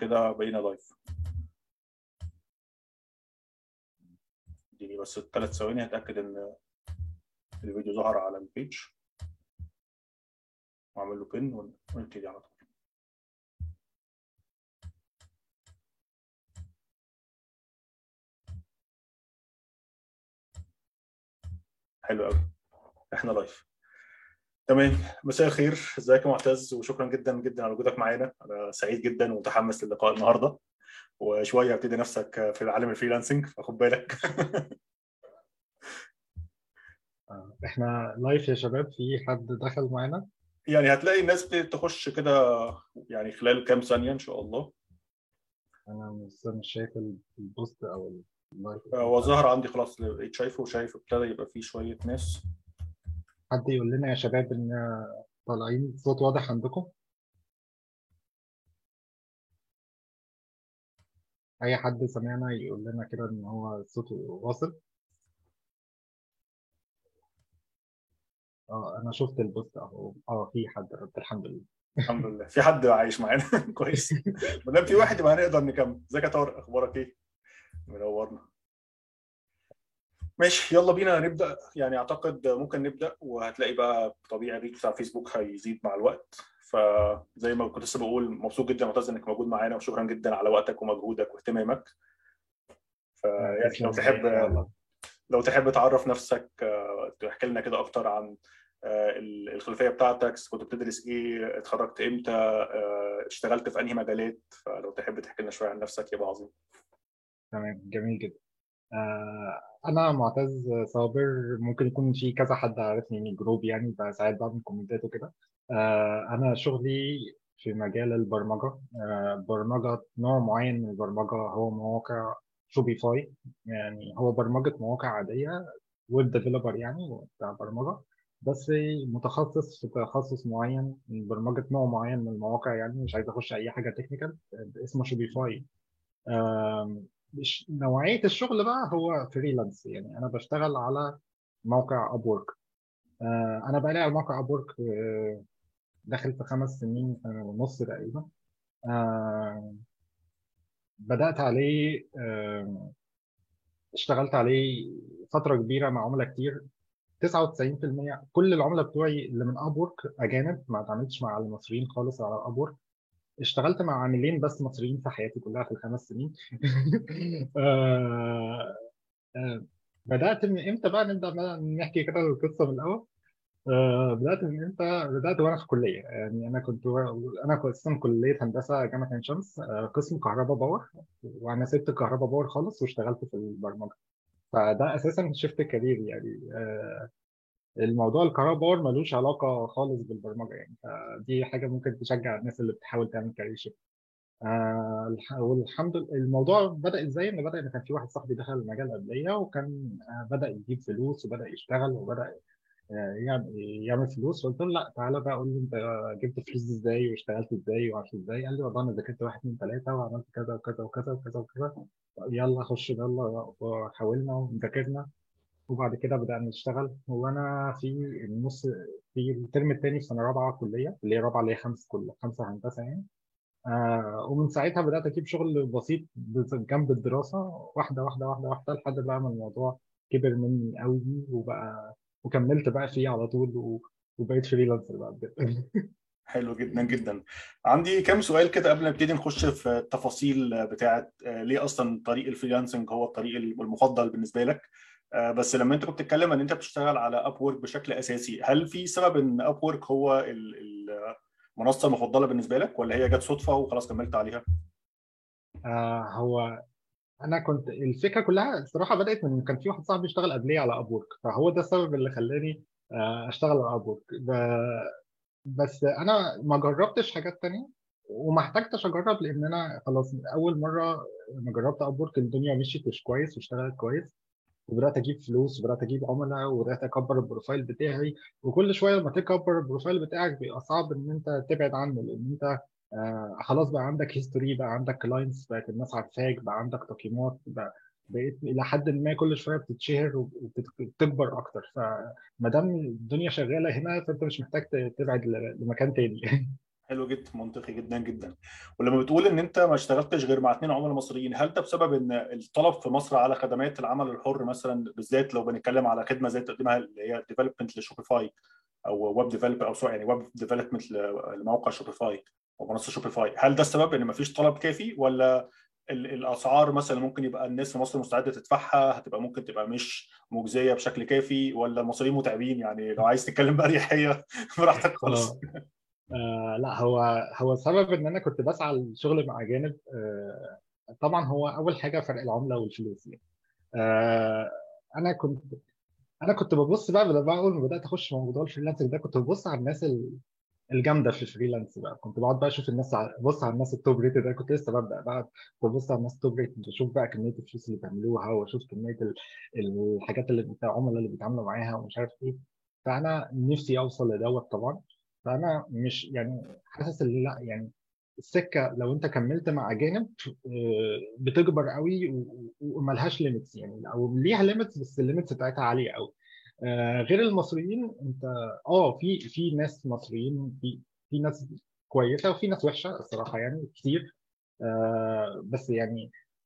كده بقينا لايف اديني بس ثلاث ثواني هتاكد ان الفيديو ظهر على البيج واعمل له بن ونبتدي على طول حلو قوي احنا لايف تمام مساء الخير ازيك يا معتز وشكرا جدا جدا على وجودك معانا انا سعيد جدا ومتحمس للقاء النهارده وشويه ابتدي نفسك في العالم الفريلانسنج فخد بالك احنا لايف يا شباب في حد دخل معانا يعني هتلاقي الناس تخش كده يعني خلال كام ثانيه ان شاء الله انا لسه مش شايف البوست او اللايف هو ظهر عندي خلاص بقيت شايفه وشايف ابتدى يبقى فيه شويه ناس حد يقول لنا يا شباب ان طالعين صوت واضح عندكم اي حد سمعنا يقول لنا كده ان هو الصوت واصل اه انا شفت البوست اهو اه في حد رد الحمد لله الحمد لله في حد عايش معانا كويس ما دام في واحد يبقى هنقدر نكمل ازيك يا طارق اخبارك ايه منورنا ماشي يلا بينا نبدا يعني اعتقد ممكن نبدا وهتلاقي بقى طبيعي الريت بتاع فيسبوك هيزيد مع الوقت فزي ما كنت لسه بقول مبسوط جدا معتز انك موجود معانا وشكرا جدا على وقتك ومجهودك واهتمامك فيعني لو تحب لو تحب تعرف نفسك تحكي لنا كده اكتر عن الخلفيه بتاعتك كنت بتدرس ايه اتخرجت امتى اشتغلت في انهي مجالات فلو تحب تحكي لنا شويه عن نفسك يبقى عظيم تمام جميل جدا انا معتز صابر ممكن يكون في كذا حد عارفني من الجروب يعني ساعات بعمل كومنتات وكده انا شغلي في مجال البرمجه برمجه نوع معين من البرمجه هو مواقع شوبيفاي يعني هو برمجه مواقع عاديه ويب ديفلوبر يعني بتاع برمجه بس متخصص في تخصص معين من برمجه نوع معين من المواقع يعني مش عايز اخش اي حاجه تكنيكال اسمه شوبيفاي نوعيه الشغل بقى هو فريلانس يعني انا بشتغل على موقع اب وورك انا بقالي على موقع اب وورك داخل في خمس سنين ونص تقريبا بدات عليه اشتغلت عليه فتره كبيره مع عملاء كتير 99% كل العملاء بتوعي اللي من اب وورك اجانب ما اتعاملتش مع المصريين خالص على اب وورك اشتغلت مع عاملين بس مصريين في حياتي كلها في الخمس سنين آه آه بدات من امتى بقى نبدا بقى نحكي كده القصه من الاول آه بدات من امتى بدات وانا في الكليه يعني انا كنت انا كنت اصلا كليه هندسه جامعه عين شمس قسم كهرباء باور وانا سبت الكهرباء باور خالص واشتغلت في البرمجه فده اساسا شفت كارير يعني الموضوع الكهرباء باور ملوش علاقه خالص بالبرمجه يعني فدي حاجه ممكن تشجع الناس اللي بتحاول تعمل كارير شيفت آه والحمد لله الموضوع بدا ازاي ان بدا ان كان في واحد صاحبي دخل المجال قبليه وكان آه بدا يجيب فلوس وبدا يشتغل وبدا آه يعمل فلوس قلت له لا تعالى بقى قول لي انت جبت فلوس ازاي واشتغلت ازاي وعملت ازاي قال لي والله انا ذاكرت واحد اثنين ثلاثه وعملت كذا وكذا وكذا وكذا وكذا يلا خش يلا وحاولنا وذاكرنا وبعد كده بدأنا نشتغل هو أنا في النص في الترم الثاني في سنة رابعة كلية اللي هي رابعة اللي هي خمسة كل خمسة هندسة يعني آه ومن ساعتها بدأت أجيب شغل بسيط جنب الدراسة واحدة واحدة واحدة واحدة لحد بقى ما الموضوع كبر مني قوي وبقى وكملت بقى فيه على طول وبقيت فريلانسر بقى بجد حلو جدا جدا عندي كام سؤال كده قبل ما نبتدي نخش في التفاصيل بتاعه ليه اصلا طريق الفريلانسنج هو الطريق المفضل بالنسبه لك بس لما انت كنت بتتكلم ان انت بتشتغل على اب وورك بشكل اساسي هل في سبب ان اب وورك هو المنصه المفضله بالنسبه لك ولا هي جت صدفه وخلاص كملت عليها آه هو انا كنت الفكره كلها الصراحه بدات من كان في واحد صاحبي اشتغل قبليه على اب وورك فهو ده السبب اللي خلاني اشتغل على اب وورك بس انا ما جربتش حاجات تانية وما احتجتش اجرب لان انا خلاص اول مره لما جربت اب وورك الدنيا مشيت مش كويس واشتغلت كويس وبدات اجيب فلوس وبدات اجيب عملاء وبدات اكبر البروفايل بتاعي وكل شويه لما تكبر البروفايل بتاعك بيبقى صعب ان انت تبعد عنه لان انت آه خلاص بقى عندك هيستوري بقى عندك كلاينتس بقت الناس عارفاك بقى عندك تقييمات بقى بقيت الى حد ما كل شويه بتتشهر وبتكبر اكتر فما دام الدنيا شغاله هنا فانت مش محتاج تبعد لمكان تاني حلو جدا منطقي جدا جدا ولما بتقول ان انت ما اشتغلتش غير مع اثنين عملاء مصريين هل ده بسبب ان الطلب في مصر على خدمات العمل الحر مثلا بالذات لو بنتكلم على خدمه زي تقديمها اللي هي ديفلوبمنت لشوبيفاي او ويب ديفلوب او سوري يعني ويب ديفلوبمنت لموقع شوبيفاي او منصه شوبيفاي هل ده السبب ان ما فيش طلب كافي ولا الاسعار مثلا ممكن يبقى الناس في مصر مستعده تدفعها هتبقى ممكن تبقى مش مجزيه بشكل كافي ولا المصريين متعبين يعني لو عايز تتكلم باريحيه براحتك خالص آه لا هو هو السبب ان انا كنت بسعى للشغل مع اجانب آه طبعا هو اول حاجه فرق العمله والفلوس يعني آه انا كنت انا كنت ببص بقى لما اول ما بدات اخش في موضوع الفريلانسنج ده كنت ببص على الناس الجامده في الفريلانس بقى كنت بقعد بقى اشوف الناس ببص على الناس التوب ريتد انا كنت لسه ببدا بقى ببص على الناس التوب ريتد واشوف بقى كميه الفلوس اللي بيعملوها واشوف كميه الحاجات اللي العملاء اللي بيتعاملوا معاها ومش عارف ايه فانا نفسي اوصل لدوت طبعا فانا مش يعني حاسس ان لا يعني السكه لو انت كملت مع اجانب بتكبر قوي وملهاش ليميتس يعني او ليها ليميتس بس الليميتس بتاعتها عاليه قوي غير المصريين انت اه في في ناس مصريين في في ناس كويسه وفي ناس وحشه الصراحه يعني كتير آه بس يعني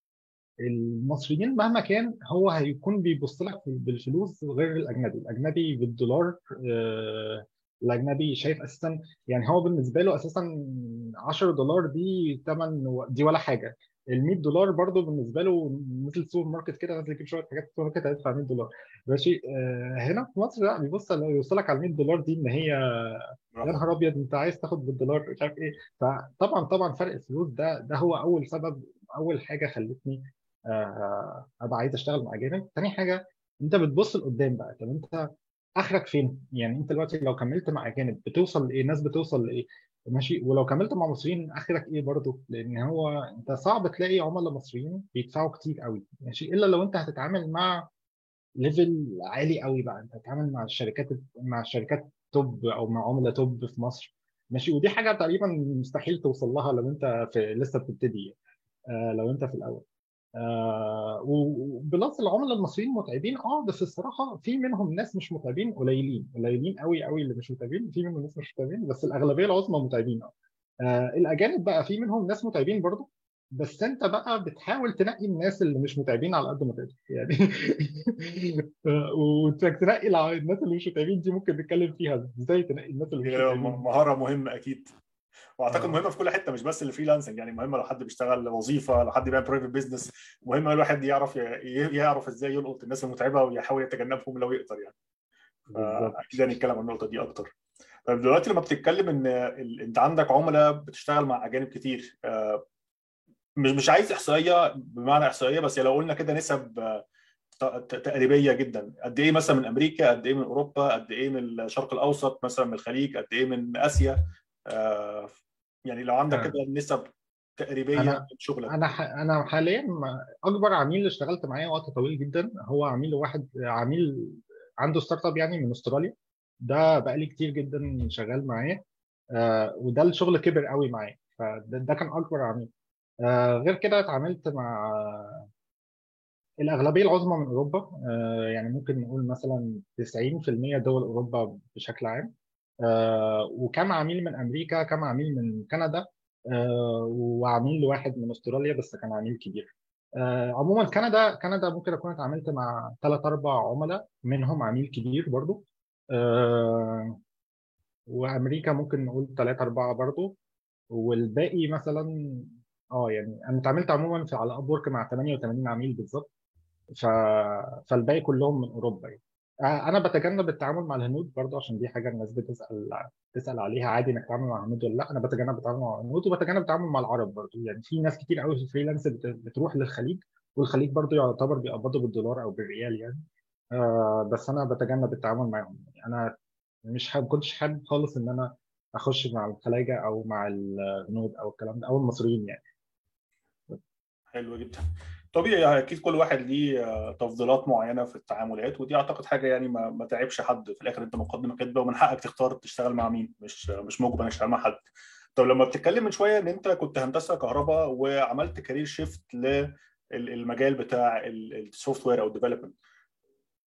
المصريين مهما كان هو هيكون بيبص لك بالفلوس غير الاجنبي الاجنبي بالدولار آه الاجنبي شايف اساسا يعني هو بالنسبه له اساسا 10 دولار دي ثمن دي ولا حاجه ال 100 دولار برضه بالنسبه له مثل السوبر ماركت كده نازل يجيب شويه حاجات في السوبر ماركت هيدفع 100 دولار ماشي آه هنا في مصر لا بيبص لو يوصلك على 100 دولار دي ان هي يا نهار ابيض انت عايز تاخد بالدولار مش عارف ايه فطبعا طبعا فرق الفلوس ده ده هو اول سبب اول حاجه خلتني آه ابقى عايز اشتغل مع اجانب تاني حاجه انت بتبص لقدام بقى طب انت اخرك فين؟ يعني انت دلوقتي لو كملت مع اجانب بتوصل لايه؟ الناس بتوصل لايه؟ ماشي ولو كملت مع مصريين اخرك ايه برضه؟ لان هو انت صعب تلاقي عملاء مصريين بيدفعوا كتير قوي ماشي الا لو انت هتتعامل مع ليفل عالي قوي بقى انت هتتعامل مع الشركات مع شركات توب او مع عملاء توب في مصر ماشي ودي حاجه تقريبا مستحيل توصل لها لو انت في لسه بتبتدي آه لو انت في الاول آه وبلس العملاء المصريين متعبين اه بس الصراحه في منهم ناس مش متعبين قليلين قليلين قوي قوي اللي مش متعبين في منهم ناس مش متعبين بس الاغلبيه العظمى متعبين اه آه الاجانب بقى في منهم ناس متعبين برضه بس انت بقى بتحاول تنقي الناس اللي مش متعبين على قد ما تقدر يعني وانك تنقي الناس اللي مش متعبين دي ممكن نتكلم فيها ازاي تنقي الناس اللي مش متعبين مهاره مهمه اكيد واعتقد مهمه في كل حته مش بس الفريلانسنج يعني مهمه لو حد بيشتغل وظيفه لو حد بيعمل برايفت بزنس مهمه الواحد يعرف يعرف ازاي يلقط الناس المتعبه ويحاول يتجنبهم لو يقدر يعني اكيد هنتكلم عن النقطه دي اكتر طيب دلوقتي لما بتتكلم ان انت عندك عملاء بتشتغل مع اجانب كتير مش مش عايز احصائيه بمعنى احصائيه بس لو قلنا كده نسب تقريبيه جدا قد ايه مثلا من امريكا قد ايه من اوروبا قد ايه من الشرق الاوسط مثلا من الخليج قد ايه من اسيا يعني لو عندك كده نسب تقريبيه أنا من شغلك انا ح... انا حاليا اكبر عميل اشتغلت معاه وقت طويل جدا هو عميل واحد عميل عنده ستارت اب يعني من استراليا ده بقالي كتير جدا شغال معاه آه وده الشغل كبر قوي معاه فده ده كان اكبر عميل آه غير كده اتعاملت مع الأغلبية العظمى من أوروبا آه يعني ممكن نقول مثلا 90% دول أوروبا بشكل عام آه وكم عميل من أمريكا كم عميل من كندا آه وعميل واحد من أستراليا بس كان عميل كبير عموما كندا كندا ممكن أكون اتعاملت مع ثلاث أربع عملاء منهم عميل كبير برضو وأمريكا ممكن نقول ثلاثة أربعة برضو والباقي مثلا اه يعني انا اتعاملت عموما في على اب ورك مع 88 عميل بالظبط ف... فالباقي كلهم من اوروبا يعني انا بتجنب التعامل مع الهنود برضه عشان دي حاجه الناس بتسال تسال عليها عادي انك تتعامل مع الهنود ولا لا انا بتجنب التعامل مع الهنود وبتجنب التعامل مع العرب برضه يعني في ناس كتير قوي في الفريلانس بت... بتروح للخليج والخليج برضه يعتبر بيقبضوا بالدولار او بالريال يعني آه بس انا بتجنب التعامل معاهم يعني انا مش حابب كنتش حابب خالص ان انا اخش مع الخلايجه او مع الهنود او الكلام ده او المصريين يعني حلو جدا طبيعي اكيد كل واحد ليه تفضيلات معينه في التعاملات ودي اعتقد حاجه يعني ما, ما تعبش حد في الاخر انت مقدمه كاتبه ومن حقك تختار تشتغل مع مين مش مش مجبر انك تشتغل مع حد طب لما بتتكلم من شويه ان انت كنت هندسه كهرباء وعملت كارير شيفت للمجال بتاع السوفت وير او الديفلوبمنت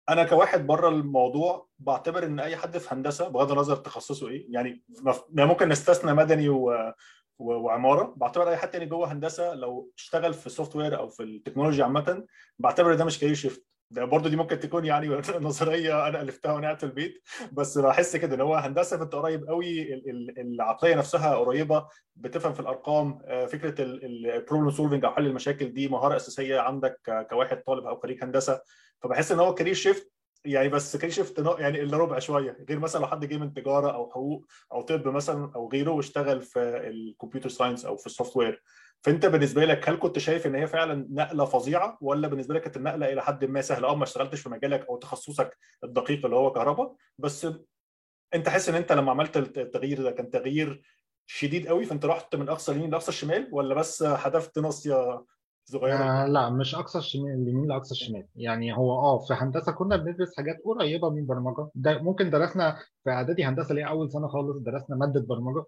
انا كواحد بره الموضوع بعتبر ان اي حد في هندسه بغض النظر تخصصه ايه يعني ممكن نستثنى مدني و... وعماره بعتبر اي حد تاني جوه هندسه لو اشتغل في السوفت وير او في التكنولوجيا عامه بعتبر ده مش كارير شيفت ده برضه دي ممكن تكون يعني نظريه انا الفتها وانا قاعد في البيت بس بحس كده ان هو هندسه فانت قريب قوي العقليه نفسها قريبه بتفهم في الارقام فكره البروبلم سولفنج او حل المشاكل دي مهاره اساسيه عندك كواحد طالب او خريج هندسه فبحس ان هو كارير شيفت يعني بس كارير شيفت يعني الا ربع شويه غير مثلا لو حد جه من تجاره او حقوق او طب مثلا او غيره واشتغل في الكمبيوتر ساينس او في السوفت وير فانت بالنسبه لك هل كنت شايف ان هي فعلا نقله فظيعه ولا بالنسبه لك كانت النقله الى حد ما سهله اه ما اشتغلتش في مجالك او تخصصك الدقيق اللي هو كهرباء بس انت حاسس ان انت لما عملت التغيير ده كان تغيير شديد قوي فانت رحت من اقصى اليمين لاقصى الشمال ولا بس حذفت ناصيه صغيره آه لا مش اقصى الشمال اليمين لاقصى الشمال يعني هو اه في هندسه كنا بندرس حاجات قريبه من برمجه ده ممكن درسنا في اعدادي هندسه اللي هي اول سنه خالص درسنا ماده برمجه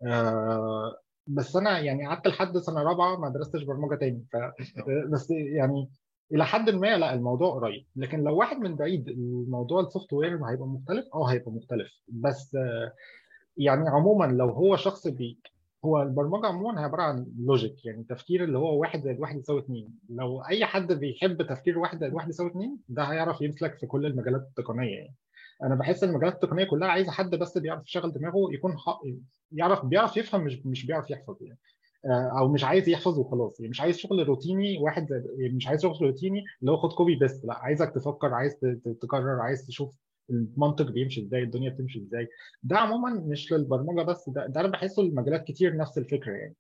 آه بس انا يعني قعدت لحد سنه رابعه ما درستش برمجه تاني ف بس يعني الى حد ما لا الموضوع قريب لكن لو واحد من بعيد الموضوع السوفت وير هيبقى مختلف اه هيبقى مختلف بس يعني عموما لو هو شخص بي هو البرمجه عموما هي عباره عن لوجيك يعني تفكير اللي هو واحد زائد واحد يساوي اثنين لو اي حد بيحب تفكير واحد زائد واحد يساوي اثنين ده هيعرف يمسلك في كل المجالات التقنيه يعني انا بحس ان المجالات التقنيه كلها عايزه حد بس بيعرف يشغل دماغه يكون حق يعرف بيعرف يفهم مش مش بيعرف يحفظ يعني او مش عايز يحفظ وخلاص يعني مش عايز شغل روتيني واحد يعني مش عايز شغل روتيني اللي هو خد كوبي بس لا عايزك تفكر عايز تكرر عايز تشوف المنطق بيمشي ازاي الدنيا بتمشي ازاي ده عموما مش للبرمجه بس ده, ده انا بحسه المجالات كتير نفس الفكره يعني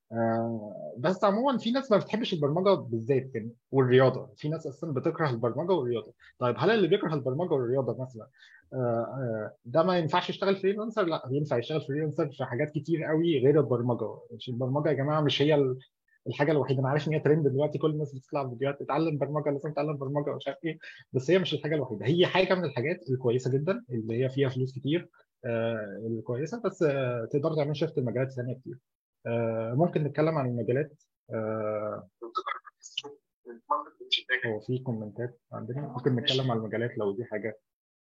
آه بس عموما في ناس ما بتحبش البرمجه بالذات يعني والرياضه في ناس اصلا بتكره البرمجه والرياضه طيب هل اللي بيكره البرمجه والرياضه مثلا آه آه ده ما ينفعش يشتغل فريلانسر لا ينفع يشتغل فريلانسر في حاجات كتير قوي غير البرمجه مش البرمجه يا جماعه مش هي الحاجه الوحيده انا عارف ان هي ترند دلوقتي كل الناس بتطلع فيديوهات تتعلم برمجه لازم تتعلم برمجه ومش عارف ايه بس هي مش الحاجه الوحيده هي حاجه من الحاجات الكويسه جدا اللي هي فيها فلوس كتير آه الكويسه بس آه تقدر تعمل شيفت لمجالات ثانيه كتير آه ممكن نتكلم عن المجالات آه هو في كومنتات عندنا ممكن نتكلم عن المجالات لو دي حاجه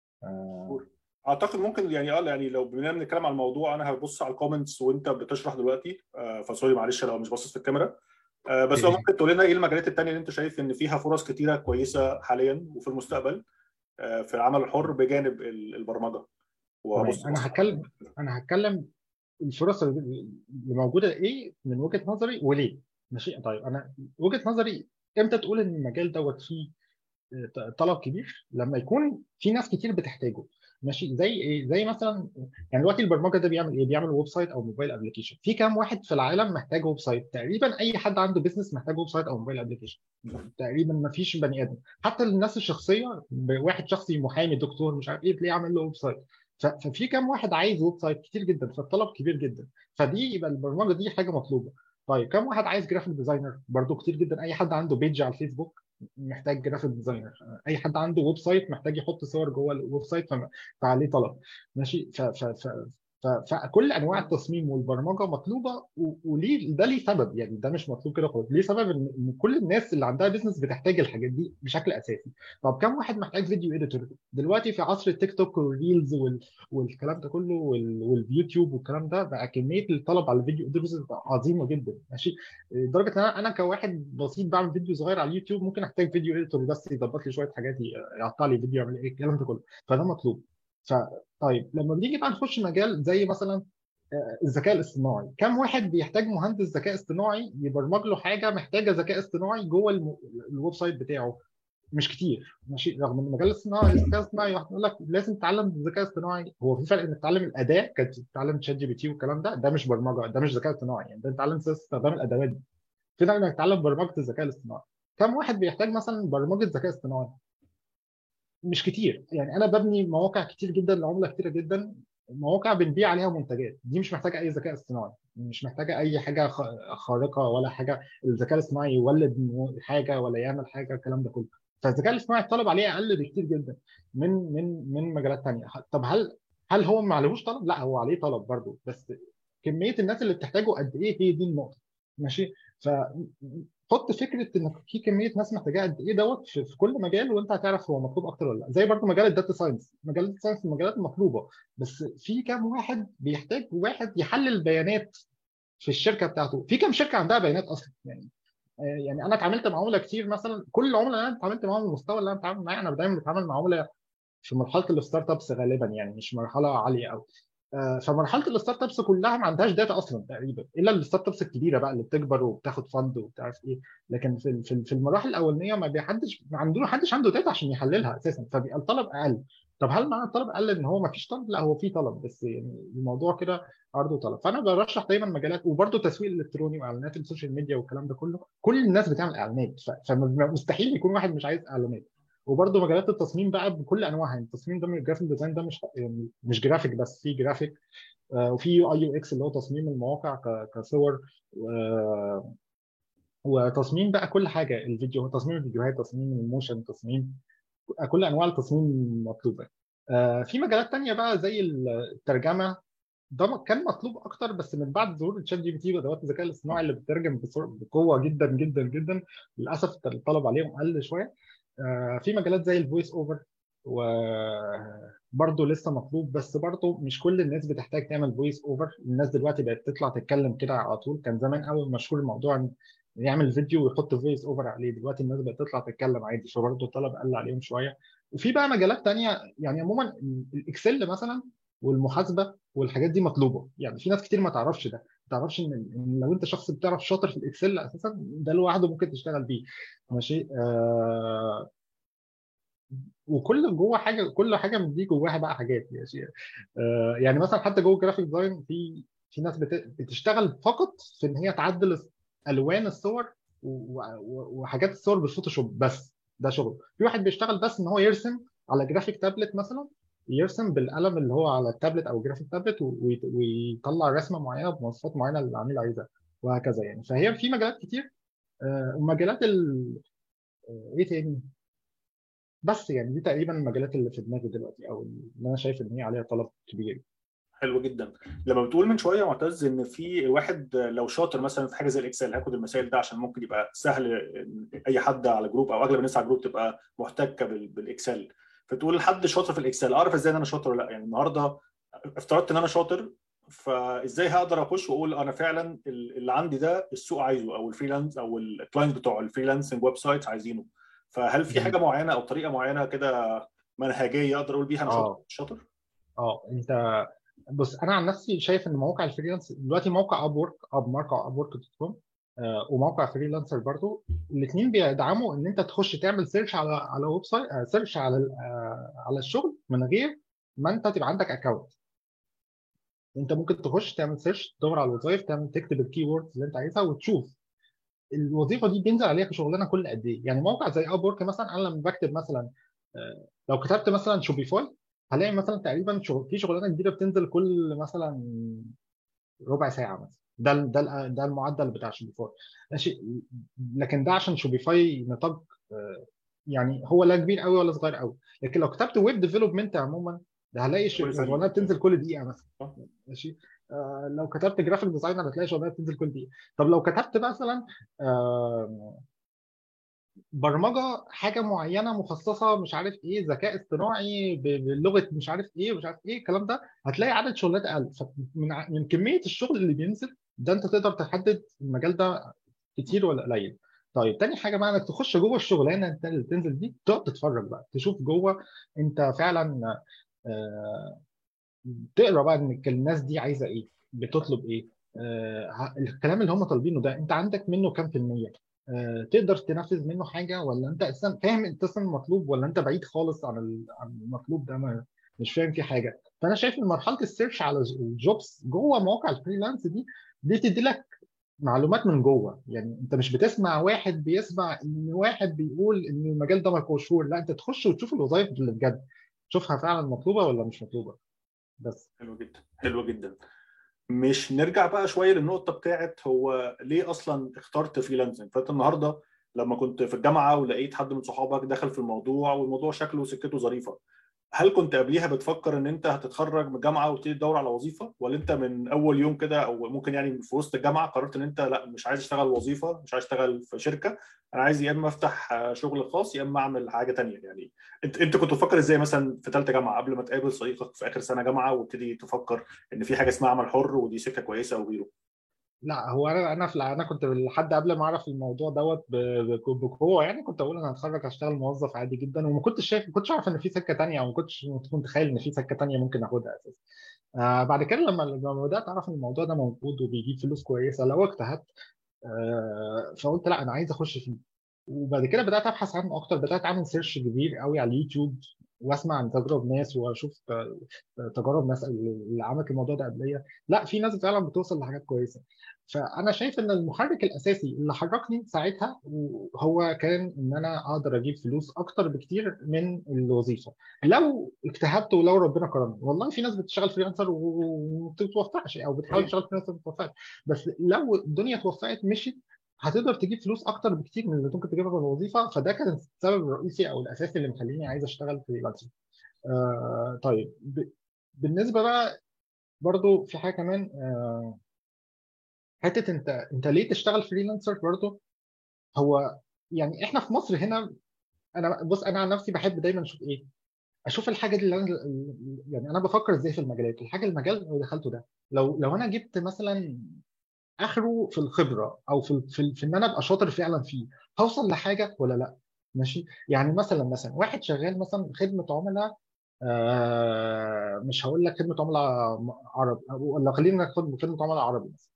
آه اعتقد ممكن يعني اه يعني لو بما بنتكلم عن الموضوع انا هبص على الكومنتس وانت بتشرح دلوقتي آه فسوري معلش لو مش باصص في الكاميرا آه بس لو ممكن تقول لنا ايه المجالات الثانيه اللي انت شايف ان فيها فرص كتيره كويسه حاليا وفي المستقبل آه في العمل الحر بجانب البرمجه وهبص انا هتكلم انا هتكلم الفرص اللي موجوده ايه من وجهه نظري وليه ماشي طيب انا وجهه نظري امتى تقول ان المجال دوت فيه طلب كبير لما يكون في ناس كتير بتحتاجه ماشي زي ايه زي مثلا يعني دلوقتي البرمجه ده بيعمل ايه بيعمل ويب سايت او موبايل ابلكيشن في كام واحد في العالم محتاج ويب سايت تقريبا اي حد عنده بيزنس محتاج ويب سايت او موبايل ابلكيشن تقريبا ما فيش بني ادم حتى الناس الشخصيه واحد شخصي محامي دكتور مش عارف ايه تلاقيه عامل له ويب سايت ففي كام واحد عايز ويب سايت كتير جدا فالطلب كبير جدا فدي يبقى البرمجه دي حاجه مطلوبه طيب كم واحد عايز جرافيك ديزاينر برضه كتير جدا اي حد عنده بيج على الفيسبوك محتاج جرافيك ديزاينر اي حد عنده ويب سايت محتاج يحط صور جوه الويب سايت فعليه طلب ماشي ف ف ف فكل انواع التصميم والبرمجه مطلوبه وليه ده ليه سبب يعني ده مش مطلوب كده خالص ليه سبب ان كل الناس اللي عندها بيزنس بتحتاج الحاجات دي بشكل اساسي طب كم واحد محتاج فيديو اديتور دلوقتي في عصر التيك توك والريلز وال... والكلام ده كله وال... واليوتيوب والكلام ده بقى كميه الطلب على الفيديو اديتورز عظيمه جدا ماشي لدرجه ان انا انا كواحد بسيط بعمل فيديو صغير على اليوتيوب ممكن احتاج فيديو اديتور بس يظبط لي شويه حاجات يقطع لي فيديو يعمل ايه الكلام ده كله فده مطلوب ف طيب لما بنيجي بقى نخش مجال زي مثلا الذكاء الاصطناعي كم واحد بيحتاج مهندس ذكاء اصطناعي يبرمج له حاجه محتاجه ذكاء اصطناعي جوه الم... الويب سايت بتاعه مش كتير ماشي رغم ان مجال الاصطناعي الذكاء الاصطناعي يقول لك لازم تتعلم الذكاء الاصطناعي هو في فرق انك تتعلم الاداه كانت تتعلم تشات جي بي تي والكلام ده ده مش برمجه ده مش ذكاء اصطناعي يعني ده تتعلم استخدام الادوات دي في فرق انك تتعلم برمجه الذكاء الاصطناعي كم واحد بيحتاج مثلا برمجه ذكاء اصطناعي مش كتير يعني انا ببني مواقع كتير جدا لعمله كتيره جدا مواقع بنبيع عليها منتجات دي مش محتاجه اي ذكاء اصطناعي مش محتاجه اي حاجه خارقه ولا حاجه الذكاء الاصطناعي يولد حاجه ولا يعمل حاجه الكلام ده كله فالذكاء الاصطناعي الطلب عليه اقل بكتير جدا من من من مجالات ثانيه طب هل هل هو ما عليهوش طلب؟ لا هو عليه طلب برضه بس كميه الناس اللي بتحتاجه قد ايه هي دي النقطه ماشي فحط فكره انك في كميه ناس محتاجاها قد ايه دوت في في كل مجال وانت هتعرف هو مطلوب اكتر ولا لا زي برضو مجال الداتا ساينس مجال الداتا ساينس من المجالات المطلوبه بس في كام واحد بيحتاج واحد يحلل البيانات في الشركه بتاعته في كام شركه عندها بيانات اصلا يعني آه، يعني انا اتعاملت مع عملاء كتير مثلا كل العملاء اللي انا اتعاملت معاهم المستوى اللي انا بتعامل معاه انا دايما بتعامل مع عملاء في مرحله الستارت ابس غالبا يعني مش مرحله عاليه قوي آه، فمرحله الستارت ابس كلها ما عندهاش داتا اصلا تقريبا الا الستارت ابس الكبيره بقى اللي بتكبر وبتاخد فند وبتعرف ايه لكن في في في المراحل الاولانيه ما بيحدش ما عنده حدش عنده داتا عشان يحللها اساسا فبيبقى الطلب اقل طب هل معنى الطلب اقل ان هو ما فيش طلب؟ لا هو في طلب بس يعني الموضوع كده عرض وطلب فانا برشح دايما مجالات وبرده تسويق الالكتروني واعلانات السوشيال ميديا والكلام ده كله كل الناس بتعمل اعلانات ف- فمستحيل يكون واحد مش عايز اعلانات وبرده مجالات التصميم بقى بكل انواعها يعني التصميم ده الجرافيك ديزاين ده مش يعني مش جرافيك بس في جرافيك آه، وفي يو اي يو اكس اللي هو تصميم المواقع ك- كصور آه، وتصميم بقى كل حاجه الفيديو تصميم الفيديوهات تصميم الموشن تصميم كل انواع التصميم مطلوبه آه، في مجالات تانية بقى زي الترجمه ده كان مطلوب اكتر بس من بعد ظهور الشات جي بي تي وادوات الذكاء الاصطناعي اللي بتترجم بسر- بقوه جدا جدا جدا للاسف الطلب عليهم قل شويه آه، في مجالات زي الفويس اوفر وبرضه لسه مطلوب بس برضه مش كل الناس بتحتاج تعمل فويس اوفر الناس دلوقتي بقت تطلع تتكلم كده على طول كان زمان قوي مشهور الموضوع إن يعمل فيديو ويحط فويس اوفر عليه دلوقتي الناس بقت تطلع تتكلم عادي فبرضه الطلب قل عليهم شويه وفي بقى مجالات تانية يعني عموما الاكسل مثلا والمحاسبه والحاجات دي مطلوبه يعني في ناس كتير ما تعرفش ده ما تعرفش ان إن لو انت شخص بتعرف شاطر في الاكسل اساسا ده لوحده ممكن تشتغل بيه ماشي آه وكل جوه حاجه كل حاجه من دي جواها بقى حاجات ماشي آه يعني مثلا حتى جوه الجرافيك ديزاين في في ناس بت- بتشتغل فقط في ان هي تعدل الوان الصور و- و- وحاجات الصور بالفوتوشوب بس ده شغل في واحد بيشتغل بس ان هو يرسم على جرافيك تابلت مثلا يرسم بالقلم اللي هو على التابلت او جرافيك تابلت وي- ويطلع رسمه معينه بمواصفات معينه اللي العميل عايزها وهكذا يعني فهي في مجالات كتير آه، ومجالات ال... آه، ايه تاني بس يعني دي تقريبا المجالات اللي في دماغي دلوقتي او اللي انا شايف ان هي عليها طلب كبير حلو جدا لما بتقول من شويه يا معتز ان في واحد لو شاطر مثلا في حاجه زي الاكسل هاخد المثال ده عشان ممكن يبقى سهل إن اي حد على جروب او اغلب الناس على جروب تبقى محتكه بال- بالاكسل فتقول حد شاطر في الاكسل اعرف ازاي ان انا شاطر ولا لا يعني النهارده افترضت ان انا شاطر فازاي هقدر اخش واقول انا فعلا ال- اللي عندي ده السوق عايزه او الفريلانس او الكلاينت بتوع الفريلانسنج ويب سايتس عايزينه فهل في مم. حاجه معينه او طريقه معينه كده منهجيه اقدر اقول بيها انا شاطر اه مش شاطر؟ اه انت بص انا عن نفسي شايف ان مواقع الفريلانس دلوقتي موقع اب وورك اب موقع اب وورك دوت كوم وموقع فريلانسر برضو الاثنين بيدعموا ان انت تخش تعمل سيرش على على ويب سايت سيرش على ال- آه، على الشغل من غير ما انت تبقى عندك اكونت انت ممكن تخش تعمل سيرش تدور على الوظائف تعمل تكتب الكي ووردز اللي انت عايزها وتشوف الوظيفه دي بينزل عليها شغلانه كل قد ايه يعني موقع زي اب وورك مثلا انا لما بكتب مثلا آه، لو كتبت مثلا شوبيفاي هلاقي مثلا تقريبا شغل في شغلانه جديده بتنزل كل مثلا ربع ساعه مثلا ده ال- ده ال- ده المعدل بتاع شوبيفاي ماشي لكن ده عشان شوبيفاي نطاق آه، يعني هو لا كبير قوي ولا صغير قوي لكن لو كتبت ويب ديفلوبمنت عموما ده هلاقي ش- كل ثانية. شغلانه بتنزل كل دقيقه مثلا آه. ماشي آه لو كتبت جرافيك ديزاينر هتلاقي شغلانه بتنزل كل دقيقه طب لو كتبت مثلا آه برمجه حاجه معينه مخصصه مش عارف ايه ذكاء اصطناعي ب- بلغه مش عارف ايه مش عارف ايه الكلام ده هتلاقي عدد شغلات اقل فمن ع- من كميه الشغل اللي بينزل ده انت تقدر تحدد المجال ده كتير ولا قليل طيب تاني حاجه بقى انك تخش جوه الشغلانه انت اللي تنزل دي تقعد تتفرج بقى تشوف جوه انت فعلا آه، تقرا بقى ان الناس دي عايزه ايه بتطلب ايه آه ه- الكلام اللي هم طالبينه ده انت عندك منه كام في المية آه تقدر تنفذ منه حاجه ولا انت اصلا فاهم انت اصلا المطلوب ولا انت بعيد خالص عن ال- عن المطلوب ده ما مش فاهم فيه حاجه فانا شايف ان مرحله السيرش على الجوبس جوه مواقع الفريلانس دي دي تدي لك معلومات من جوه يعني انت مش بتسمع واحد بيسمع ان واحد بيقول ان المجال ده مشهور لا انت تخش وتشوف الوظائف اللي بجد تشوفها فعلا مطلوبه ولا مش مطلوبه بس حلو جدا حلو جدا مش نرجع بقى شويه للنقطه بتاعت هو ليه اصلا اخترت فريلانسنج فانت النهارده لما كنت في الجامعه ولقيت حد من صحابك دخل في الموضوع والموضوع شكله سكته ظريفه هل كنت قبليها بتفكر ان انت هتتخرج من الجامعه وتبتدي تدور على وظيفه ولا انت من اول يوم كده او ممكن يعني في وسط الجامعه قررت ان انت لا مش عايز اشتغل وظيفه مش عايز اشتغل في شركه انا عايز يا اما افتح شغل خاص يا اما اعمل حاجه تانية يعني انت انت كنت بتفكر ازاي مثلا في ثالثه جامعه قبل ما تقابل صديقك في اخر سنه جامعه وتبتدي تفكر ان في حاجه اسمها عمل حر ودي سكه كويسه وغيره لا هو انا انا في انا كنت لحد قبل ما اعرف الموضوع دوت بقوه يعني كنت اقول انا هتخرج اشتغل موظف عادي جدا وما كنتش شايف ما كنتش عارف ان في سكه تانية او ما كنتش متخيل ان في سكه تانية ممكن اخدها اساسا آه بعد كده لما لما بدات اعرف ان الموضوع ده موجود وبيجيب فلوس كويسه لو اجتهدت آه فقلت لا انا عايز اخش فيه وبعد كده بدات ابحث عنه اكتر بدات اعمل سيرش كبير قوي على اليوتيوب واسمع عن تجارب ناس واشوف تجارب ناس اللي عملت الموضوع ده قبليه لا في ناس فعلا بتوصل لحاجات كويسه فانا شايف ان المحرك الاساسي اللي حركني ساعتها هو كان ان انا اقدر اجيب فلوس اكتر بكتير من الوظيفه لو اجتهدت ولو ربنا كرمني والله في ناس بتشتغل فريلانسر وما بتتوفقش او بتحاول تشتغل فريلانسر ما بتتوفقش بس لو الدنيا توفقت مشيت هتقدر تجيب فلوس اكتر بكتير من اللي ممكن تجيبها من الوظيفه فده كان السبب الرئيسي او الاساسي اللي مخليني عايز اشتغل فريلانسر آه طيب بالنسبه بقى برضو في حاجه كمان آه حته انت انت ليه تشتغل فريلانسر برضه هو يعني احنا في مصر هنا انا بص انا عن نفسي بحب دايما اشوف ايه اشوف الحاجه دي اللي انا يعني انا بفكر ازاي في المجالات الحاجه المجال اللي دخلته ده لو لو انا جبت مثلا اخره في الخبره او في في, في ان انا ابقى شاطر فعلا فيه هوصل لحاجه ولا لا ماشي يعني مثلا مثلا واحد شغال مثلا خدمه عملاء آه مش هقول لك خدمه عملاء عربي ولا خلينا ناخد خدمه عملاء عربي مثلا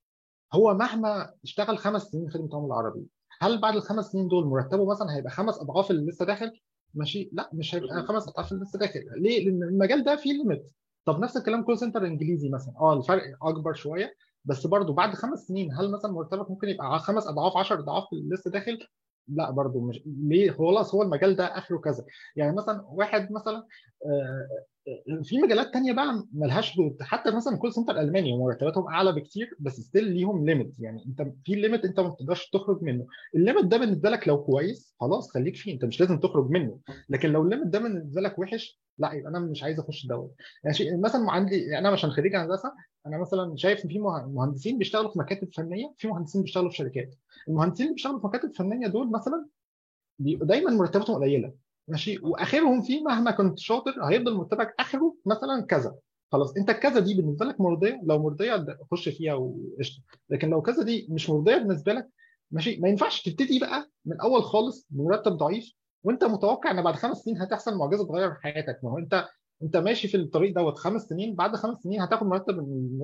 هو مهما اشتغل خمس سنين خدمه عملاء عربي هل بعد الخمس سنين دول مرتبه مثلا هيبقى خمس اضعاف اللي لسه داخل ماشي لا مش هيبقى خمس اضعاف اللي لسه داخل ليه لان المجال ده فيه ليميت طب نفس الكلام كول سنتر انجليزي مثلا اه الفرق اكبر شويه بس برضو بعد خمس سنين هل مثلا مرتبك ممكن يبقى خمس اضعاف 10 اضعاف اللي لسه داخل لا برضو مش ليه خلاص هو المجال ده اخره كذا يعني مثلا واحد مثلا آه، في مجالات تانية بقى ملهاش حتى مثلا كول سنتر الماني ومرتباتهم اعلى بكتير بس ستيل ليهم ليميت يعني انت في ليميت انت ما تقدرش تخرج منه الليميت ده بالنسبه لك لو كويس خلاص خليك فيه انت مش لازم تخرج منه لكن لو الليميت ده بالنسبه لك وحش لا يبقى انا مش عايز اخش دوت يعني مثلا عندي انا عشان خريج هندسه انا مثلا شايف ان في مهندسين بيشتغلوا في مكاتب فنيه في مهندسين بيشتغلوا في شركات المهندسين اللي بيشتغلوا في مكاتب فنيه دول مثلا دايما مرتباتهم قليله ماشي واخرهم فيه مهما كنت شاطر هيفضل مرتبك اخره مثلا كذا خلاص انت الكذا دي بالنسبه لك مرضيه لو مرضيه خش فيها وقشطه لكن لو كذا دي مش مرضيه بالنسبه لك ماشي ما ينفعش تبتدي بقى من الاول خالص بمرتب ضعيف وانت متوقع ان بعد خمس سنين هتحصل معجزه تغير حياتك ما هو انت انت ماشي في الطريق دوت خمس سنين بعد خمس سنين هتاخد مرتب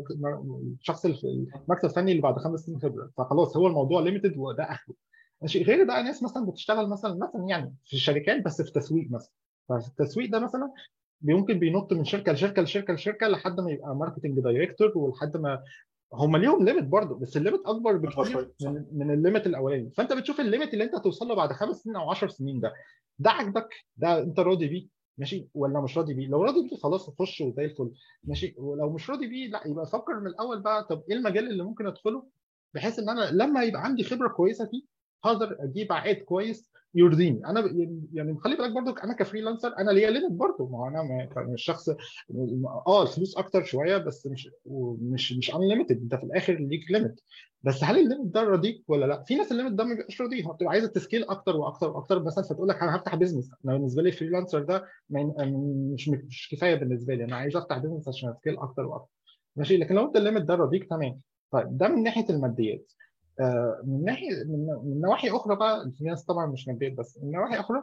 الشخص المكتب الفني اللي بعد خمس سنين خبره فخلاص هو الموضوع ليميتد وده اخره ماشي غير ده ناس مثلا بتشتغل مثلا مثلا يعني في الشركات بس في تسويق مثلا ففي التسويق ده مثلا ممكن بينط من شركه لشركه لشركه لشركه لحد ما يبقى ماركتنج دايركتور ولحد ما هم ليهم ليميت برضه بس الليميت اكبر بكتير من, من الليميت الاولاني فانت بتشوف الليميت اللي انت توصل له بعد خمس سنين او 10 سنين ده ده عاجبك ده انت راضي بيه ماشي ولا مش راضي بيه لو راضي بيه خلاص خش وزي الفل ماشي ولو مش راضي بيه لا يبقى فكر من الاول بقى طب ايه المجال اللي ممكن ادخله بحيث ان انا لما يبقى عندي خبره كويسه فيه هقدر اجيب عائد كويس يرضيني انا يعني خلي بالك برضو انا كفريلانسر انا ليا ليميت برضو ما هو انا مش شخص اه الفلوس اكتر شويه بس مش مش مش انليمتد انت في الاخر ليك ليميت بس هل الليميت ده راضيك ولا لا؟ في ناس الليميت ده ما بيبقاش راضيها بتبقى عايزه تسكيل اكتر واكتر واكتر مثلا فتقول لك انا هفتح بيزنس انا بالنسبه لي فريلانسر ده مش مش كفايه بالنسبه لي انا عايز افتح بيزنس عشان اسكيل اكتر واكتر ماشي لكن لو انت الليميت ده راضيك تمام طيب ده من ناحيه الماديات آه، من ناحيه من نواحي اخرى بقى في ناس طبعا مش ماديات بس من نواحي اخرى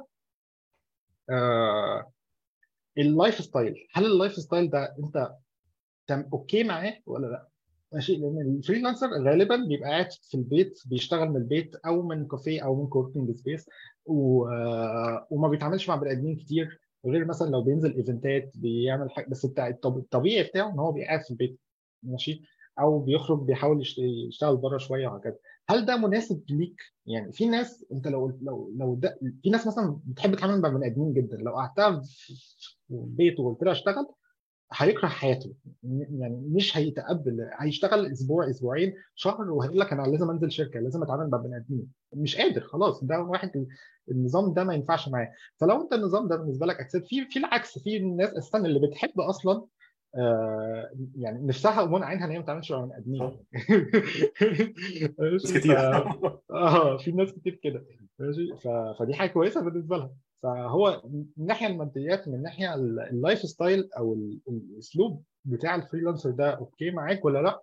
آه اللايف ستايل هل اللايف ستايل ده انت اوكي معاه ولا لا؟ ماشي لان الفريلانسر غالبا بيبقى قاعد في البيت بيشتغل من البيت او من كافيه او من كوركينج سبيس و... آه، وما بيتعاملش مع بني ادمين كتير غير مثلا لو بينزل ايفنتات بيعمل حاجه بس الطبيعي بتاعه ان هو بيبقى قاعد في البيت ماشي او بيخرج بيحاول يشتغل بره شويه وهكذا هل ده مناسب ليك يعني في ناس انت لو لو لو ده في ناس مثلا بتحب تتعامل مع بني ادمين جدا لو قعدتها في البيت وقلت لها اشتغل هيكره حياته يعني مش هيتقبل هيشتغل اسبوع اسبوعين شهر وهيقول لك انا لازم انزل شركه لازم اتعامل مع بني ادمين مش قادر خلاص ده واحد النظام ده ما ينفعش معاه فلو انت النظام ده بالنسبه لك اكسبت في في العكس في ناس اساسا اللي بتحب اصلا آه يعني نفسها ومنع عينها ان هي ما تعملش مع بني ادمين ناس كتير اه في ناس كتير كده ماشي فدي حاجه كويسه بالنسبه لها فهو من الناحيه الماديات من الناحيه اللايف ستايل او الاسلوب بتاع الفريلانسر ده اوكي معاك ولا لا؟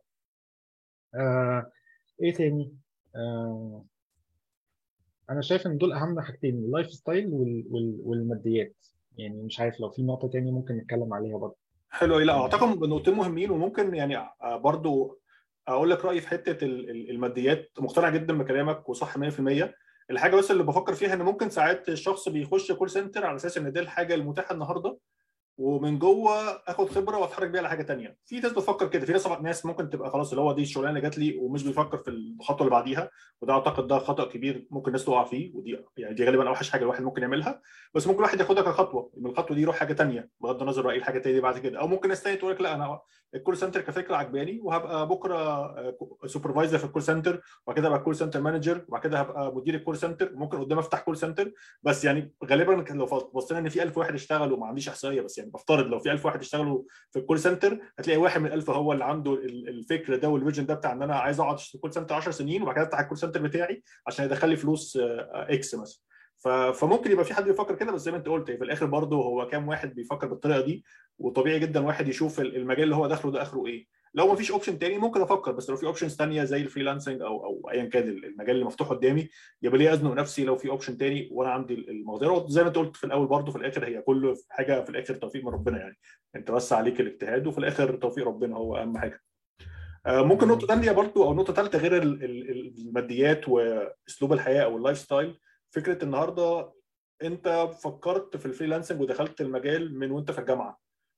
آه ايه تاني؟ آه انا شايف ان دول اهم حاجتين اللايف ستايل والماديات يعني مش عارف لو في نقطه تاني ممكن نتكلم عليها برضه حلو لا اعتقد نقطتين مهمين وممكن يعني برضو اقول لك رايي في حته الماديات مقتنع جدا بكلامك وصح 100% الحاجه بس اللي بفكر فيها ان ممكن ساعات الشخص بيخش كول سنتر على اساس ان دي الحاجه المتاحه النهارده ومن جوه اخد خبره واتحرك بيها على حاجه ثانيه في ناس بتفكر كده في ناس ناس ممكن تبقى خلاص اللي هو دي الشغلانه اللي جات لي ومش بيفكر في الخطوه اللي بعديها وده اعتقد ده خطا كبير ممكن الناس تقع فيه ودي يعني دي غالبا اوحش حاجه الواحد ممكن يعملها بس ممكن الواحد ياخدها كخطوه من الخطوه دي يروح حاجه ثانيه بغض النظر ايه الحاجه الثانيه دي بعد كده او ممكن ناس ثانيه تقول لك لا انا الكول سنتر كفكره عجباني وهبقى بكره سوبرفايزر في الكول سنتر وبعد كده هبقى كول سنتر مانجر وبعد كده هبقى مدير الكول سنتر ممكن قدام افتح كول سنتر بس يعني غالبا لو بصينا ان في 1000 واحد اشتغلوا ما عنديش احصائيه بس يعني بفترض لو في 1000 واحد اشتغلوا في الكول سنتر هتلاقي واحد من 1000 هو اللي عنده الفكر ده والفيجن ده بتاع ان انا عايز اقعد في الكول سنتر 10 سنين وبعد كده افتح الكول سنتر بتاعي عشان يدخل لي فلوس اكس مثلا فممكن يبقى في حد بيفكر كده بس زي ما انت قلت في الاخر برضه هو كام واحد بيفكر بالطريقه دي وطبيعي جدا واحد يشوف المجال اللي هو داخله ده اخره ايه لو ما فيش اوبشن تاني ممكن افكر بس لو في اوبشنز تانيه زي الفريلانسنج او او ايا كان المجال اللي مفتوح قدامي يبقى ليه ازنق نفسي لو في اوبشن تاني وانا عندي المقدره زي ما انت قلت في الاول برضه في الاخر هي كله حاجه في الاخر توفيق من ربنا يعني انت بس عليك الاجتهاد وفي الاخر توفيق ربنا هو اهم حاجه ممكن نقطه ثانيه برضه او نقطه ثالثه غير الماديات واسلوب الحياه او اللايف ستايل فكره النهارده انت فكرت في الفريلانسنج ودخلت المجال من وانت في الجامعه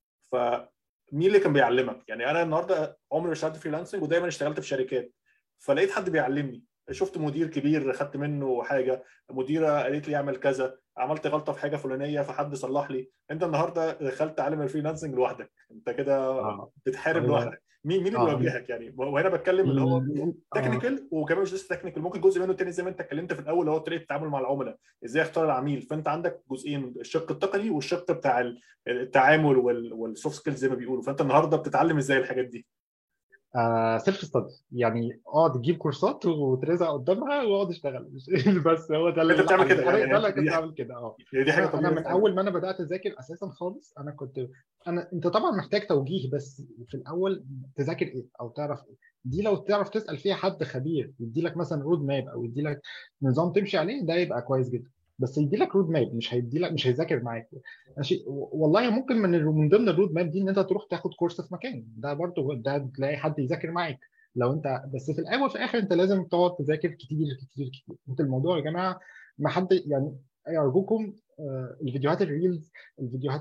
فمين اللي كان بيعلمك يعني انا النهارده عمري ما اشتغلت فريلانسنج ودايما اشتغلت في شركات فلقيت حد بيعلمني شفت مدير كبير خدت منه حاجه مديره قالت لي اعمل كذا عملت غلطه في حاجه فلانيه فحد صلح لي انت النهارده دخلت عالم الفريلانسنج لوحدك انت كده آه. بتحارب آه. لوحدك مين مين اللي بيواجهك يعني وهنا بتكلم اللي هو تكنيكال وكمان مش بس تكنيكال ممكن جزء منه تاني زي ما انت اتكلمت في الاول اللي هو طريقه التعامل مع العملاء ازاي اختار العميل فانت عندك جزئين الشق التقني والشق بتاع التعامل والسوفت سكيلز زي ما بيقولوا فانت النهارده بتتعلم ازاي الحاجات دي سيلف ستادي يعني اقعد تجيب كورسات وترزع قدامها واقعد اشتغل بس هو ده اللي انت بتعمل كده يعني ده اللي كنت بعمل كده اه دي حاجه انا من اول ما انا بدات اذاكر اساسا خالص انا كنت انا انت طبعا محتاج توجيه بس في الاول تذاكر ايه او تعرف ايه دي لو تعرف تسال فيها حد خبير يدي لك مثلا رود ماب او يدي لك نظام تمشي عليه ده يبقى كويس جدا بس يدي لك رود ماب مش هيدي لك مش هيذاكر معاك ماشي والله ممكن من من ضمن الرود ماب دي ان انت تروح تاخد كورس في مكان ده برضه ده تلاقي حد يذاكر معاك لو انت بس في الاول وفي الاخر انت لازم تقعد تذاكر كتير كتير كتير انت الموضوع يا جماعه ما حد يعني ارجوكم الفيديوهات الريلز الفيديوهات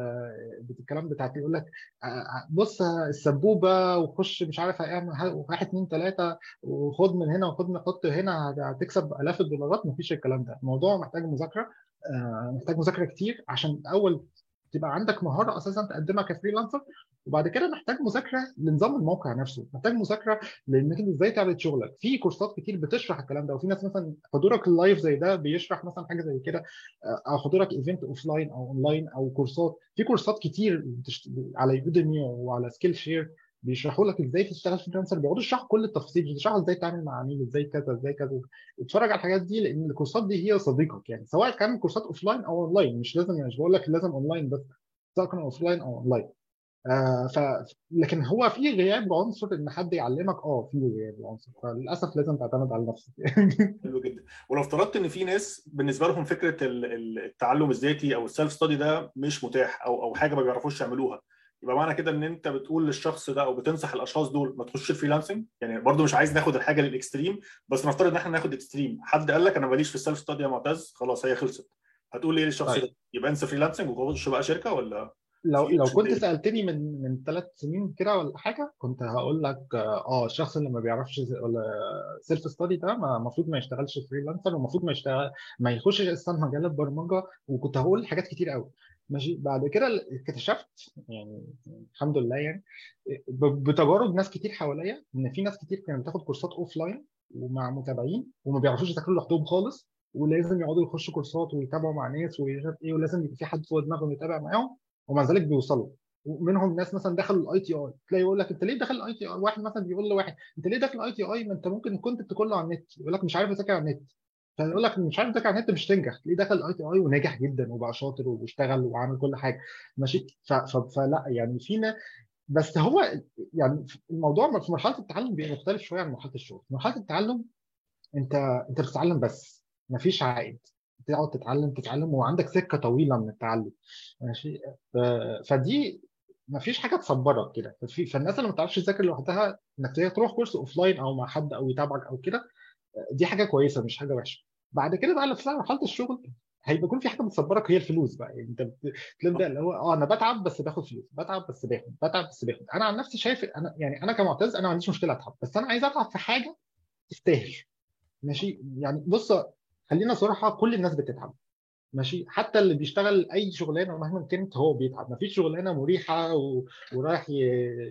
الكلام بتاعت يقول لك بص السبوبه وخش مش عارف اعمل واحد اثنين ثلاثه وخد من هنا وخد من حط هنا هتكسب الاف الدولارات مفيش الكلام ده الموضوع محتاج مذاكره محتاج مذاكره كتير عشان الاول تبقى عندك مهاره اساسا تقدمها كفريلانسر وبعد كده محتاج مذاكره لنظام الموقع نفسه محتاج مذاكره لانك ازاي تعرض شغلك في كورسات كتير بتشرح الكلام ده وفي ناس مثلا حضورك اللايف زي ده بيشرح مثلا حاجه زي كده او حضورك ايفنت اوف لاين او اونلاين او كورسات في كورسات كتير على يوديمي وعلى سكيل شير بيشرحوا لك ازاي تشتغل فريلانسر بيقعدوا يشرحوا كل التفاصيل بيشرحوا ازاي تتعامل مع عميل ازاي كذا ازاي كذا اتفرج على الحاجات دي لان الكورسات دي هي صديقك يعني سواء كان كورسات اوف لاين او اونلاين مش لازم مش بقول لك لازم اونلاين بس سواء كان اوف لاين او اونلاين آه ف لكن هو في غياب عنصر ان حد يعلمك اه في غياب عنصر فللاسف لازم تعتمد على نفسك حلو جدا ولو افترضت ان في ناس بالنسبه لهم فكره التعلم الذاتي او السيلف ستادي ده مش متاح او او حاجه ما بيعرفوش يعملوها يبقى معنى كده ان انت بتقول للشخص ده او بتنصح الاشخاص دول ما تخش الفريلانسنج يعني برضو مش عايز ناخد الحاجه للاكستريم بس نفترض ان احنا ناخد اكستريم حد قال لك انا ماليش في السيلف ستادي يا معتز خلاص هي خلصت هتقول ايه للشخص ده يبقى انسى فريلانسنج وخش بقى شركه ولا لو لو كنت سالتني من من ثلاث سنين كده ولا حاجه كنت هقول لك اه الشخص اللي ما بيعرفش ولا سيلف ستادي ده المفروض ما يشتغلش فريلانسر والمفروض ما يشتغل ما يخشش اصلا مجال البرمجه وكنت هقول حاجات كتير قوي ماشي بعد كده اكتشفت يعني الحمد لله يعني ب- بتجارب ناس كتير حواليا ان في ناس كتير كانت بتاخد كورسات اوف لاين ومع متابعين وما بيعرفوش يذاكروا لوحدهم خالص ولازم يقعدوا يخشوا كورسات ويتابعوا مع ناس ومش عارف ايه ولازم يبقى في حد فوق دماغهم يتابع معاهم ومع ذلك بيوصلوا ومنهم ناس مثلا دخلوا الاي تي اي تلاقي يقول لك انت ليه داخل الاي تي اي واحد مثلا بيقول لواحد انت ليه داخل الاي تي اي ما انت ممكن كنت كله على النت يقول لك مش عارف اذاكر على النت فيقول لك مش عارف تذاكر على النت مش تنجح ليه دخل الاي تي اي ونجح جدا وبقى شاطر واشتغل وعمل كل حاجه ماشي ف- ف- فلا يعني فينا بس هو يعني الموضوع في مرحله التعلم بيبقى مختلف شويه عن مرحله الشغل في مرحله التعلم انت انت بتتعلم بس مفيش عائد تقعد تتعلم تتعلم وعندك سكه طويله من التعلم ماشي ف- فدي مفيش حاجه تصبرك كده ففي فالناس اللي ما تعرفش تذاكر لوحدها انك تروح كورس اوف لاين او مع حد او يتابعك او كده دي حاجه كويسه مش حاجه وحشه بعد كده بقى في مرحله الشغل هيبقى يكون في حاجه بتصبرك هي الفلوس بقى يعني انت بت- بتبدا اللي هو اه انا بتعب بس باخد فلوس بتعب بس باخد بتعب بس باخد انا عن نفسي شايف انا يعني انا كمعتز انا ما عنديش مشكله اتعب بس انا عايز اتعب في حاجه تستاهل ماشي يعني بص خلينا صراحه كل الناس بتتعب ماشي حتى اللي بيشتغل اي شغلانه مهما كانت هو بيتعب مفيش شغلانه مريحه و... ورايح ي...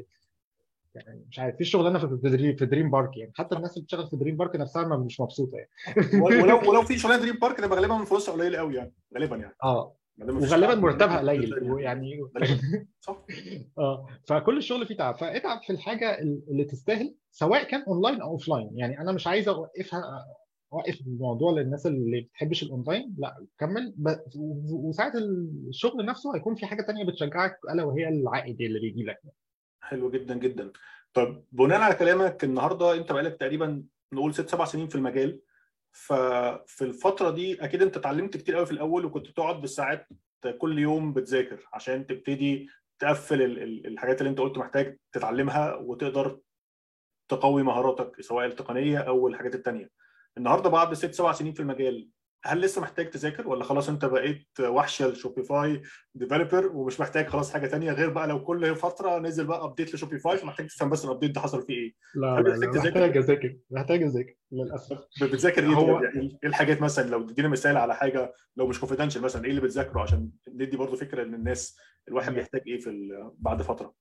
يعني مش عارف في شغلانه في في دريم في دريم بارك يعني حتى الناس اللي بتشتغل في دريم بارك نفسها ما- مش مبسوطه يعني ولو ولو في شغلانه دريم بارك تبقى غالبا فلوسها قليله قوي يعني غالبا يعني اه ما دام مفيش وغالبا تعب، مرتبها غالباً قليل يعني. ويعني غالباً. صح اه فكل الشغل فيه تعب فاتعب في الحاجه اللي تستاهل سواء كان اونلاين او اوفلاين يعني انا مش عايز اوقفها اوقف الموضوع للناس اللي ما بتحبش الاونلاين لا كمل ب... و- وساعه الشغل نفسه هيكون في حاجه تانية بتشجعك الا وهي العائد اللي بيجي لك حلو جدا جدا طب بناء على كلامك النهارده انت بقالك تقريبا نقول ست سبع سنين في المجال ففي الفتره دي اكيد انت اتعلمت كتير قوي في الاول وكنت بتقعد بالساعات كل يوم بتذاكر عشان تبتدي تقفل ال- ال- الحاجات اللي انت قلت محتاج تتعلمها وتقدر تقوي مهاراتك سواء التقنيه او الحاجات التانيه النهارده بعد ست سبع سنين في المجال هل لسه محتاج تذاكر ولا خلاص انت بقيت وحش الشوبيفاي ديفلوبر ومش محتاج خلاص حاجه تانية غير بقى لو كل فتره نزل بقى ابديت لشوبيفاي فمحتاج تفهم بس الابديت ده حصل فيه ايه لا هل لا محتاج لا تذاكر؟ محتاج اذاكر محتاج اذاكر للاسف بتذاكر ايه هو- طيب؟ يعني ايه الحاجات مثلا لو تدينا مثال على حاجه لو مش كونفيدنشال مثلا ايه اللي بتذاكره عشان ندي برضو فكره ان الناس الواحد تمام. بيحتاج ايه في ال- بعد فتره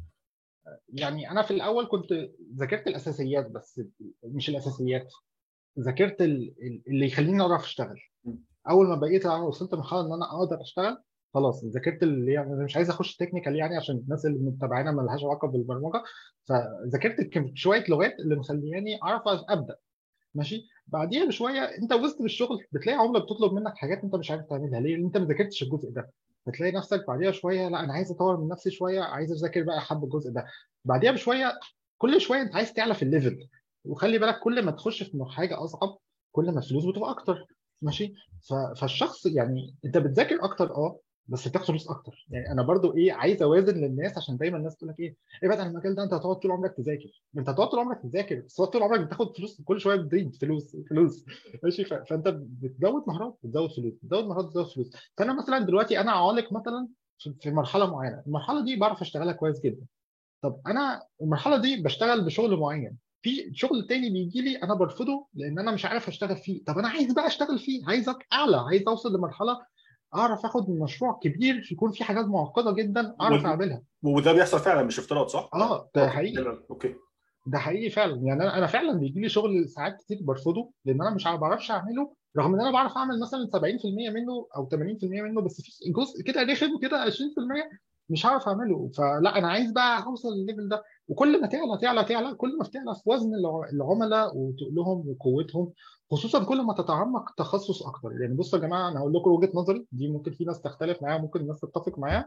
يعني انا في الاول كنت ذاكرت الاساسيات بس مش الاساسيات ذاكرت ال- ال- اللي يخليني اعرف اشتغل م. اول ما بقيت انا وصلت لمرحله ان انا اقدر اشتغل خلاص ذاكرت اللي يعني أنا مش عايز اخش تكنيكال يعني عشان الناس اللي متابعانا ما لهاش علاقه بالبرمجه فذاكرت كم- شويه لغات اللي مخلياني اعرف ابدا ماشي بعديها بشويه انت وسط بالشغل بتلاقي عمله بتطلب منك حاجات انت مش عارف تعملها ليه؟ لان انت ما ذاكرتش الجزء ده بتلاقي نفسك بعديها شويه لا انا عايز اطور من نفسي شويه عايز اذاكر بقى حب الجزء ده بعديها بشويه كل شويه انت عايز تعلى في الليفل وخلي بالك كل ما تخش في حاجه اصعب كل ما الفلوس بتبقى اكتر ماشي ف- فالشخص يعني انت بتذاكر اكتر اه بس بتاخد فلوس اكتر يعني انا برضو ايه عايز اوازن للناس عشان دايما الناس تقول لك ايه ايه بقى المجال ده انت هتقعد طول عمرك تذاكر انت هتقعد طول عمرك تذاكر بس هو طول عمرك بتاخد فلوس كل شويه بتزيد فلوس فلوس ماشي ف- فانت بتزود مهارات بتزود فلوس بتزود مهارات بتزود فلوس فانا مثلا دلوقتي انا عالق مثلا في- في مرحله معينه المرحله دي بعرف اشتغلها كويس جدا طب انا المرحله دي بشتغل بشغل معين في شغل تاني بيجي لي انا برفضه لان انا مش عارف اشتغل فيه طب انا عايز بقى اشتغل فيه عايز أك- اعلى عايز اوصل لمرحله اعرف اخد مشروع كبير يكون فيه حاجات معقده جدا اعرف وال- اعملها وده بيحصل فعلا مش افتراض صح؟ اه ده أوكي. حقيقي اوكي ده حقيقي فعلا يعني انا انا فعلا بيجي لي شغل ساعات كتير برفضه لان انا مش عارف- بعرفش اعمله رغم ان انا بعرف اعمل مثلا 70% منه او 80% منه بس في جزء كده رخم كده 20% مش هعرف اعمله فلا انا عايز بقى اوصل للليفل ده وكل ما تعلى تعلى تعلى كل ما بتعلى في وزن الع- العملاء وتقلهم وقوتهم خصوصا كل ما تتعمق تخصص اكتر يعني بصوا يا جماعه انا هقول لكم وجهه نظري دي ممكن في ناس تختلف معايا ممكن الناس تتفق معايا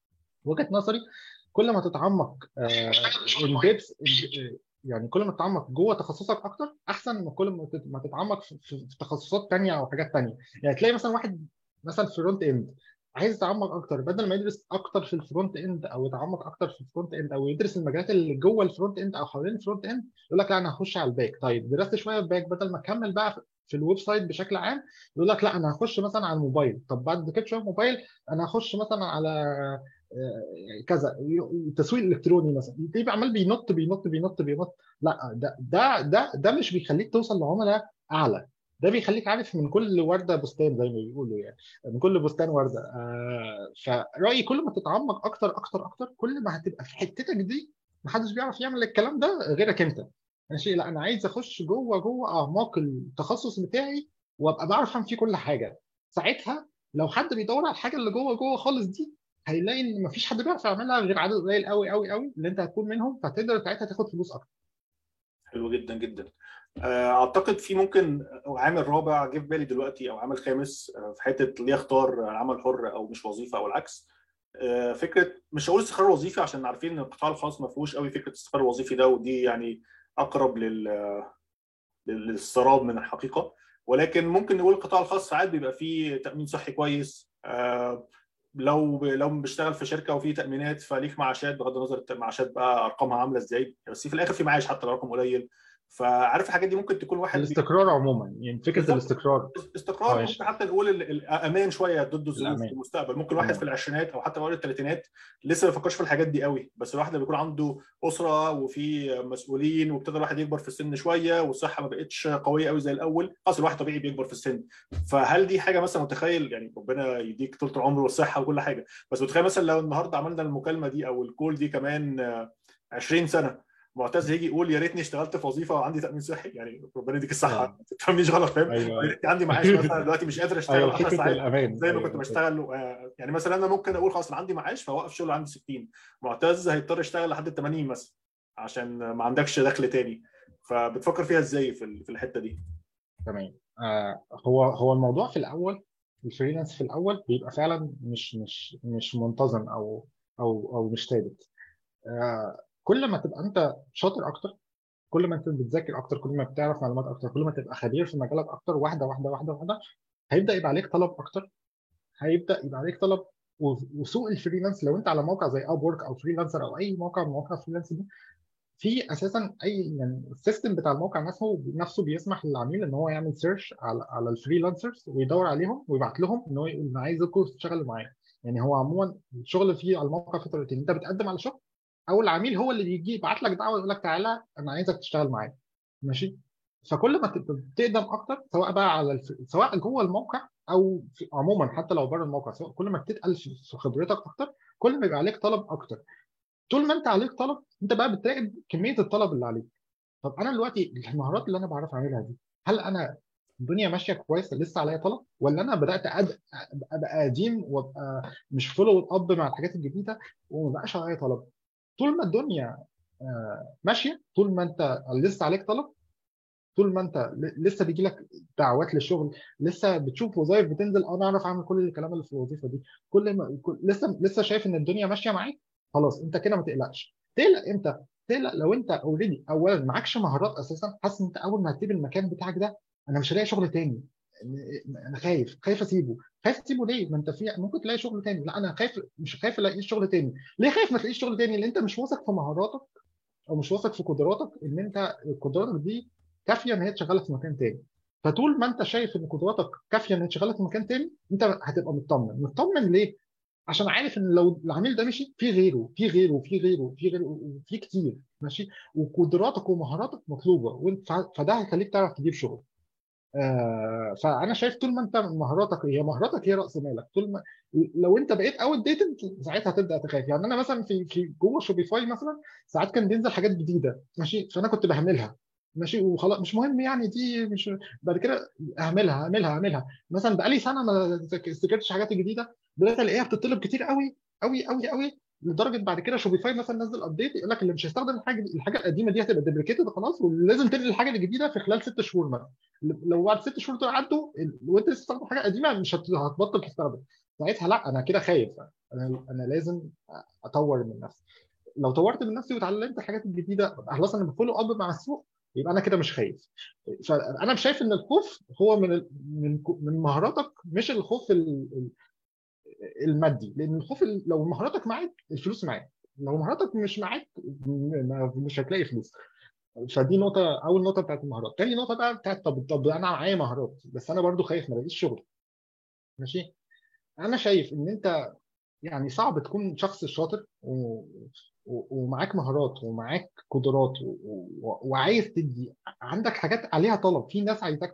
وجهه نظري كل ما تتعمق آه in depth يعني كل ما تتعمق جوه تخصصك اكتر احسن من كل ما تت- ما تتعمق في, في في تخصصات تانية او حاجات تانية يعني تلاقي مثلا واحد مثلا فرونت اند عايز يتعمق اكتر بدل ما يدرس اكتر في الفرونت اند او يتعمق اكتر في الفرونت اند او يدرس المجالات اللي جوه الفرونت اند او حوالين الفرونت اند يقول لك لا انا هخش على الباك طيب درست شويه الباك بدل ما اكمل بقى في- في الويب سايت بشكل عام يقول لك لا انا هخش مثلا على الموبايل طب بعد كده شويه موبايل انا هخش مثلا على آه، كذا تسويق الكتروني مثلا تلاقيه عمال بينط بينط بينط بينط لا ده ده ده ده مش بيخليك توصل لعملاء اعلى ده بيخليك عارف من كل ورده بستان زي ما بيقولوا يعني من كل بستان ورده آه فرايي كل ما تتعمق اكتر اكتر اكتر كل ما هتبقى في حتتك دي محدش بيعرف يعمل الكلام ده غيرك انت ماشي لا انا عايز اخش جوه جوه اعماق التخصص بتاعي وابقى بعرف افهم فيه كل حاجه ساعتها لو حد بيدور على الحاجه اللي جوه جوه خالص دي هيلاقي ان مفيش حد بيعرف يعملها غير عدد قليل قوي قوي قوي اللي انت هتكون منهم فتقدر ساعتها تاخد فلوس اكتر حلو جدا جدا اعتقد في ممكن عامل رابع جه في بالي دلوقتي او عامل خامس في حته ليه اختار عمل حر او مش وظيفه او العكس فكره مش هقول استقرار وظيفي عشان عارفين ان القطاع الخاص ما فيهوش قوي فكره الاستقرار الوظيفي ده ودي يعني اقرب لل للسراب من الحقيقه ولكن ممكن نقول القطاع الخاص ساعات بيبقى فيه تامين صحي كويس لو لو بتشتغل في شركه وفي تامينات فليك معاشات بغض النظر المعاشات بقى ارقامها عامله ازاي بس في الاخر في معاش حتى لو رقم قليل فعارف الحاجات دي ممكن تكون واحد الاستقرار عموما يعني فكره بالزبط. الاستقرار استقرار ممكن حتى نقول الامان شويه ضد الظروف في المستقبل ممكن واحد في العشرينات او حتى اوائل الثلاثينات لسه ما بيفكرش في الحاجات دي قوي بس الواحد اللي بيكون عنده اسره وفي مسؤولين وابتدى الواحد يكبر في السن شويه والصحه ما بقتش قويه قوي زي الاول خلاص الواحد طبيعي بيكبر في السن فهل دي حاجه مثلا متخيل يعني ربنا يديك طول العمر والصحه وكل حاجه بس متخيل مثلا لو النهارده عملنا المكالمه دي او الكول دي كمان 20 سنه معتز هيجي يقول يا ريتني اشتغلت في وظيفه وعندي تامين صحي يعني ربنا يديك الصحه ما تفهمنيش غلط فاهم أيوة. يا ريتني عندي معاش مثلا دلوقتي مش قادر اشتغل أيوة 10 ساعات الأمان. زي ما أيوة. كنت بشتغل يعني مثلا انا ممكن اقول خلاص انا عندي معاش فاوقف شغل عندي 60 معتز هيضطر يشتغل لحد ال 80 مثلا عشان ما عندكش دخل تاني فبتفكر فيها ازاي في في الحته دي؟ تمام آه هو هو الموضوع في الاول الفريلانس في الاول بيبقى فعلا مش مش مش منتظم او او او مش ثابت آه كل ما تبقى انت شاطر اكتر كل ما انت بتذاكر اكتر كل ما بتعرف معلومات اكتر كل ما تبقى خبير في مجالك اكتر واحده واحده واحده واحده هيبدا يبقى عليك طلب اكتر هيبدا يبقى عليك طلب وسوق الفريلانس لو انت على موقع زي اب وورك او فريلانسر او اي موقع من مواقع الفريلانس دي في اساسا اي يعني السيستم بتاع الموقع نفسه نفسه بيسمح للعميل ان هو يعمل سيرش على على الفريلانسرز ويدور عليهم ويبعت لهم ان هو يقول انا عايزكم تشتغلوا معايا يعني هو عموما الشغل فيه على الموقع في طريقتين انت بتقدم على شغل او العميل هو اللي بيجي يبعت لك دعوه يقول لك تعالى انا عايزك تشتغل معايا ماشي فكل ما تقدم اكتر سواء بقى على الف... سواء جوه الموقع او في... عموما حتى لو بره الموقع سواء كل ما بتتقل في خبرتك اكتر كل ما يبقى عليك طلب اكتر طول ما انت عليك طلب انت بقى بتراقب كميه الطلب اللي عليك طب انا دلوقتي المهارات اللي انا بعرف اعملها دي هل انا الدنيا ماشيه كويس لسه عليا طلب ولا انا بدات أد... ابقى قديم وابقى مش فولو اب مع الحاجات الجديده وما بقاش عليا طلب طول ما الدنيا ماشيه طول ما انت لسه عليك طلب طول ما انت لسه بيجي لك دعوات للشغل لسه بتشوف وظائف بتنزل انا اعرف اعمل كل الكلام اللي في الوظيفه دي كل ما كل... لسه لسه شايف ان الدنيا ماشيه معاك خلاص انت كده ما تقلقش تقلق امتى تقلق لو انت اوريدي اولا معكش مهارات اساسا حاسس ان انت اول ما هتسيب المكان بتاعك ده انا مش هلاقي شغل تاني انا خايف خايف اسيبه خايف تسيبه ليه ما انت في ممكن تلاقي شغل تاني لا انا خايف مش خايف الاقي شغل تاني ليه خايف ما تلاقيش شغل تاني لان انت مش واثق في مهاراتك او مش واثق في قدراتك ان انت قدراتك دي كافيه ان هي تشغلك في مكان تاني فطول ما انت شايف ان قدراتك كافيه ان هي تشغلك في مكان تاني انت هتبقى مطمن مطمن ليه عشان عارف ان لو العميل ده مشي في غيره في غيره في غيره في غيره في كتير ماشي وقدراتك ومهاراتك مطلوبه فده هيخليك تعرف تجيب شغل آه فانا شايف طول ما انت مهاراتك هي مهاراتك هي راس مالك طول ما لو انت بقيت اوت ديتد ساعتها هتبدا تخاف يعني انا مثلا في في جوه شوبيفاي مثلا ساعات كان بينزل حاجات جديده ماشي فانا كنت بهملها ماشي وخلاص مش مهم يعني دي مش بعد كده اعملها اعملها اعملها مثلا بقالي سنه ما ذاكرتش حاجات جديده بدات الاقيها بتطلب كتير قوي قوي قوي قوي لدرجه بعد كده شوبيفاي مثلا نزل ابديت يقول لك اللي مش هيستخدم الحاجه الحاجه القديمه دي هتبقى ديبريكيتد خلاص ولازم تنقل الحاجه الجديده في خلال ست شهور مثلا لو بعد ست شهور دول عدوا وانت لسه بتستخدم حاجه قديمه مش هتبطل تستخدم ساعتها لا انا كده خايف انا انا لازم اطور من نفسي لو طورت من نفسي وتعلمت الحاجات الجديده خلاص انا بفولو اب مع السوق يبقى انا كده مش خايف فانا شايف ان الخوف هو من من من مهاراتك مش الخوف المادي لان الخوف لو مهاراتك معاك الفلوس معاك لو مهاراتك مش معاك مش هتلاقي فلوس فدي نقطه اول نقطه بتاعت المهارات تاني نقطه بقى بتاعت طب طب انا معايا مهارات بس انا برضو خايف ما الاقيش شغل ماشي انا شايف ان انت يعني صعب تكون شخص شاطر و... ومعاك مهارات ومعاك قدرات و... و... وعايز تدي عندك حاجات عليها طلب في ناس عايزاك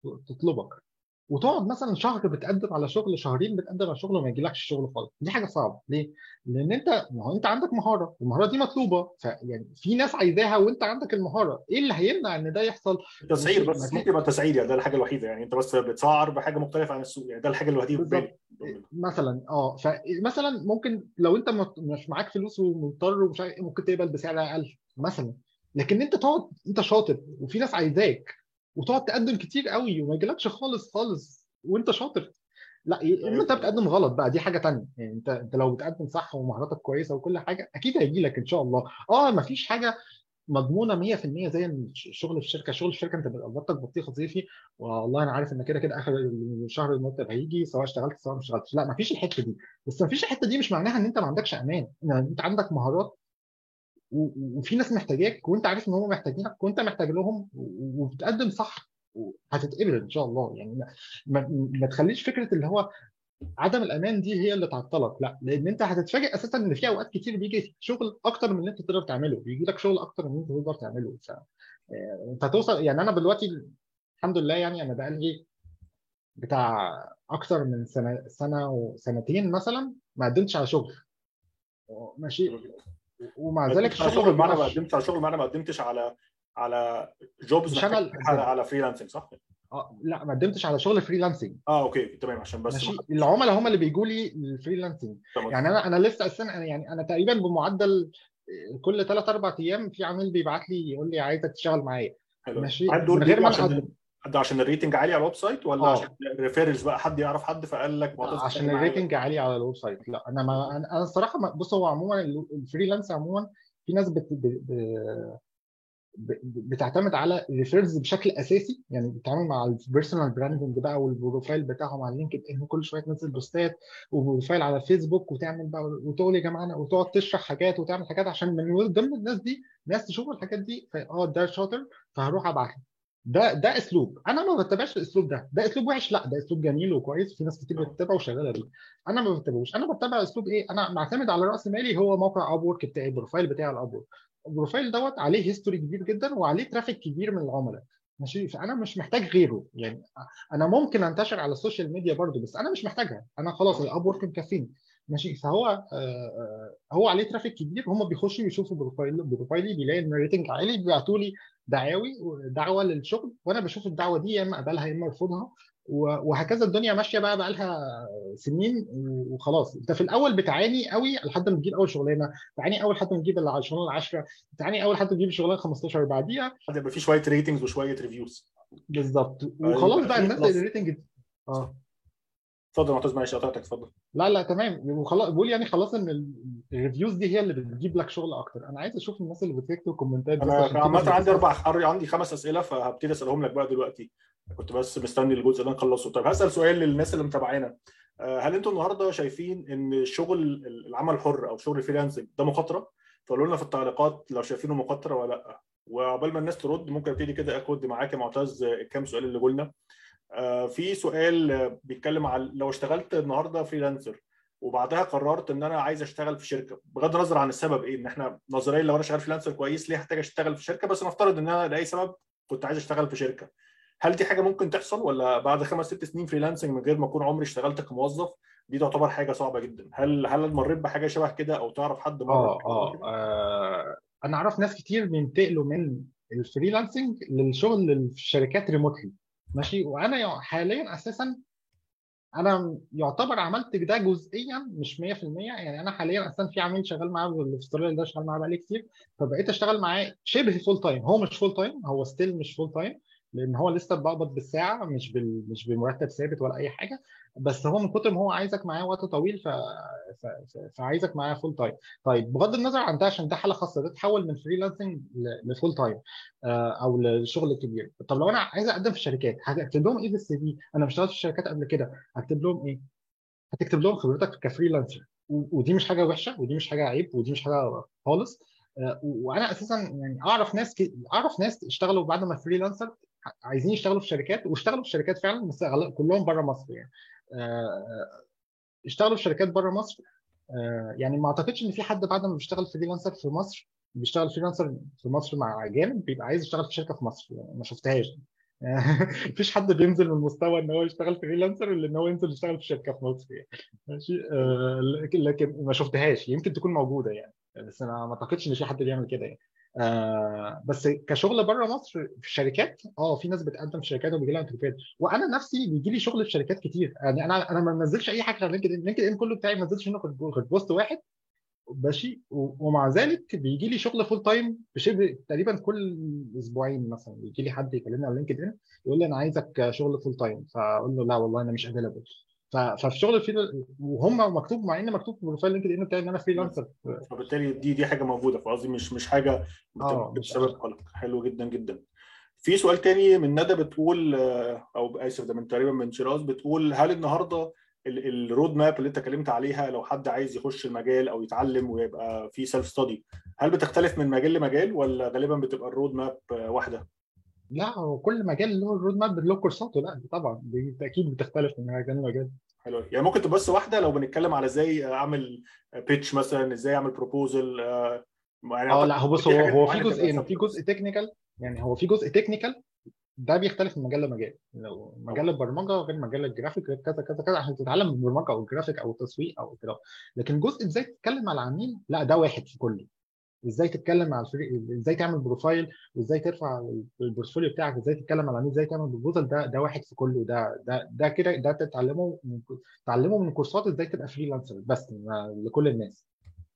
تطلبك وتقعد مثلا شهر بتقدم على شغل شهرين بتقدم على شغل وما يجيلكش الشغل خالص دي حاجه صعبه ليه؟ لان انت ما هو انت عندك مهاره المهاره دي مطلوبه فيعني في ناس عايزاها وانت عندك المهاره ايه اللي هيمنع ان ده يحصل تسعير ماشي، بس ما ممكن يبقى تسعير يعني ده الحاجه الوحيده يعني انت بس بتسعر بحاجه مختلفه عن السوق يعني ده الحاجه الوحيده في بالي مثلا اه فمثلا ممكن لو انت مت- مش معاك فلوس ومضطر ومش عارف إيه، ممكن تقبل بسعر اقل مثلا لكن انت تقعد انت شاطر وفي ناس عايزاك وتقعد تقدم كتير قوي وما يجيلكش خالص خالص وانت شاطر لا ي- اما انت بتقدم غلط بقى دي حاجه تانية يعني انت انت لو بتقدم صح ومهاراتك كويسه وكل حاجه اكيد هيجي لك ان شاء الله اه ما فيش حاجه مضمونه 100% زي الشغل في الشركه شغل في الشركه انت بيبقى مرتب بطيخ صيفي والله انا عارف ان كده كده اخر الشهر المرتب هيجي سواء اشتغلت سواء ما اشتغلتش لا ما فيش الحته دي بس ما فيش الحته دي مش معناها ان انت ما عندكش امان ان انت عندك مهارات و- وفي ناس محتاجاك وانت عارف ان هم محتاجينك وانت محتاج لهم و- وبتقدم صح هتتقبل ان شاء الله يعني ما, ما, ما تخليش فكره اللي هو عدم الامان دي هي اللي تعطلك لا لان انت هتتفاجئ اساسا ان في اوقات كتير بيجي شغل اكتر من اللي انت تقدر تعمله بيجي لك شغل اكتر من اللي انت تقدر تعمله ف آه، انت هتوصل يعني انا دلوقتي الحمد لله يعني انا بقالي بتاع اكتر من سنه سنه وسنتين مثلا ما قدمتش على شغل ماشي ومع ما ذلك قدمتش على الشغل شغل ما معنى ما بيقفش. قدمتش على شغل معنى ما قدمتش على على جوبز مش أنا محتاج ال- على على فريلانسنج صح؟ اه لا ما قدمتش على شغل فريلانسنج اه اوكي تمام عشان بس ماشي ما- العملاء هم اللي بيجوا لي الفريلانسنج تمام. يعني انا انا لسه اساسا أنا يعني انا تقريبا بمعدل كل ثلاث اربع ايام في عميل بيبعت لي يقول لي عايزك تشتغل معايا حلو ماشي هل دول من غير بيجوا ما انا عشان اقدم ده عشان الريتنج عالي على الويب سايت ولا آه. عشان ريفيرلز بقى حد يعرف حد فقال لك معتز عشان اشتغل معايا؟ الريتنج عالي على الويب سايت لا انا ما انا أنا الصراحه ما- بص هو عموما ال- الفريلانس عموما في ناس بت... ب... ب... ب- بتعتمد على ريفيرز بشكل اساسي يعني بتتعامل مع البيرسونال براندنج بقى والبروفايل بتاعهم على لينكد ان كل شويه تنزل بوستات وبروفايل على فيسبوك وتعمل بقى وتقول يا جماعه أنا- وتقعد تشرح حاجات وتعمل حاجات عشان من ضمن الناس دي ناس تشوف الحاجات دي ف- اه ده شاطر فهروح ابعت له ده ده اسلوب انا ما بتبعش الاسلوب ده ده اسلوب وحش لا ده اسلوب جميل وكويس في ناس كتير بتتبعه وشغاله بيه انا ما بتبعوش انا بتبع اسلوب ايه انا معتمد على راس مالي هو موقع اب وورك بتاعي البروفايل بتاعي على اب وورك البروفايل دوت عليه هيستوري كبير جدا وعليه ترافيك كبير من العملاء ماشي فانا مش محتاج غيره يعني انا ممكن انتشر على السوشيال ميديا برضو بس انا مش محتاجها انا خلاص الاب وورك مكفيني ماشي فهو آه، آه، هو عليه ترافيك كبير هم بيخشوا يشوفوا بروفايل بروفايلي بيلاقي ان الريتنج عالي بيبعتوا لي دعاوي دعوه للشغل وانا بشوف الدعوه دي يا اما اقبلها يا اما ارفضها و- وهكذا الدنيا ماشيه بقى بقى لها سنين وخلاص انت في الاول بتعاني قوي لحد ما تجيب اول شغلانه تعاني اول لحد ما تجيب الشغلانه العاشره تعاني اول لحد ما تجيب الشغلانه 15 بعديها حد يبقى فيه شويه ريتنجز وشويه ريفيوز بالظبط وخلاص يبقى بقى في الناس خلاص. الريتنج اه اتفضل يا معتز معلش قطعتك اتفضل لا لا تمام وخلاص بقول يعني خلاص ان ال- الريفيوز دي هي اللي بتجيب لك شغل اكتر انا عايز اشوف الناس اللي بتكتب كومنتات بس انا عشان في عامة ناس عندي بتسأل- اربع حر... عندي خمس اسئله فهبتدي اسالهم لك بقى دلوقتي كنت بس مستني الجزء ده نخلصه طيب هسال سؤال للناس اللي متابعانا آه، هل انتوا النهارده شايفين ان شغل العمل الحر او شغل الفريلانسنج ده مخاطره؟ فقولوا لنا في التعليقات لو شايفينه مخاطره ولا لا وعقبال ما الناس ترد ممكن ابتدي كده اخد معاك يا معتز الكام سؤال اللي قلنا آه، في سؤال آه، بيتكلم على لو اشتغلت النهارده فريلانسر وبعدها قررت ان انا عايز اشتغل في شركه بغض النظر عن السبب ايه ان احنا نظريا لو انا شغال فريلانسر كويس ليه هحتاج اشتغل في شركه بس نفترض ان انا لاي سبب كنت عايز اشتغل في شركه هل دي حاجه ممكن تحصل ولا بعد خمس ست سنين فريلانسنج من غير ما اكون عمري اشتغلت كموظف دي تعتبر حاجه صعبه جدا هل هل مريت بحاجه شبه كده او تعرف حد مر اه بحاجة اه كده؟ آه، انا اعرف ناس كتير بينتقلوا من الفريلانسنج للشغل في شركات ريموتلي ماشي وانا يع- حاليا اساسا انا يعتبر عملت ده جزئيا مش 100% يعني انا حاليا اساسا في عميل شغال معاه اللي في استراليا ده شغال معاه بقالي كتير فبقيت اشتغل معاه شبه فول تايم هو مش فول تايم هو ستيل مش فول تايم لان هو لسه بقبض بالساعه مش بال... مش بمرتب ثابت ولا اي حاجه بس هو من كتر ما هو عايزك معاه وقت طويل ف... ف... ف... فعايزك معاه فول تايم طيب بغض النظر عن ده عشان ده حاله خاصه ده تحول من فريلانسنج ل... لفول تايم آه، او للشغل كبير طب لو انا عايز اقدم في شركات هكتب لهم ايه في السي في انا اشتغلت في شركات قبل كده هكتب لهم ايه هتكتب لهم خبرتك كفريلانسر و- ودي مش حاجه وحشه ودي مش حاجه عيب ودي مش حاجه خالص آه، و- وانا اساسا يعني اعرف ناس ك... اعرف ناس اشتغلوا بعد ما فريلانسر عايزين يشتغلوا في شركات واشتغلوا في شركات فعلا بس أغلب- كلهم بره مصر يعني آه، اشتغلوا في شركات بره مصر آه، يعني ما اعتقدش ان في حد بعد ما بيشتغل فريلانسر في مصر بيشتغل فريلانسر في مصر مع اجانب بيبقى عايز يشتغل في شركه في مصر يعني ما شفتهاش مفيش حد بينزل من مستوى ان هو يشتغل فريلانسر الا ان هو ينزل يشتغل في شركه في مصر يعني ماشي آه، لكن لكن ما شفتهاش يمكن تكون موجوده يعني بس انا ما اعتقدش ان في حد بيعمل كده يعني آه بس كشغل بره مصر في الشركات اه في ناس بتقدم في شركات وبيجي لها انترفيوهات وانا نفسي بيجي لي شغل في شركات كتير يعني انا انا ما بنزلش اي حاجه على لينكد ان لينكد ان كله بتاعي ما بنزلش منه غير غير بوست واحد ماشي و- ومع ذلك بيجي لي شغل فول تايم بشبه تقريبا كل اسبوعين مثلا بيجي لي حد يكلمني على لينكد ان يقول لي انا عايزك شغل فول تايم فاقول له لا والله انا مش افيلبل ففي شغل الفريل وهم مكتوب مع ان مكتوب في بروفايل لينكد ان بتاعي ان انا فريلانسر فبالتالي دي دي حاجه موجوده فقصدي مش مش حاجه اه بت- مش بسبب قلق حلو جدا جدا في سؤال تاني من ندى بتقول آه، او اسف ده من تقريبا من شيراز بتقول هل النهارده ال- الرود ماب اللي انت اتكلمت عليها لو حد عايز يخش المجال او يتعلم ويبقى في سيلف ستادي هل بتختلف من مجال لمجال ولا غالبا بتبقى الرود ماب آه، واحده؟ لا هو كل مجال له الرود ماب له كورساته لا دي طبعا دي اكيد بتختلف من مجال لمجال حلو يعني ممكن تبقى بس واحده لو بنتكلم على ازاي اعمل بيتش مثلا ازاي اعمل بروبوزل يعني اه أعتقد لا هو بص في هو حاجات هو في معينة تبقى جزئين في ثابتة جزء بس. تكنيكال يعني هو في جزء تكنيكال ده بيختلف من مجال لمجال لو مجال البرمجه غير مجال الجرافيك غير كذا كذا كذا عشان تتعلم البرمجه او الجرافيك او التسويق او كده لكن جزء ازاي تتكلم مع العميل لا ده واحد في كله ازاي تتكلم مع الفريق ازاي تعمل بروفايل وازاي ترفع البورتفوليو بتاعك ازاي تتكلم مع العميل ازاي تعمل بروبوزل ده ده واحد في كله ده ده ده كده ده تتعلمه من تعلمه من كورسات ازاي تبقى فريلانسر بس ما- لكل الناس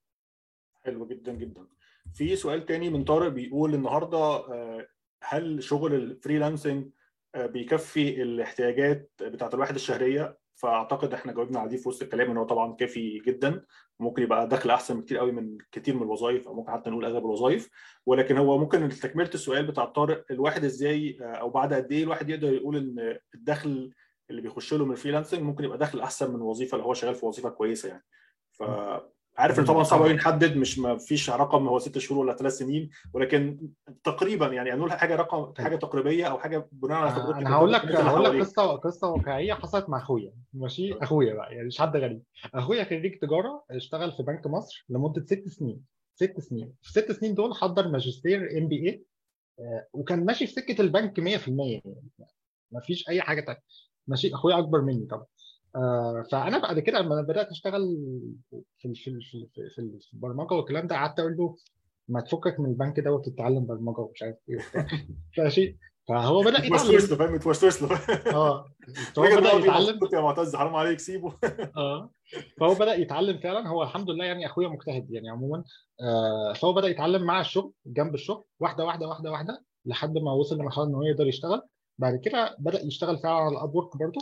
حلو جدا جدا في سؤال تاني من طارق بيقول النهارده آه، هل شغل الفريلانسنج آه، بيكفي الاحتياجات بتاعت الواحد الشهريه فاعتقد احنا جاوبنا على دي في وسط الكلام ان هو طبعا كافي جدا ممكن يبقى دخل احسن بكتير قوي من كتير من الوظائف او ممكن حتى نقول اغلب الوظائف ولكن هو ممكن تكمله السؤال بتاع طارق الواحد ازاي آه، او بعد قد ايه الواحد يقدر يقول ان الدخل اللي بيخش له من الفريلانسنج ممكن يبقى دخل احسن من الوظيفه اللي هو شغال في وظيفه كويسه يعني ف عارف ان طبعا صعب قوي نحدد مش ما فيش رقم هو ست شهور ولا ثلاث سنين ولكن تقريبا يعني هنقول حاجه رقم حاجه تقريبيه او حاجه بناء على خبرتك انا هقول لك الناس اللي هقول لك حواليك. قصه قصه واقعيه حصلت مع اخويا ماشي اخويا بقى يعني مش حد غريب اخويا خريج تجاره اشتغل في بنك مصر لمده ست سنين ست سنين في ست سنين دول حضر ماجستير ام بي اي وكان ماشي في سكه البنك 100% يعني ما فيش اي حاجه تانية ماشي اخويا اكبر مني طبعا آه، فانا بعد كده لما بدات اشتغل في ال- في ال- في ال- في ال- في البرمجه والكلام ده قعدت اقول له ما تفكك من البنك ده وتتعلم برمجه ومش عارف ايه وبتاع ماشي فهو بدا توسوس يتعلم له فاهم توسوس له اه فهو رجع بدا بقى بيه يتعلم مبسوط يا معتز حرام عليك سيبه اه فهو بدا يتعلم فعلا هو الحمد لله يعني اخويا مجتهد يعني عموما آه فهو بدا يتعلم مع الشغل جنب الشغل واحده واحده واحده واحده لحد ما وصل لمرحله ان هو يقدر يشتغل بعد كده بدا يشتغل فعلا على الاب ورك برضه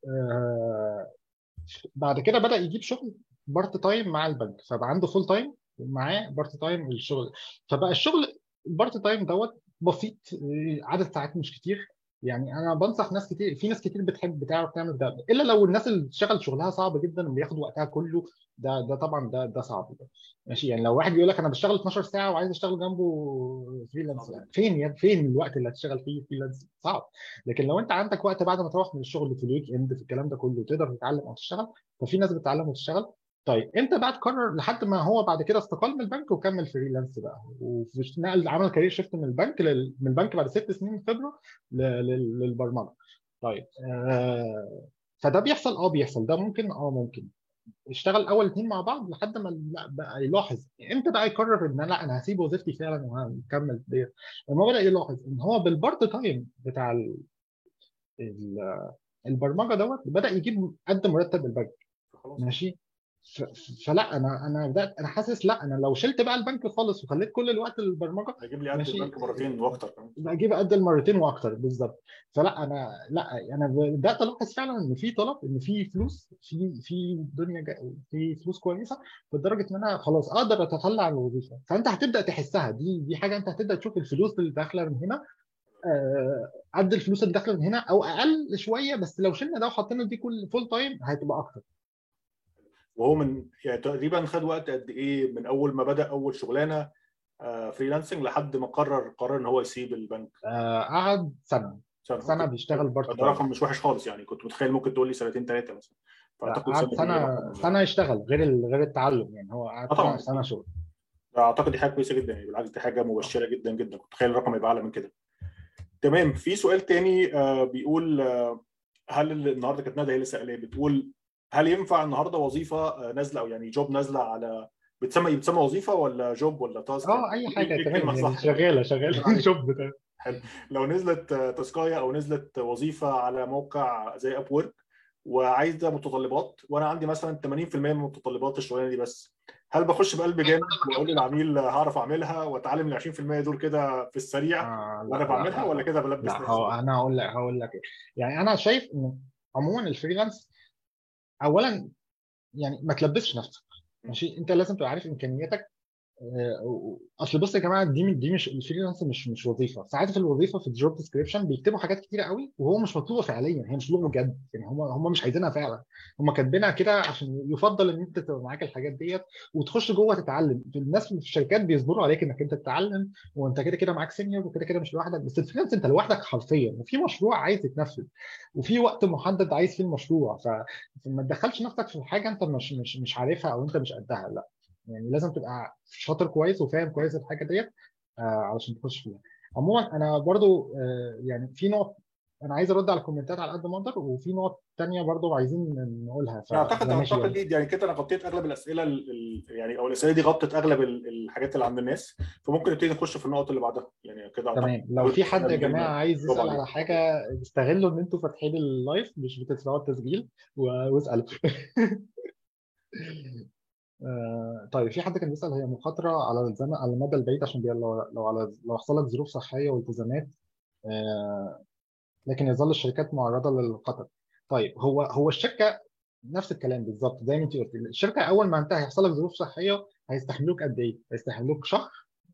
آه بعد كده بدا يجيب شغل بارت تايم مع البنك فبقى عنده فول تايم ومعاه بارت تايم الشغل فبقى الشغل البارت تايم دوت بسيط آه، عدد ساعات مش كتير يعني انا بنصح ناس كتير في ناس كتير بتحب بتعرف تعمل ده الا لو الناس اللي بتشتغل شغلها صعب جدا وبياخد وقتها كله ده ده طبعا ده ده صعب ده. ماشي يعني لو واحد بيقول لك انا بشتغل 12 ساعه وعايز اشتغل جنبه فريلانس يعني فين يا فين الوقت اللي هتشتغل فيه فريلانس صعب لكن لو انت عندك وقت بعد ما تروح من الشغل في الويك اند في الكلام ده كله تقدر تتعلم او تشتغل ففي ناس بتتعلم وتشتغل طيب انت بقى تقرر لحد ما هو بعد كده استقال من البنك وكمل فريلانس بقى ونقل عمل كارير شيفت من البنك لل... من البنك بعد ست سنين خبره ل... لل... للبرمجه طيب آه... فده بيحصل اه بيحصل ده ممكن اه ممكن اشتغل اول اتنين مع بعض لحد ما لا بقى يلاحظ امتى بقى يقرر ان لا انا هسيب وظيفتي فعلا وهكمل ديت لما بدا يلاحظ ان هو بالبارت تايم بتاع ال... ال... البرمجه دوت بدا يجيب قد مرتب البنك خلاص ماشي ف... فلا انا انا بدات انا حاسس لا انا لو شلت بقى البنك خالص وخليت كل الوقت للبرمجه هيجيب لي قد ماشي. البنك مرتين واكتر كمان بجيب قد المرتين واكتر بالظبط فلا انا لا انا بدات الاحظ فعلا ان في طلب ان في فلوس في في الدنيا جا... في فلوس كويسه لدرجه ان انا خلاص اقدر اتخلى عن الوظيفه فانت هتبدا تحسها دي دي حاجه انت هتبدا تشوف الفلوس اللي داخله من هنا آه، قد الفلوس اللي داخله من هنا او اقل شويه بس لو شلنا ده وحطينا دي كل فول تايم هتبقى اكتر وهو من يعني تقريبا خد وقت قد ايه من اول ما بدا اول شغلانه آه، فريلانسنج لحد ما قرر قرر ان هو يسيب البنك آه، قعد سنه سنه أوكي. بيشتغل بارت ده تايم رقم مش وحش خالص يعني كنت متخيل ممكن تقول لي سنتين ثلاثه مثلا فاعتقد قعد دي سنه رقم- سنه يشتغل غير ال- غير التعلم يعني هو قعد آه طبعاً. سنه سنه شغل اعتقد دي حاجه كويسه جدا يعني بالعكس دي حاجه مبشره جدا جدا كنت متخيل الرقم يبقى اعلى من كده تمام في سؤال تاني آه، بيقول آه، هل ال- النهارده كانت ندى هي اللي سألاه بتقول هل ينفع النهارده وظيفه آه، نازله او يعني جوب نازله على بتسمى بتسمى وظيفه ولا جوب ولا تاسك اه اي إيه- حاجه إيه تمام الكلمة يعني الصح؟ شغاله شغاله شوب ده لو نزلت آه، تاسكايه او نزلت وظيفه على موقع زي اب وورك وعايزه متطلبات وانا عندي مثلا 80% من متطلبات الشغلانه دي بس هل بخش بقلب جامد واقول للعميل هعرف اعملها واتعلم ال 20% دول كده في السريع آه لا وانا لا بعملها لا ولا كده بلبس لا نفسي هو انا هقول لك هقول لك إيه. يعني انا شايف ان عموما الفريلانس اولا يعني ما تلبسش نفسك ماشي انت لازم تبقى عارف امكانياتك آه، اصل بص يا جماعه دي دي مش الفريلانس مش مش وظيفه ساعات في الوظيفه في الجوب ديسكريبشن بيكتبوا حاجات كتيره قوي وهو مش مطلوبه فعليا هي مش مطلوبه بجد يعني هم هم مش عايزينها فعلا هم كاتبينها كده عشان يفضل ان انت تبقى معاك الحاجات ديت وتخش جوه تتعلم الناس في الشركات بيصبروا عليك انك انت تتعلم وانت كده كده معاك سينيور وكده كده مش لوحدك بس الفريلانس انت لوحدك حرفيا وفي مشروع عايز يتنفذ وفي وقت محدد عايز فيه المشروع ف- فما تدخلش نفسك في حاجه انت مش مش مش عارفها او انت مش قدها لا يعني لازم تبقى شاطر كويس وفاهم كويس الحاجه ديت آه علشان تخش فيها عموما انا برضو آه يعني في نقط انا عايز ارد على الكومنتات على قد ما اقدر وفي نقط تانية برضو عايزين نقولها يعني اعتقد فماشي اعتقد يعني. دي يعني كده انا غطيت اغلب الاسئله ال- ال- يعني او الاسئله دي غطت اغلب ال- الحاجات اللي عند الناس فممكن نبتدي نخش في النقط اللي بعدها يعني كده اعتقد تمام لو في حد يا جماعه عايز برافو يسال عليك. على حاجه استغلوا ان انتوا فاتحين اللايف مش بتسمعوا التسجيل و- واسالوا آه، طيب في حد كان بيسأل هي مخاطرة على الزمن على المدى البعيد عشان بي- لو لو على لو حصل لك ظروف صحية والتزامات آه، لكن يظل الشركات معرضة للخطر. طيب هو هو الشركة نفس الكلام بالظبط زي ما انت قلت الشركة أول ما انت هيحصل لك ظروف صحية هيستحملوك قد إيه؟ هيستحملوك شهر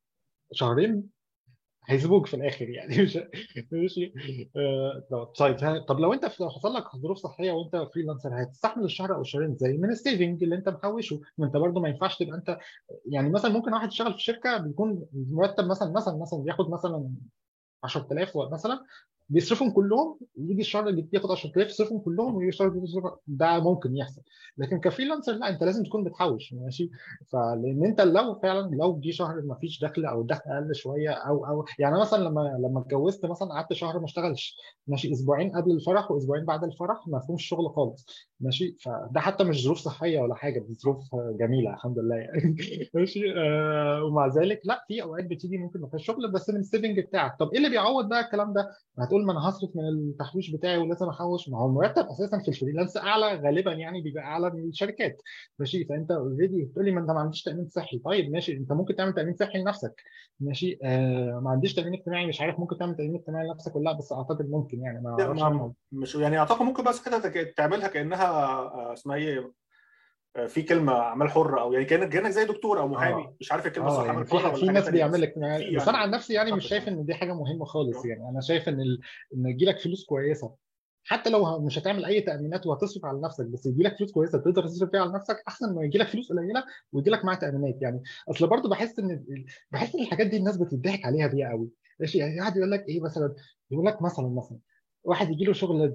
شهرين هيسيبوك في الاخر يعني مش ماشي آه، طب طيب ها- طب لو انت في- لو حصل لك ظروف صحيه وانت فريلانسر هتستحمل الشهر او الشهرين زي من السيفنج اللي انت محوشه ما انت برضه ما ينفعش تبقى انت يعني مثلا ممكن واحد يشتغل في شركه بيكون مرتب مثلا مثلا مثلا بياخد مثلا 10000 مثلا بيصرفهم كلهم يجي الشهر اللي بياخد 10000 يصرفهم كلهم ويجي الشهر اللي بيصرف ده ممكن يحصل لكن كفريلانسر لا انت لازم تكون بتحوش ماشي فلان انت لو فعلا لو جه شهر ما فيش دخل او الدخل اقل شويه او او يعني مثلا لما لما اتجوزت مثلا قعدت شهر ما اشتغلش ماشي اسبوعين قبل الفرح واسبوعين بعد الفرح ما فيهمش شغل خالص ماشي فده حتى مش ظروف صحيه ولا حاجه دي ظروف جميله الحمد لله يعني ماشي آه ومع ذلك لا في اوقات بتيجي ممكن ما فيهاش شغل بس من السيفنج بتاعك طب ايه اللي بيعوض بقى الكلام ده؟ هتقول ما انا هصرف من التحويش بتاعي ولازم احوش ما هو المرتب اساسا في الفريلانس اعلى غالبا يعني بيبقى اعلى من الشركات ماشي فانت اوريدي بتقول لي ما انت ما عنديش تامين صحي طيب ماشي انت ممكن تعمل تامين صحي لنفسك ماشي آه ما عنديش تامين اجتماعي مش عارف ممكن تعمل تامين اجتماعي لنفسك ولا لا بس اعتقد ممكن يعني ما لا اعرفش ما عنه. مش يعني اعتقد ممكن بس كده تك- تعملها كانها آه، اسمها ايه آه، في كلمه اعمال حره او يعني كانك كانك زي دكتور او محامي اه مش عارف الكلمه اه الصح يعني اعمال في حره ولا في حاجه ناس ثانيه بيعمل بس لك في بس انا يعني عن نفسي يعني مش اعتقد شايف يعني ان دي حاجه مهمه خالص آه. يعني انا شايف ان ال... ان يجي لك فلوس كويسه حتى لو ه- مش هتعمل اي تامينات وهتصرف على نفسك بس يجي لك فلوس كويسه تقدر تصرف فيها على نفسك احسن ما يجي لك فلوس قليله ويجي لك معاها تامينات يعني اصل برضو بحس ان ال- بحس ان الحاجات دي الناس بتضحك عليها بيها قوي ماشي يعني واحد يقول لك ايه مثلا يقول لك مثلا مثلا واحد يجي له شغل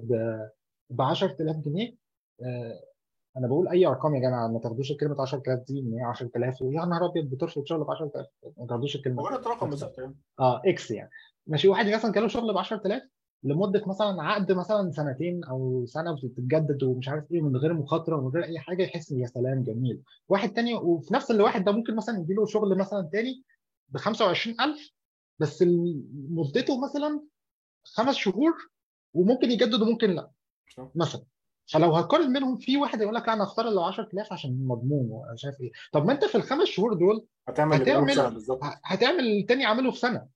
ب 10000 جنيه آه، انا بقول اي ارقام يا جماعه ما تاخدوش كلمه 10000 دي ان هي 10000 ويا نهار ابيض بترفض شغل ب 10000 ما تاخدوش الكلمه مجرد رقم نفسها بالظبط يعني اه اكس يعني ماشي واحد مثلا جاله شغل ب 10000 لمده مثلا عقد مثلا سنتين او سنه وتتجدد ومش عارف ايه من غير مخاطره ومن غير اي حاجه يحس ان يا سلام جميل واحد تاني وفي نفس الواحد ده ممكن مثلا يجي له شغل مثلا تاني ب 25000 بس ال- مدته مثلا خمس شهور وممكن يجدد وممكن لا صح. مثلا فلو هتقارن بينهم في واحد يقول لك لا انا اختار ال 10000 عشان مضمون وانا شايف ايه طب ما انت في الخمس شهور دول هتعمل اللي بيعمله في سنه هتعمل بالظبط هتعمل التاني عامله في سنه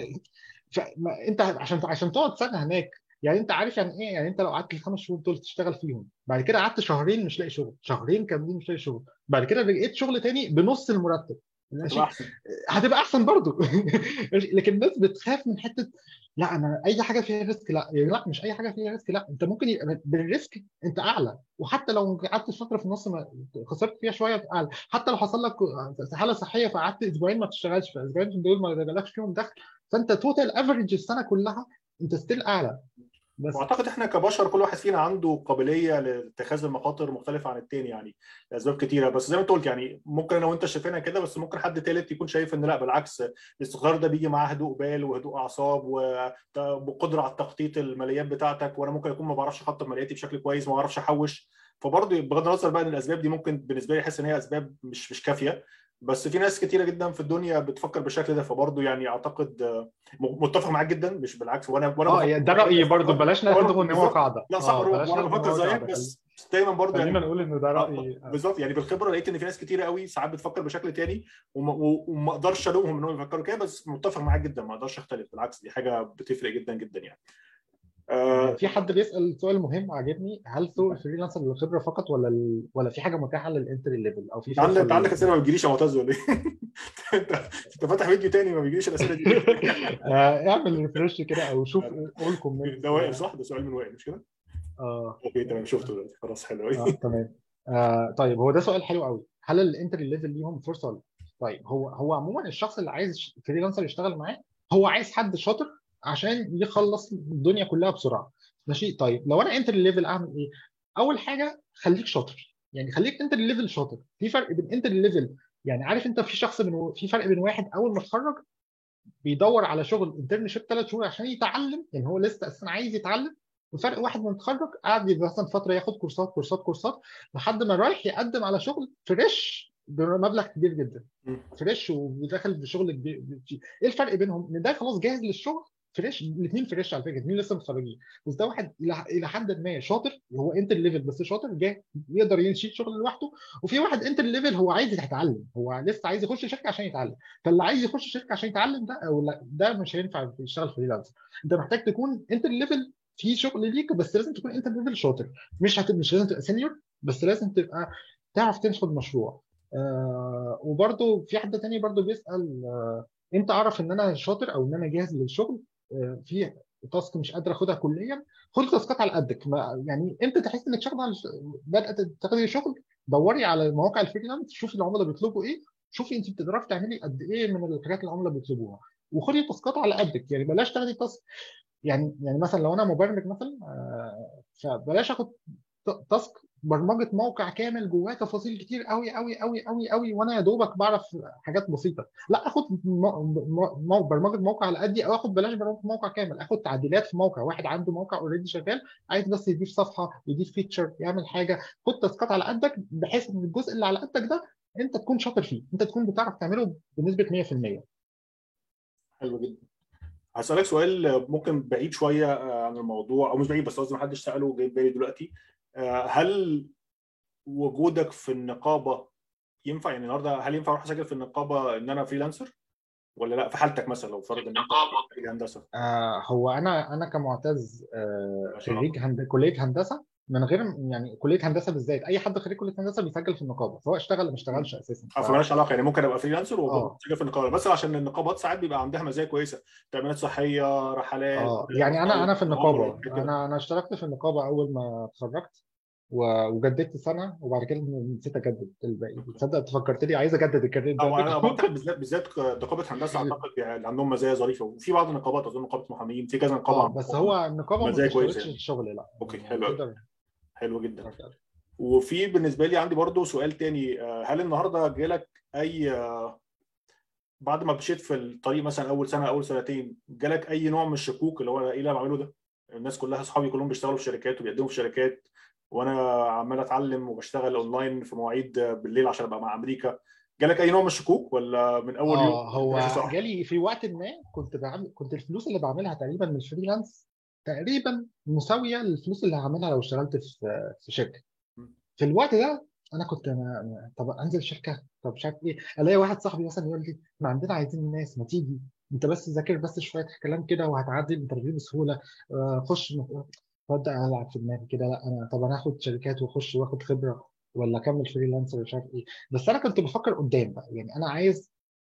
فانت عشان عشان تقعد سنه هناك يعني انت عارف يعني ايه يعني انت لو قعدت الخمس شهور دول تشتغل فيهم بعد كده قعدت شهرين مش لاقي شغل شهرين كاملين مش لاقي شغل بعد كده لقيت شغل تاني بنص المرتب ماشي هتبقى احسن هتبقى احسن برضو لكن الناس بتخاف من حته لا انا اي حاجه فيها ريسك لا يعني لا مش اي حاجه فيها ريسك لا انت ممكن يبقى بالريسك انت اعلى وحتى لو قعدت فتره في النص ما خسرت فيها شويه اعلى حتى لو حصل لك حاله صحيه فقعدت اسبوعين ما بتشتغلش فاسبوعين دول ما جالكش فيهم دخل فانت توتال افريج السنه كلها انت ستيل اعلى بس واعتقد احنا كبشر كل واحد فينا عنده قابليه لاتخاذ المخاطر مختلفه عن التاني يعني لاسباب كتيره بس زي ما انت قلت يعني ممكن انا وانت شايفينها كده بس ممكن حد تالت يكون شايف ان لا بالعكس الاستقرار ده بيجي معاه هدوء بال وهدوء اعصاب و- وقدره على التخطيط الماليات بتاعتك وانا ممكن اكون ما بعرفش اخطط مالياتي بشكل كويس ما بعرفش احوش فبرضه بغض النظر بقى ان الاسباب دي ممكن بالنسبه لي احس ان هي اسباب مش مش كافيه بس في ناس كتيره جدا في الدنيا بتفكر بالشكل ده فبرضه يعني اعتقد آه، متفق معاك جدا مش بالعكس وانا وانا اه بفكر- يعني ده رايي برضو بلاش ناخده ان هو بالظبط. قاعده لا صح اه وانا بلاش وانا ناخده إن بفكر هو زيك قاعدة. بس دايما برضه خلينا يعني نقول ان ده رايي بالظبط يعني بالخبره لقيت ان في ناس كتيره قوي ساعات بتفكر بشكل تاني وما, وما اقدرش الومهم انهم يفكروا كده بس متفق معاك جدا ما اقدرش اختلف بالعكس دي حاجه بتفرق جدا جدا يعني آه في حد بيسال سؤال مهم عاجبني هل سوق الفريلانسر للخبره فقط ولا ال... ولا في حاجه متاحه للانتري ليفل او في انت عندك فرصة انت عندك لل- اسئله ما بتجيليش يا معتز ولا ايه؟ انت انت فاتح فيديو تاني ما بيجيليش الاسئله دي آه، اعمل ريفرش كده او شوف قول كومنت ده وائل صح؟ ده سؤال من وائل مش كده؟ اه اوكي تمام شفته دلوقتي خلاص حلو اه تمام آه طيب هو ده سؤال حلو قوي هل الانتري ليفل ليهم فرصه ولا لا؟ طيب هو هو عموما الشخص اللي عايز فريلانسر يشتغل معاه هو عايز حد شاطر عشان يخلص الدنيا كلها بسرعه ماشي طيب لو انا انتري ليفل اعمل ايه؟ اول حاجه خليك شاطر يعني خليك انتري ليفل شاطر في فرق بين انتري ليفل يعني عارف انت في شخص من في فرق بين واحد اول ما اتخرج بيدور على شغل انترنشيب ثلاث شهور عشان يتعلم يعني هو لسه اساسا عايز يتعلم وفرق واحد من اتخرج قعد مثلا فتره ياخد كورسات كورسات كورسات لحد ما رايح يقدم على شغل فريش بمبلغ كبير جدا مم. فريش وداخل في شغل كبير ايه الفرق بينهم؟ ان ده خلاص جاهز للشغل فريش الاثنين فريش على فكره الاثنين لسه متخرجين بس ده واحد الى الى حد ما شاطر هو انتر ليفل بس شاطر جاي يقدر يشيل شغل لوحده وفي واحد انتر ليفل هو عايز يتعلم هو لسه عايز يخش شركه عشان يتعلم فاللي عايز يخش شركه عشان يتعلم ده او لا ده مش هينفع يشتغل فريلانسر انت محتاج تكون انتر ليفل في شغل ليك بس لازم تكون انتر ليفل شاطر مش هت... مش لازم تبقى سينيور بس لازم تبقى تعرف تنشط مشروع آه وبرده في حد تاني برده بيسال آه امتى اعرف ان انا شاطر او ان انا جاهز للشغل آه في تاسك مش قادر اخدها كليا خد تاسكات على قدك ما يعني امتى تحس انك شغال على بدات تاخدي شغل دوري على مواقع الفريلانس شوفي العملاء بيطلبوا ايه شوفي انت بتقدري تعملي قد ايه من الحاجات اللي العملاء بيطلبوها وخدي تاسكات على قدك يعني بلاش تاخدي تاسك يعني يعني مثلا لو انا مبرمج مثلا آه، فبلاش اخد ت- تاسك برمجه موقع كامل جواه تفاصيل كتير قوي قوي قوي قوي قوي وانا يا دوبك بعرف حاجات بسيطه لا اخد م- م- م- برمجه موقع على قدي او اخد بلاش برمجه موقع كامل اخد تعديلات في موقع واحد عنده موقع اوريدي شغال عايز بس يضيف صفحه يضيف فيتشر يعمل حاجه خد تاسكات على قدك بحيث ان الجزء اللي على قدك ده انت تكون شاطر فيه انت تكون بتعرف تعمله بنسبه 100% حلو جدا هسألك سؤال ممكن بعيد شوية آه، عن الموضوع أو مش بعيد بس قصدي محدش سأله جاي في بالي دلوقتي آه، هل وجودك في النقابة ينفع يعني النهارده هل ينفع أروح أسجل في النقابة إن أنا فريلانسر ولا لا في حالتك مثلا لو فرض إن أنت خريج هندسة آه هو انا انا كمعتز آه ما شاء الله. خريج هند... كليه هندسه من غير يعني كليه هندسه بالذات اي حد خريج كليه هندسه بيسجل في النقابه سواء اشتغل ولا ما اشتغلش اساسا اه فمالهاش علاقة يعني ممكن أبقى فريلانسر آه. وأسجل في النقابة بس عشان النقابات ساعات بيبقى عندها مزايا كويسة تأمينات صحية رحلات اه يعني انا انا في النقابه عمرة، كده. انا انا اشتركت في النقابه اول ما اتخرجت و- وجددت سنه وبعد كده نسيت اجدد الباقي تصدق أنت فكرتني عايز اجدد الكارير أو أنا ده بعتقد بالذات بالذات نقابة هندسة أعتقد يعني عندهم مزايا ظريفة وفي بعض النقابات أظن نقابة محامين في كذا نقابة اه عندهم بس هو النقابه ما مزايا كويسة بتشترطش يعني. الشغل لا أوكي، يعني حلو أوي. تقدر حلو جدا تشتغل. وفي بالنسبه لي عندي برضو سؤال تاني آه، هل النهارده جالك اي آه، بعد ما مشيت في الطريق مثلا اول سنه اول سنتين جالك اي نوع من الشكوك اللي هو ايه اللي انا بعمله ده الناس كلها اصحابي كلهم بيشتغلوا في شركات وبيقدموا في شركات وانا عمال اتعلم وبشتغل اونلاين في مواعيد بالليل عشان ابقى مع امريكا جالك اي نوع من الشكوك ولا من اول يوم اه هو ماشي صح؟ جالي في وقت ما كنت بعمل كنت الفلوس اللي بعملها تقريبا من الفريلانس تقريبا مساويه للفلوس اللي هعملها لو اشتغلت في في شركه م. في الوقت ده انا كنت أنا أنا- طب انزل شركه طب مش عارف ايه الاقي واحد صاحبي مثلا يقول لي احنا عندنا عايزين ناس ما تيجي انت بس ذاكر بس شويه كلام كده وهتعدي الانترفيو بسهوله آه، خش فابدا العب في دماغي كده لا انا طب انا هاخد شركات واخش واخد خبره ولا اكمل فريلانسر مش عارف ايه بس انا كنت بفكر قدام بقى يعني انا عايز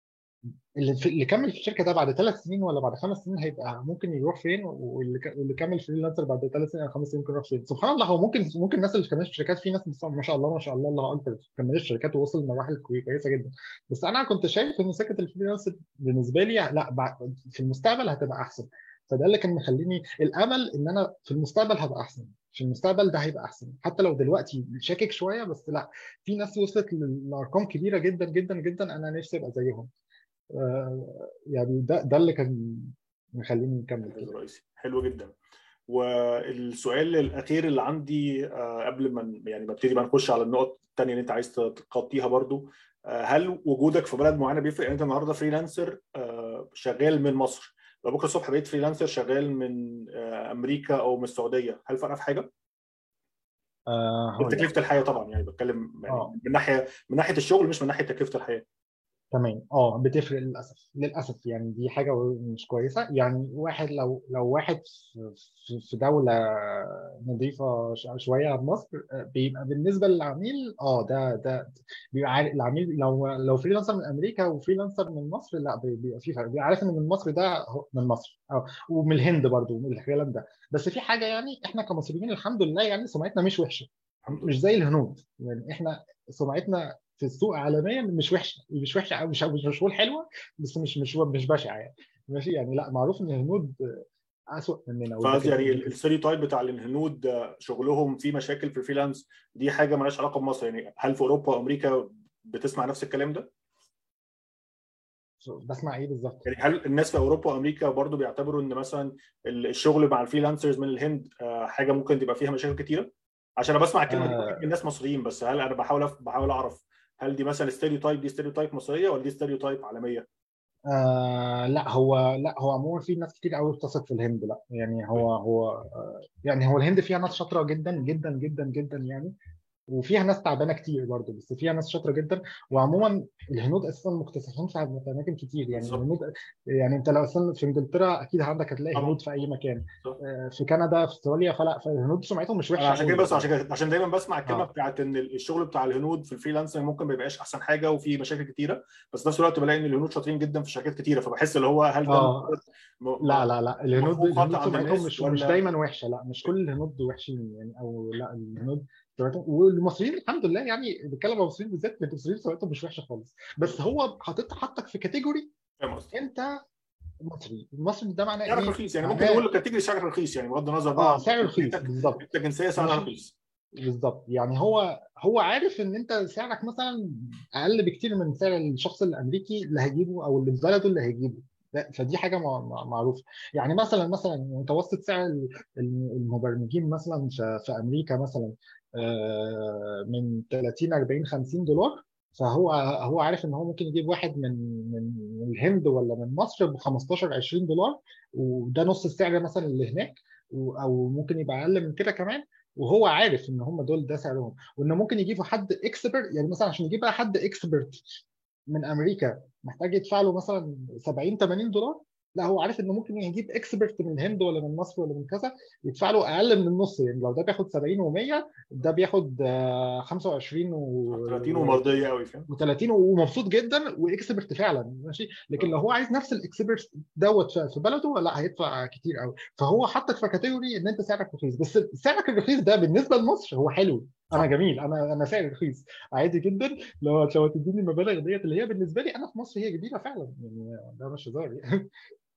اللي في اللي كمل في الشركه ده بعد ثلاث سنين ولا بعد خمس سنين هيبقى ممكن يروح فين واللي ك- واللي كمل فريلانسر بعد ثلاث سنين او خمس سنين ممكن يروح فين سبحان الله هو ممكن ممكن الناس اللي كملت في شركات في ناس بس- ما شاء الله ما شاء الله الله اكبر كملت في شركات ووصل لمراحل كوي- كويسه جدا بس انا كنت شايف ان سكه الفريلانسر بالنسبه لي لا بعد- في المستقبل هتبقى احسن فده اللي كان مخليني الامل ان انا في المستقبل هبقى احسن في المستقبل ده هيبقى احسن حتى لو دلوقتي شاكك شويه بس لا في ناس وصلت لارقام كبيره جدا جدا جدا انا نفسي ابقى زيهم آه، يعني ده ده اللي كان مخليني نكمل كده رئيسي حلو جدا والسؤال الاخير اللي عندي آه، قبل ما يعني ببتدي بقى نخش على النقط الثانيه اللي انت عايز تغطيها برضو آه، هل وجودك في بلد معينه بيفرق يعني انت النهارده فريلانسر شغال من مصر لو بكره الصبح بقيت فريلانسر شغال من امريكا او من السعوديه هل فرق في حاجه؟ آه تكلفه الحياه طبعا يعني بتكلم يعني آه. من ناحيه من ناحيه الشغل مش من ناحيه تكلفه الحياه تمام اه بتفرق للاسف للاسف يعني دي حاجه مش كويسه يعني واحد لو لو واحد في في دوله نظيفه شويه عن مصر بيبقى بالنسبه للعميل اه ده ده بيبقى عارف العميل لو لو فريلانسر من امريكا وفريلانسر من مصر لا بيبقى في فرق بيبقى عارف ان من مصر ده من مصر اه ومن الهند برضه ومن الكلام ده بس في حاجه يعني احنا كمصريين الحمد لله يعني سمعتنا مش وحشه مش زي الهنود يعني احنا سمعتنا في السوق عالميا مش وحشه مش وحشه او مش مش هقول حلوه بس مش مش مش بشعه يعني ماشي يعني لا معروف ان الهنود اسوء مننا فقصدي يعني الستيريو تايب بتاع الهنود شغلهم فيه مشاكل في الفريلانس دي حاجه مالهاش علاقه بمصر يعني هل في اوروبا وامريكا بتسمع نفس الكلام ده؟ بسمع ايه بالظبط؟ يعني هل الناس في اوروبا وامريكا برضو بيعتبروا ان مثلا الشغل مع الفريلانسرز من الهند حاجه ممكن تبقى فيها مشاكل كتيره؟ عشان انا بسمع الكلمه آه. دي من ناس مصريين بس هل انا بحاول بحاول اعرف هل دي مثلا ستيريو تايب دي ستيريو تايب مصريه ولا دي ستيريو تايب عالميه؟ آه لا هو لا هو عموما في ناس كتير قوي بتثق في الهند لا يعني هو هو يعني هو الهند فيها ناس شاطره جدا جدا جدا جدا يعني وفيها ناس تعبانه كتير برضه بس فيها ناس شاطره جدا وعموما الهنود اساسا مكتسحين في اماكن كتير يعني الهنود يعني انت لو اصلا في انجلترا اكيد عندك هتلاقي هنود في اي مكان آه، في كندا في استراليا فلا فالهنود سمعتهم مش وحشه عشان كده بس عشان كده عشان دايما بسمع الكلمه آه. بتاعت ان الشغل بتاع الهنود في الفريلانسنج ممكن ما يبقاش احسن حاجه وفي مشاكل كتيره بس في نفس الوقت بلاقي ان الهنود شاطرين جدا في شركات كتيره فبحس اللي هو هل ده آه. لا لا لا الهنود الهنود سمعتهم مش, مش دايما وحشه لا مش كل الهنود وحشين يعني او لا الهنود والمصريين الحمد لله يعني بتكلم عن المصريين بالذات المصريين سمعتهم مش وحشه خالص بس هو حاطط حطك في كاتيجوري انت مصري المصري ده معناه سعر رخيص يعني ممكن نقول كاتيجوري سعر رخيص يعني بغض النظر بقى اه سعر رخيص بالظبط انت جنسيه سعر رخيص بالظبط يعني هو هو عارف ان انت سعرك مثلا اقل بكتير من سعر الشخص الامريكي اللي هيجيبه او اللي في بلده اللي هيجيبه فدي حاجه معروفه يعني مثلا مثلا متوسط سعر المبرمجين مثلا في امريكا مثلا آه، من 30 40 50 دولار فهو هو عارف ان هو ممكن يجيب واحد من من الهند ولا من مصر ب 15 20 دولار وده نص السعر مثلا اللي هناك او ممكن يبقى اقل من كده كمان وهو عارف ان هم دول ده سعرهم وانه ممكن يجيبوا حد اكسبرت يعني مثلا عشان يجيب بقى حد اكسبرت من امريكا محتاج يدفع له مثلا 70 80 دولار لا هو عارف انه ممكن يجيب اكسبرت من الهند ولا من مصر ولا من كذا يدفع له اقل من النص يعني لو ده بياخد 70 و100 ده بياخد 25 و 30 ومرضيه قوي فاهم و30 ومبسوط جدا واكسبرت فعلا ماشي لكن لو هو عايز نفس الاكسبرت دوت في بلده لا هيدفع كتير قوي فهو حطك في كاتيجوري ان انت سعرك رخيص بس سعرك الرخيص ده بالنسبه لمصر هو حلو انا جميل انا انا سعري رخيص عادي جدا لو لو تديني المبالغ ديت اللي هي بالنسبه لي انا في مصر هي كبيره فعلا يعني ده مش هزار يعني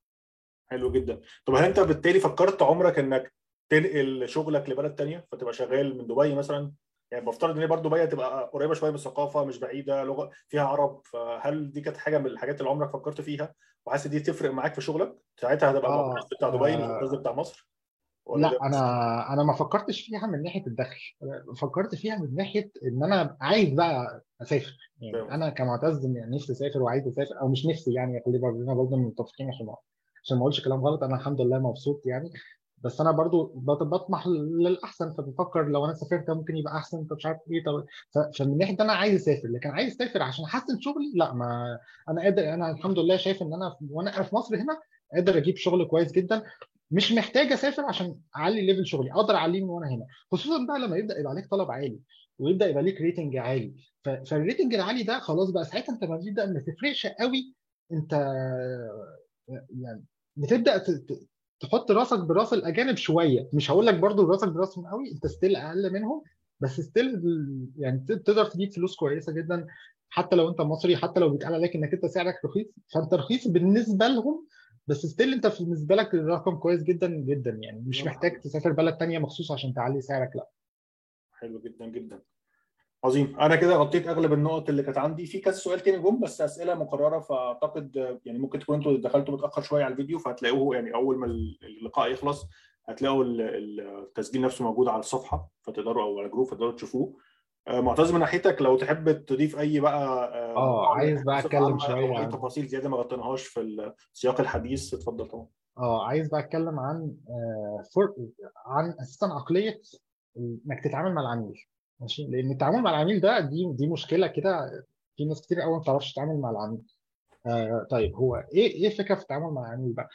حلو جدا طب هل انت بالتالي فكرت عمرك انك تنقل شغلك لبلد تانية فتبقى شغال من دبي مثلا يعني بفترض ان هي برضه دبي تبقى قريبه شويه من الثقافه مش بعيده لغه فيها عرب فهل دي كانت حاجه من الحاجات اللي عمرك فكرت فيها وحاسس دي تفرق معاك في شغلك ساعتها هتبقى آه بتاع دبي مش بتاع مصر لا انا انا ما فكرتش فيها من ناحيه الدخل فكرت فيها من ناحيه ان انا عايز بقى اسافر يعني انا كمعتز يعني نفسي اسافر وعايز اسافر او مش نفسي يعني خلينا برضه متفقين عشان عشان ما اقولش كلام غلط انا الحمد لله مبسوط يعني بس انا برضو بطمح للاحسن فبفكر لو انا سافرت ممكن يبقى احسن طب مش عارف ايه طب فمن ناحيه انا عايز اسافر لكن عايز اسافر عشان احسن شغلي لا ما انا قادر انا الحمد لله شايف ان انا وانا في مصر هنا قادر اجيب شغل كويس جدا مش محتاج اسافر عشان اعلي ليفل شغلي اقدر اعليه من وانا هنا خصوصا بقى لما يبدا يبقى عليك طلب عالي ويبدا يبقى ليك ريتنج عالي فالريتنج العالي ده خلاص بقى ساعتها انت ما بتبدا ما تفرقش قوي انت يعني بتبدا تحط راسك براس الاجانب شويه مش هقول لك برضو راسك براسهم قوي انت ستيل اقل منهم بس ستيل يعني تقدر تجيب فلوس كويسه جدا حتى لو انت مصري حتى لو بيتقال عليك انك انت سعرك رخيص فانت رخيص بالنسبه لهم بس ستيل انت بالنسبه لك الرقم كويس جدا جدا يعني مش محتاج تسافر بلد تانية مخصوص عشان تعلي سعرك لا حلو جدا جدا عظيم انا كده غطيت اغلب النقط اللي كانت عندي في كذا سؤال تاني جم بس اسئله مكرره فاعتقد يعني ممكن تكون انتوا دخلتوا متاخر شويه على الفيديو فهتلاقوه يعني اول ما اللقاء يخلص هتلاقوا التسجيل نفسه موجود على الصفحه فتقدروا او على جروب فتقدروا تشوفوه معتز من ناحيتك لو تحب تضيف اي بقى اه عايز بقى اتكلم شويه عن تفاصيل زياده ما غطيناهاش في سياق الحديث اتفضل طبعا اه عايز بقى اتكلم عن فر... عن اساسا عقليه انك تتعامل مع العميل ماشي لان التعامل مع العميل ده دي دي مشكله كده في ناس كتير قوي ما بتعرفش تتعامل مع العميل آه طيب هو ايه ايه الفكره في التعامل مع العميل بقى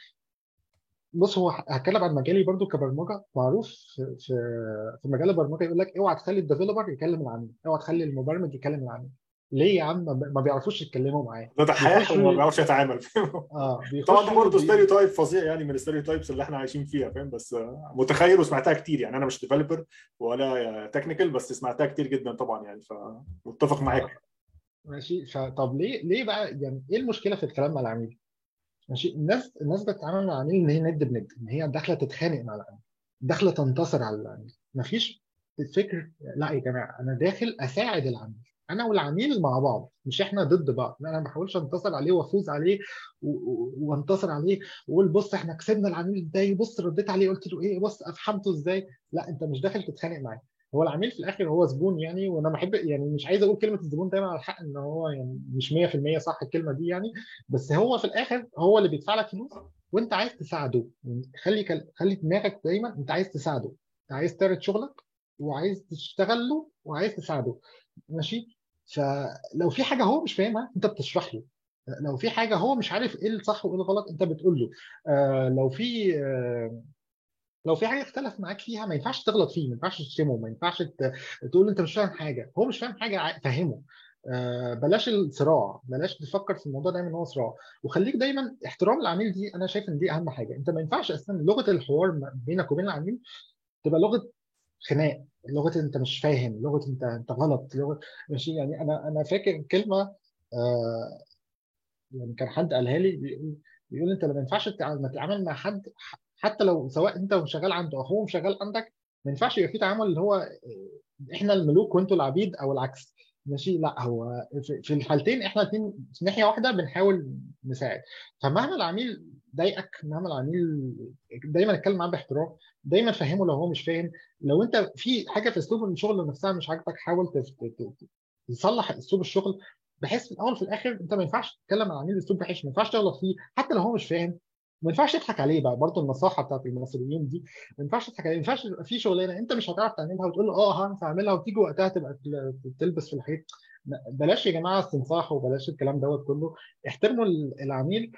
بص هو هتكلم عن مجالي برضو كبرمجه معروف في في, في مجال البرمجه يقول لك اوعى تخلي الديفلوبر يكلم العميل اوعى تخلي المبرمج يكلم العميل ليه يا عم ما بيعرفوش يتكلموا معاه ده دحيح وما بيعرفش يتعامل اه طبعا ده برضه ستيريو تايب فظيع يعني من الستيريو تايبس اللي احنا عايشين فيها فاهم بس متخيل وسمعتها كتير يعني انا مش ديفلوبر ولا تكنيكال بس سمعتها كتير جدا طبعا يعني فمتفق معاك ماشي فطب ليه ليه بقى يعني ايه المشكله في الكلام مع العميل؟ ماشي الناس الناس بتتعامل مع العميل ان هي ند بند ان هي داخله تتخانق مع العميل داخله تنتصر على العميل مفيش فكر لا يا جماعه انا داخل اساعد العميل انا والعميل مع بعض مش احنا ضد بعض انا ما بحاولش انتصر عليه وافوز عليه وانتصر عليه واقول بص احنا كسبنا العميل ازاي بص رديت عليه قلت له ايه بص افهمته ازاي لا انت مش داخل تتخانق معاه هو العميل في الاخر هو زبون يعني وانا بحب يعني مش عايز اقول كلمه الزبون دايما على الحق ان هو يعني مش 100% صح الكلمه دي يعني بس هو في الاخر هو اللي بيدفع لك فلوس وانت عايز تساعده يعني خلي خلي دماغك دايما انت عايز تساعده انت عايز تعرض شغلك وعايز تشتغل له وعايز تساعده ماشي فلو في حاجه هو مش فاهمها انت بتشرح له لو في حاجه هو مش عارف ايه الصح وايه الغلط انت بتقول له آه لو في آه لو في حاجه اختلف معاك فيها ما ينفعش تغلط فيه ما ينفعش تشتمه ما ينفعش تقول انت مش فاهم حاجه هو مش فاهم حاجه فهمه آه بلاش الصراع بلاش تفكر في الموضوع دايما ان هو صراع وخليك دايما احترام العميل دي انا شايف ان دي اهم حاجه انت ما ينفعش اصلا لغه الحوار بينك وبين العميل تبقى لغه خناق لغه انت مش فاهم لغه انت انت غلط لغه ماشي يعني انا انا فاكر كلمه آه يعني كان حد قالها لي بيقول بيقول انت ما ينفعش تتعامل مع حد حتى لو سواء انت شغال عنده او هو شغال عندك ما ينفعش يبقى في تعامل اللي هو احنا الملوك وانتوا العبيد او العكس ماشي لا هو في الحالتين احنا الاثنين في ناحيه واحده بنحاول نساعد فمهما العميل ضايقك مهما العميل دايما اتكلم معاه باحترام دايما فهمه لو هو مش فاهم لو انت في حاجه في اسلوب الشغل نفسها مش عاجبك حاول تصلح اسلوب الشغل بحيث في الاول وفي الاخر انت ما ينفعش تتكلم مع العميل اسلوب وحش ما ينفعش تغلط فيه حتى لو هو مش فاهم ما ينفعش تضحك عليه بقى برضه النصيحه بتاعت المصريين دي ما ينفعش تضحك عليه ما ينفعش تبقى في شغلانه انت مش هتعرف تعملها وتقول له اه هعرف اعملها وتيجي وقتها تبقى تلبس في الحيط بلاش يا جماعه استنصاح وبلاش الكلام دوت كله احترموا العميل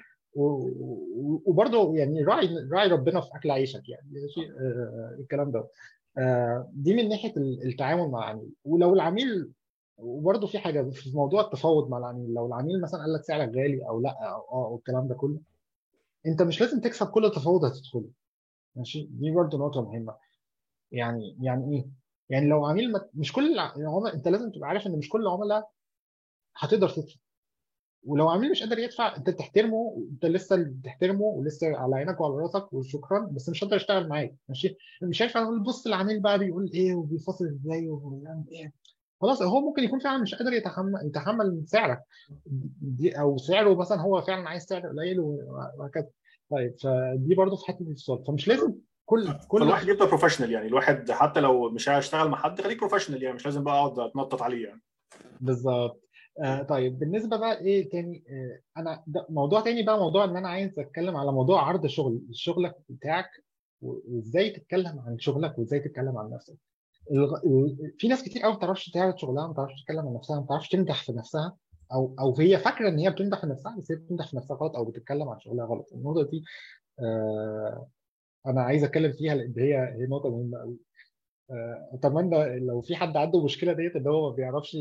وبرضه يعني راعي راعي ربنا في اكل عيشك يعني آه الكلام ده آه دي من ناحيه التعامل مع العميل ولو العميل وبرضه في حاجه في موضوع التفاوض مع العميل لو العميل مثلا قال لك سعرك غالي او لا او اه والكلام ده كله انت مش لازم تكسب كل تفاوض هتدخله ماشي دي برضه نقطه مهمه يعني يعني ايه يعني لو عميل مش كل العملاء انت لازم تبقى عارف ان مش كل العملاء هتقدر تدفع ولو عميل مش قادر يدفع انت تحترمه انت لسه بتحترمه ولسه على عينك وعلى راسك وشكرا بس مش هقدر اشتغل معاك ماشي مش هينفع اقول بص العميل بقى بيقول ايه وبيفاصل ازاي وبيعمل ايه خلاص هو ممكن يكون فعلا مش قادر يتحمل يتحمل سعرك دي او سعره مثلا هو فعلا عايز سعر قليل وهكذا طيب فدي برضه في حته الاتصال فمش لازم كل كل الواحد يبقى بروفيشنال يعني الواحد حتى لو مش هيشتغل مع حد خليك بروفيشنال يعني مش لازم بقى اقعد اتنطط عليه يعني بالظبط آه طيب بالنسبه بقى ايه تاني آه انا موضوع تاني بقى موضوع ان انا عايز اتكلم على موضوع عرض شغل شغلك بتاعك وازاي تتكلم عن شغلك وازاي تتكلم عن نفسك الغ... في ناس كتير قوي ما بتعرفش تعرض شغلها ما بتعرفش تتكلم عن نفسها ما بتعرفش تنجح في نفسها او او هي فاكره ان هي بتنجح في نفسها بس هي بتنجح في نفسها غلط او بتتكلم عن شغلها غلط النقطه دي آه انا عايز اتكلم فيها لان هي هي نقطه مهمه قوي آه اتمنى لو في حد عنده مشكله ديت ان هو ما بيعرفش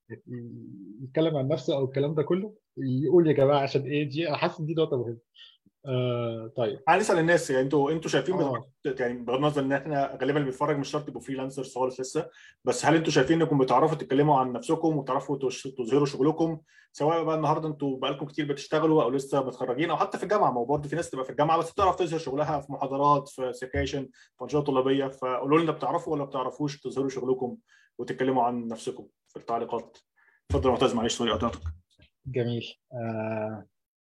يتكلم عن نفسه او الكلام ده كله يقول يا جماعه عشان ايه دي انا حاسس ان دي نقطه مهمه آه طيب تعال نسال الناس يعني انتوا انتوا شايفين اه بت- يعني بغض النظر ان احنا غالبا اللي بيتفرج مش شرط يبقوا فريلانسرز خالص لسه بس هل انتوا شايفين انكم بتعرفوا تتكلموا عن نفسكم وتعرفوا تش- تظهروا شغلكم سواء بقى النهارده انتوا بقالكم كتير بتشتغلوا او لسه متخرجين او حتى في الجامعه ما هو برضه في ناس تبقى في الجامعه بس بتعرف تظهر شغلها في محاضرات في سكاشن في انشطه طلابيه فقولوا لنا بتعرفوا ولا بتعرفوش تظهروا شغلكم وتتكلموا عن نفسكم في التعليقات اتفضل يا معتز معلش سوري قطعتك جميل آه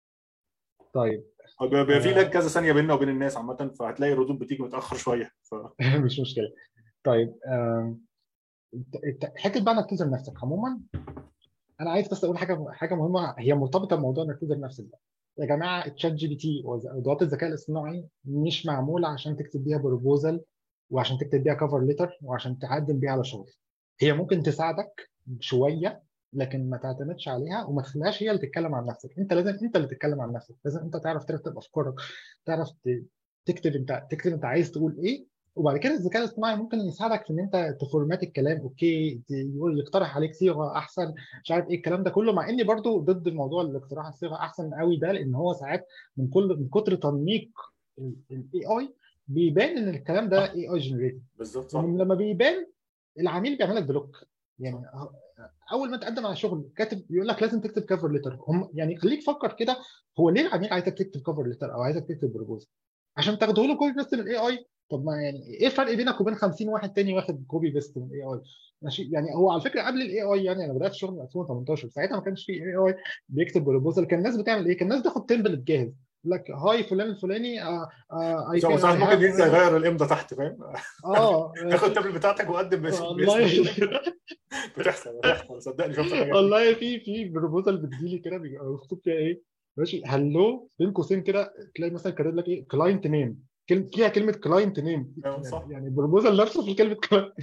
طيب هو بيبقى بيبقى في آه. لاج كذا ثانيه بيننا وبين الناس عامه فهتلاقي الردود بتيجي متاخر شويه ف... مش مشكله طيب آه الت- الت- حته بقى انك تظهر نفسك عموما انا عايز بس اقول حاجه حاجه مهمه هي مرتبطه بموضوع انك تظهر نفسك ده يا جماعه الشات جي بي تي وادوات الذكاء الاصطناعي مش معموله عشان تكتب بيها بروبوزل وعشان تكتب بيها كفر ليتر وعشان تقدم بيها على شغل هي ممكن تساعدك شويه لكن ما تعتمدش عليها وما تخليهاش هي اللي تتكلم عن نفسك انت لازم انت اللي تتكلم عن نفسك لازم انت تعرف ترتب افكارك تعرف ت- تكتب انت تكتب انت عايز تقول ايه وبعد كده الذكاء الاصطناعي ممكن يساعدك في ان انت تفورمات الكلام اوكي ت- يقول يقترح عليك صيغه احسن مش عارف ايه الكلام ده كله مع اني برضو ضد الموضوع اللي اقتراح الصيغه احسن قوي ده لان هو ساعات من كل من كتر تنميق الاي اي بيبان ان الكلام ده اي اي جنريتد بالظبط صح لما بيبان العميل بيعمل لك بلوك يعني اول ما تقدم على شغل كاتب يقول لك لازم تكتب كفر ليتر هم يعني خليك فكر كده هو ليه العميل عايزك تكتب كفر ليتر او عايزك تكتب بروبوزل عشان تاخده له كوبي بيست من الاي اي طب ما يعني ايه الفرق بينك وبين 50 واحد تاني واخد كوبي بيست من الاي اي ماشي يعني هو على فكره قبل الاي اي يعني انا بدات شغل من 2018 ساعتها ما كانش في اي اي بيكتب بروبوزل كان الناس بتعمل ايه؟ كان الناس بتاخد تمبلت جاهز يقول لك هاي فلان الفلاني آه آه I بس هو can- ساعات I ممكن have- ينسى يغير الامضه تحت فاهم اه ياخد التابلت بتاعتك وقدم باسم والله باسم- بتحصل بتحصل صدقني شفت حاجات كده. والله في في بروبوزال بتجيلي كده بيبقى مكتوب فيها ايه ماشي هلو بين قوسين كده تلاقي مثلا كاتب لك ايه كلاينت نيم فيها كلمه كلاينت نيم أيوة، صح. يعني البروبوزال نفسه في كلمه كلاينت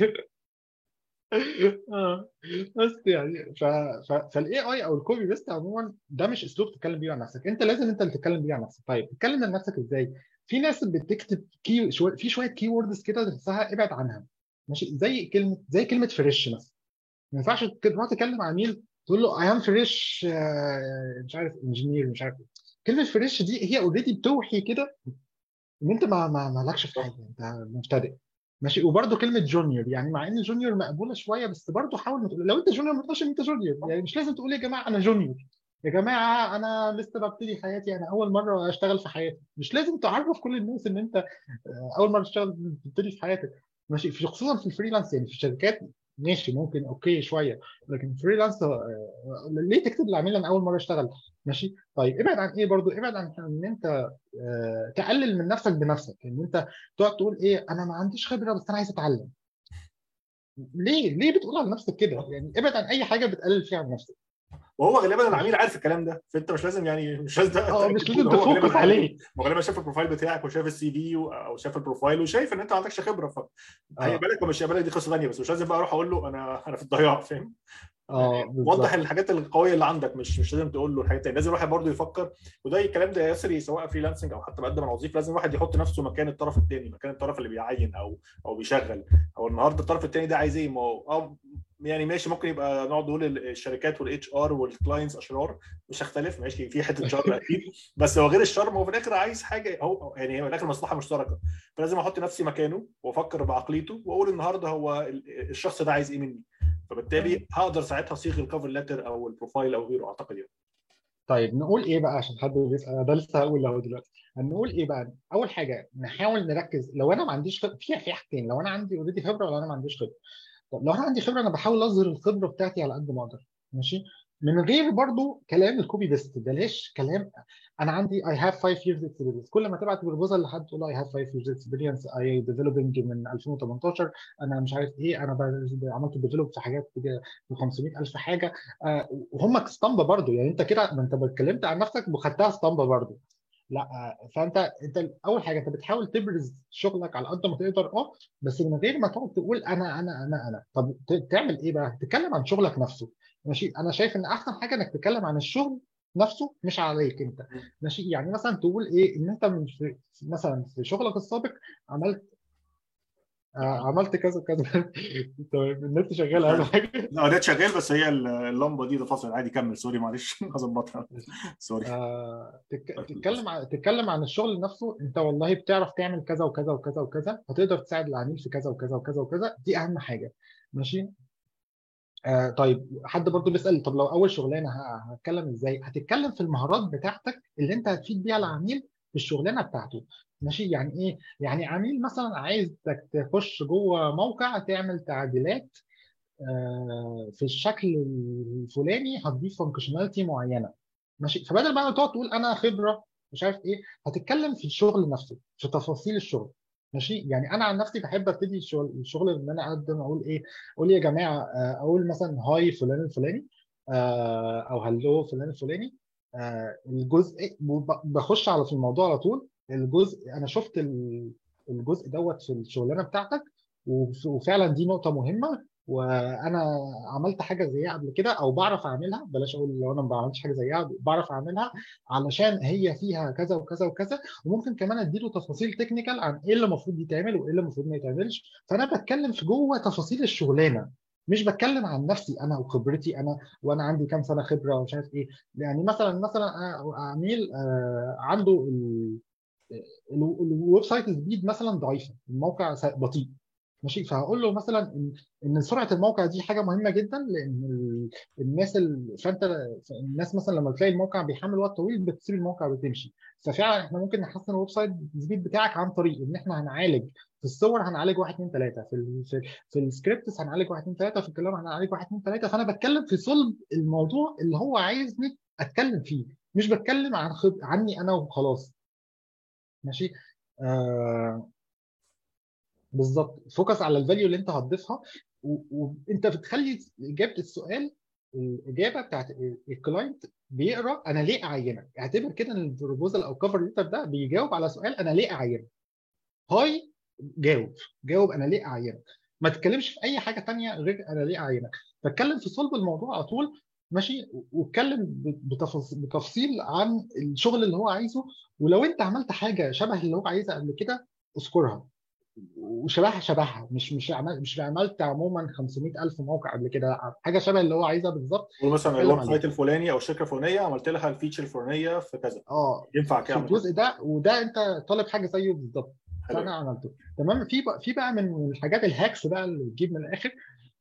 اه بس يعني ف... ف... فالاي اي او الكوبي بيست عموما ده مش اسلوب تتكلم بيه عن نفسك انت لازم انت اللي تتكلم بيه عن نفسك طيب تتكلم عن نفسك ازاي في ناس بتكتب كي شو... في شويه كي ووردز كده تحسها ابعد عنها ماشي زي كلمه زي كلمه فريش مثلا ما ينفعش تروح تكلم مع عميل تقول له اي ام فريش مش عارف انجينير مش عارف إيه. كلمه فريش دي هي اوريدي بتوحي كده ان انت ما ما مالكش في حاجه انت مبتدئ ماشي وبرده كلمه جونيور يعني مع ان جونيور مقبوله شويه بس برده حاول ما تقول لو انت جونيور ما تقولش ان انت جونيور يعني مش لازم تقول يا جماعه انا جونيور يا جماعه انا لسه ببتدي حياتي انا اول مره اشتغل في حياتي مش لازم تعرف كل الناس ان انت آه، اول مره تشتغل تبتدي في حياتك ماشي في خصوصا في الفريلانس يعني في الشركات ماشي ممكن اوكي شويه لكن فريلانس آه، ليه تكتب للعميل انا اول مره اشتغل ماشي طيب ابعد عن ايه برضو ابعد عن ان انت آه، تقلل من نفسك بنفسك ان انت تقعد تقول ايه انا ما عنديش خبره بس انا عايز اتعلم ليه ليه بتقول على نفسك كده يعني ابعد عن اي حاجه بتقلل فيها عن نفسك وهو غالبا العميل عارف الكلام ده فانت مش لازم يعني مش لازم اه مش تأكد لازم له. هو غالباً تفوكس عارف. عليه هو غالبا شاف البروفايل بتاعك وشاف السي في او شاف البروفايل وشايف ان انت ما عندكش خبره ف آه. هيقبلك ومش هيقبلك دي قصه ثانيه بس مش لازم بقى اروح اقول له انا انا في الضياع فاهم اه بالظبط وضح الحاجات القويه اللي عندك مش مش لازم تقول له الحاجات التانية لازم الواحد برضه يفكر وده الكلام ده يسري سواء فريلانسنج او حتى بقدم على وظيفه لازم الواحد يحط نفسه مكان الطرف الثاني مكان الطرف اللي بيعين او او بيشغل هو النهارده الطرف الثاني ده عايز ايه ما هو اه يعني ماشي ممكن يبقى نقعد نقول الشركات والاتش ار والكلاينتس اشرار مش هختلف ماشي في حته شر اكيد بس هو غير الشر ما هو في الاخر عايز حاجه هو يعني هي في الاخر مصلحه مشتركه فلازم احط نفسي مكانه وافكر بعقليته واقول النهارده هو ال- الشخص ده عايز ايه مني فبالتالي هقدر ساعتها اصيغ الكفر ليتر او البروفايل او غيره اعتقد يعني طيب نقول ايه بقى عشان حد بيسأل ده لسه هقول له دلوقتي هنقول ايه بقى اول حاجه نحاول نركز لو انا ما عنديش خبره في في حاجتين لو انا عندي اوريدي خبره ولا انا ما عنديش خبره طب لو انا عندي خبره انا بحاول اظهر الخبره بتاعتي على قد ما اقدر ماشي من غير برضو كلام الكوبي بيست بلاش كلام انا عندي I have five years experience كل ما تبعت بروبوزال لحد تقول له I have five years experience I developing من 2018 انا مش عارف ايه انا ب- عملت ديفلوب في حاجات ب 500000 حاجه آه، وهم اسطمبه برضو يعني انت كده ما انت اتكلمت عن نفسك وخدتها اسطمبه برضو لا آه، فانت انت اول حاجه انت بتحاول تبرز شغلك على قد ما تقدر اه بس من غير ما تقعد تقول انا انا انا انا طب ت- تعمل ايه بقى؟ تتكلم عن شغلك نفسه ماشي انا شايف ان احسن حاجه انك تتكلم عن الشغل نفسه مش عليك انت ماشي يعني مثلا تقول ايه ان انت من في مثلا في شغلك السابق عملت آه، عملت كذا كذا تمام النت شغال اهم حاجه لا ده شغال بس هي اللمبه دي ده فاصل عادي كمل سوري معلش هظبطها سوري آه، تك- تتكلم عن تتكلم عن الشغل نفسه انت والله بتعرف تعمل كذا وكذا وكذا وكذا هتقدر تساعد العميل في كذا وكذا وكذا وكذا دي اهم حاجه ماشي آه طيب حد برضو بيسأل طب لو اول شغلانه ه- هتكلم ازاي هتتكلم في المهارات بتاعتك اللي انت هتفيد بيها العميل في الشغلانه بتاعته ماشي يعني ايه يعني عميل مثلا عايزك تخش جوه موقع تعمل تعديلات آه، في الشكل الفلاني هتضيف فانكشناليتي معينه ماشي فبدل بقى ما تقعد تقول انا خبره مش عارف ايه هتتكلم في الشغل نفسه في تفاصيل الشغل ماشي يعني انا عن نفسي بحب ابتدي الشغل الشغل ان انا اقدم اقول ايه اقول يا جماعه آه، اقول مثلا هاي فلان الفلاني آه، او هلو فلان الفلاني آه، الجزء وب- بخش على في الموضوع على طول الجزء انا شفت ال- الجزء دوت في الشغلانه بتاعتك وف- وفعلا دي نقطه مهمه وانا عملت حاجه زيها قبل كده او بعرف اعملها بلاش اقول لو انا ما بعملش حاجه زيها بعرف اعملها علشان هي فيها كذا وكذا وكذا وممكن كمان اديله تفاصيل تكنيكال عن ايه اللي المفروض يتعمل وايه اللي المفروض ما يتعملش فانا بتكلم في جوه تفاصيل الشغلانه مش بتكلم عن نفسي انا وخبرتي انا وانا عندي كام سنه خبره ومش عارف ايه يعني مثلا مثلا أنا عميل آه، عنده ال- ال- الويب سايت السبيد مثلا ضعيفه الموقع س- بطيء ماشي فهقول له مثلا ان ان سرعه الموقع دي حاجه مهمه جدا لان ال- الناس ال... فانت الناس مثلا لما تلاقي الموقع بيحمل وقت طويل بتسيب الموقع وتمشي ففعلا احنا ممكن نحسن الويب سايت سبيد بتاعك عن طريق ان احنا هنعالج في الصور هنعالج 1 2 3 في ال... في, في السكريبتس هنعالج 1 2 3 في الكلام هنعالج 1 2 3 فانا بتكلم في صلب الموضوع اللي هو عايزني اتكلم فيه مش بتكلم عن خب... عني انا وخلاص ماشي آه بالظبط فوكس على الفاليو اللي انت هتضيفها و- وانت بتخلي اجابه السؤال الاجابه بتاعت الكلاينت بيقرا انا ليه اعينك اعتبر كده ان البروبوزال او الكفر ليتر ده بيجاوب على سؤال انا ليه اعينك هاي جاوب جاوب انا ليه اعينك ما تتكلمش في اي حاجه تانية غير انا ليه اعينك فاتكلم في صلب الموضوع على طول ماشي واتكلم ب- بتفاص- بتفصيل عن الشغل اللي هو عايزه ولو انت عملت حاجه شبه اللي هو عايزها قبل كده اذكرها وشبهها شبهها مش مش عمل مش عملت عموما 500000 موقع قبل كده لا، حاجه شبه اللي هو عايزها بالظبط قول مثلا اتكلم الويب سايت عليه الفلاني او الشركه الفلانيه عملت لها الفيتشر الفلانيه في كذا اه ينفع في كده اعمل كده الجزء ده وده انت طالب حاجه زيه بالظبط حلو فانا عملته تمام في بقى في بقى من الحاجات الهاكس بقى اللي بتجيب من الاخر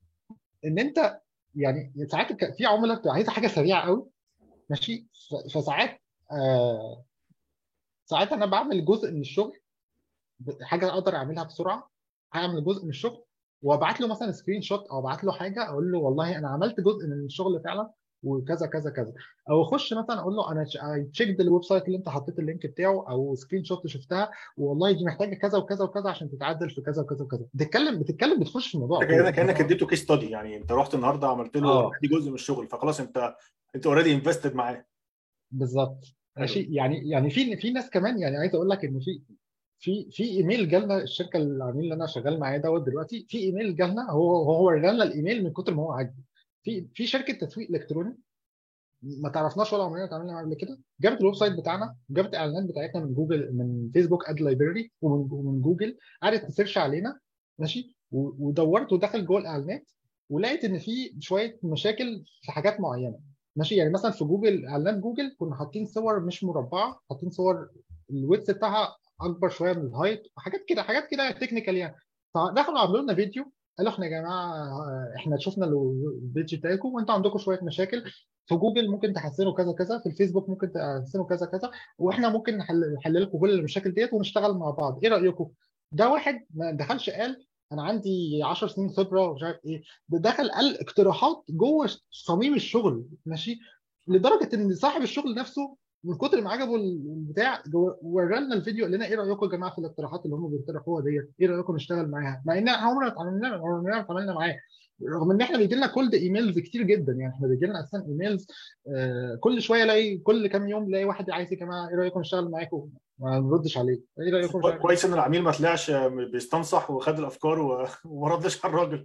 ان انت يعني ساعات ك- في عملاء بتبقى عايزه حاجه سريعه قوي ماشي ف- فساعات آه ساعات انا بعمل جزء من الشغل ب- حاجه اقدر اعملها بسرعه هعمل جزء من الشغل وابعت له مثلا سكرين شوت او ابعت له حاجه اقول له والله انا عملت جزء من الشغل فعلا وكذا كذا كذا او اخش مثلا اقول له انا تشيكد الويب سايت اللي انت حطيت اللينك بتاعه او سكرين شوت شفتها والله دي محتاجه كذا وكذا وكذا عشان تتعدل في كذا وكذا وكذا بتتكلم بتتكلم بتخش في الموضوع على كانك طول كانك اديته كيس ستادي يعني انت رحت النهارده عملت له اه دي جزء من الشغل فخلاص انت انت اوريدي انفستد معاه بالظبط حلو ماشي يعني يعني في في ناس كمان يعني عايز اقول لك ان في في في ايميل جالنا الشركه العميل اللي انا شغال معاه دوت دلوقتي في ايميل جالنا هو هو ورجالنا الايميل من كتر ما هو عاجبه في في شركه تسويق الكتروني ما تعرفناش ولا عمرنا اتعاملنا معاها قبل كده جابت الويب سايت بتاعنا جابت الاعلانات بتاعتنا من جوجل من فيسبوك اد لايبراري ومن ومن جوجل قعدت تسيرش علينا ماشي و- ودورت ودخل جوه الاعلانات ولقيت ان في شويه مشاكل في حاجات معينه ماشي يعني مثلا في جوجل اعلانات جوجل كنا حاطين صور مش مربعه حاطين صور الويدث بتاعها اكبر شويه من الهايت حاجات كده حاجات كده تكنيكال يعني فدخلوا عملوا لنا فيديو قالوا احنا يا جماعه آه، احنا شفنا الفيديو بتاعكم وانتوا عندكم شويه مشاكل في جوجل ممكن تحسنوا كذا كذا في الفيسبوك ممكن تحسنوا كذا كذا واحنا ممكن نحل نحل لكم كل المشاكل ديت ونشتغل مع بعض ايه رايكم ده واحد ما دخلش قال انا عندي 10 سنين خبره ومش عارف ايه ده دخل قال اقتراحات جوه صميم الشغل ماشي لدرجه ان صاحب الشغل نفسه من كتر ما عجبه البتاع جو- ورانا الفيديو قال لنا ايه رايكم يا جماعه في الاقتراحات اللي هم بيقترحوها ديت ايه رايكم نشتغل معاها مع ان عمرنا ما اتعاملنا عمرنا ما اتعاملنا معاه رغم ان احنا بيجي لنا كولد ايميلز كتير جدا يعني احنا بيجي لنا اساسا ايميلز آه كل شويه الاقي كل كام يوم الاقي واحد عايز يا جماعه ايه رايكم نشتغل معاكم ما نردش عليه ايه رايكم مش عارف إيه. كويس ان العميل ما طلعش بيستنصح وخد الافكار و- وما ردش على الراجل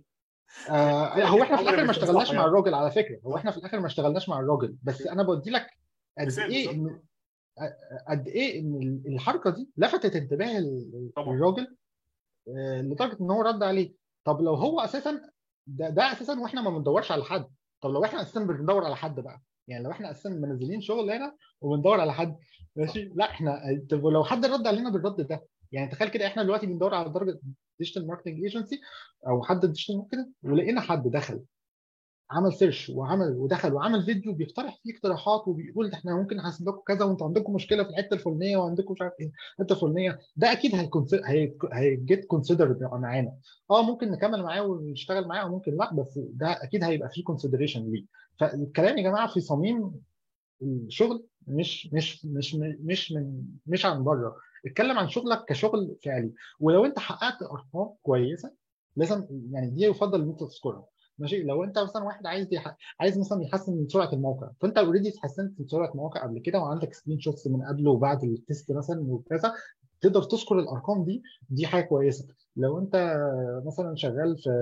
آه هو احنا في عمرنا الاخر ما بيستنصحوا اشتغلناش مع يعني الراجل على فكره هو احنا في الاخر ما اشتغلناش مع الراجل بس انا بدي لك قد مثال ايه بالظبط ان قد ايه ان الحركه دي لفتت انتباه ال- طبعا الراجل آه، لدرجه ان هو رد عليه طب لو هو اساسا ده, ده اساسا واحنا ما بندورش على حد طب لو احنا اساسا بندور على حد بقى يعني لو احنا اساسا منزلين شغل هنا وبندور على حد ماشي لا احنا طب لو حد رد علينا بالرد ده يعني تخيل كده احنا دلوقتي بندور على درجه ديجيتال ماركتنج ايجنسي او حد ديجيتال ماركتنج ولقينا حد دخل عمل سيرش وعمل ودخل وعمل فيديو بيقترح فيه اقتراحات وبيقول احنا ممكن نحسن لكم كذا وانتوا عندكم مشكله في الحته الفلانيه وعندكم مش عارف ايه الحته الفلانيه ده اكيد هيجيت كونسيدر معانا اه ممكن نكمل معاه ونشتغل معاه او ممكن لا بس ده اكيد هيبقى فيه كونسيدريشن ليه فالكلام يا جماعه في صميم الشغل مش مش مش مش من مش عن بره اتكلم عن شغلك كشغل فعلي ولو انت حققت ارقام كويسه لازم يعني دي يفضل ان انت تذكرها ماشي لو انت مثلا واحد عايز يح... عايز مثلا يحسن من سرعه الموقع فانت اوريدي اتحسنت من سرعه الموقع قبل كده وعندك سكرين شوتس من قبل وبعد التست مثلا وكذا تقدر تذكر الارقام دي دي حاجه كويسه لو انت مثلا شغال في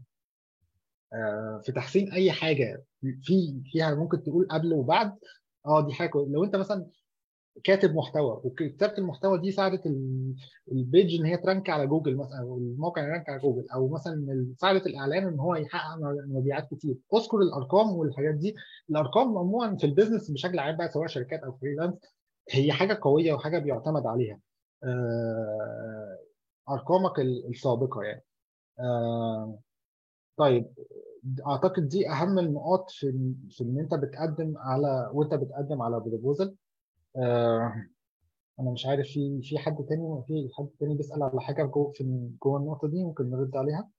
في تحسين اي حاجه في فيها ممكن تقول قبل وبعد اه دي حاجه كويسه لو انت مثلا كاتب محتوى وكتابه المحتوى دي ساعدت البيج ان هي ترانك على جوجل مثلا او الموقع يرانك على جوجل او مثلا ساعدت الاعلان ان هو يحقق مبيعات كتير اذكر الارقام والحاجات دي الارقام عموما في البيزنس بشكل عام بقى سواء شركات او فريلانس هي حاجه قويه وحاجه بيعتمد عليها ارقامك السابقه يعني طيب اعتقد دي اهم النقاط في في ان انت بتقدم على وانت بتقدم على بروبوزل آه انا مش عارف في في حد تاني في حد تاني بيسال على حاجه جوه في جوه النقطه دي ممكن نرد عليها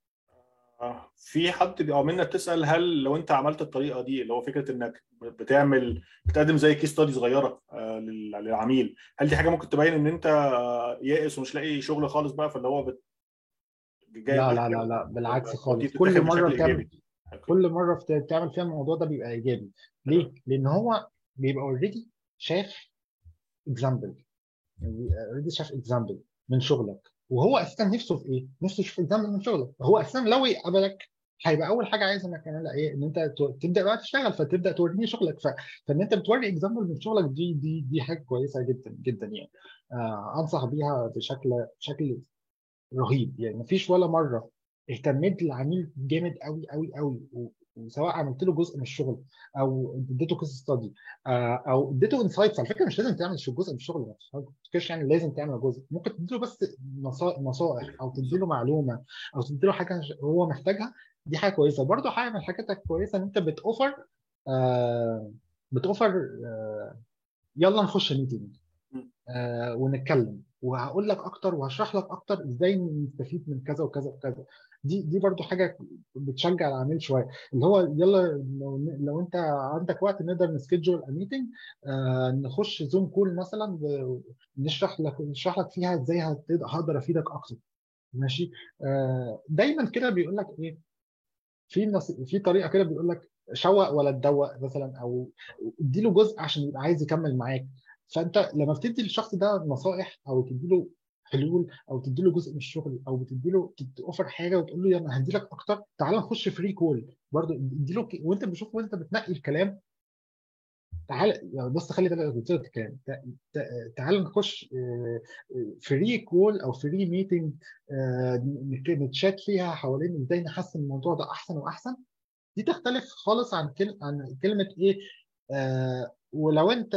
في حد او منا بتسال هل لو انت عملت الطريقه دي اللي هو فكره انك بتعمل بتقدم زي كيس ستادي صغيره للعميل هل دي حاجه ممكن تبين ان انت يائس ومش لاقي شغل خالص بقى فاللي هو بت... لا لا لا لا بالعكس خالص كل مره بتعمل كل مره بتعمل فيها الموضوع ده بيبقى ايجابي ليه؟ لان هو بيبقى اوريدي شاف اكزامبل اوريدي شاف اكزامبل من شغلك وهو اساسا نفسه في ايه؟ نفسه يشوف اكزامبل من شغلك هو اساسا لو يقبلك هيبقى اول حاجه عايز انك تعملها ايه؟ ان انت تبدا بقى تشتغل فتبدا توريني شغلك ف... فان انت بتوري اكزامبل من شغلك دي دي دي حاجه كويسه جدا جدا يعني آه انصح بيها بشكل بشكل رهيب يعني مفيش ولا مره اهتميت للعميل جامد قوي قوي قوي وسواء عملت له جزء من الشغل او اديته كيس ستادي او اديته انسايتس على فكره مش لازم تعمل جزء من الشغل ما تفكرش يعني لازم تعمل جزء ممكن تديله بس نصائح او تديله معلومه او تديله حاجه هو محتاجها دي حاجه كويسه برضه حاجه من الحاجات الكويسه ان انت بتوفر آه بتوفر آه يلا نخش ميتنج آه ونتكلم وهقول لك اكتر وهشرح لك اكتر ازاي نستفيد من كذا وكذا وكذا دي دي برضو حاجه بتشجع العميل شويه اللي هو يلا لو, لو انت عندك وقت نقدر نسكيدجول ميتنج آه نخش زوم كول مثلا نشرح لك نشرح لك فيها ازاي هقدر افيدك اكتر ماشي آه دايما كده بيقول لك ايه في نص... في طريقه كده بيقول لك شوق ولا تدوق مثلا او اديله جزء عشان يبقى عايز يكمل معاك فانت لما بتدي للشخص ده نصائح او تدي له حلول او تدي له جزء من الشغل او بتدي له توفر حاجه وتقول له انا هدي لك اكتر تعال نخش فري كول برضه ادي له وانت بتشوف وانت بتنقي الكلام تعال يعني بص خلي بالك قلت لك الكلام تعال نخش فري كول او فري ميتنج نتشات فيها حوالين ازاي نحسن الموضوع ده احسن واحسن دي تختلف خالص عن كل عن كلمه ايه آه ولو انت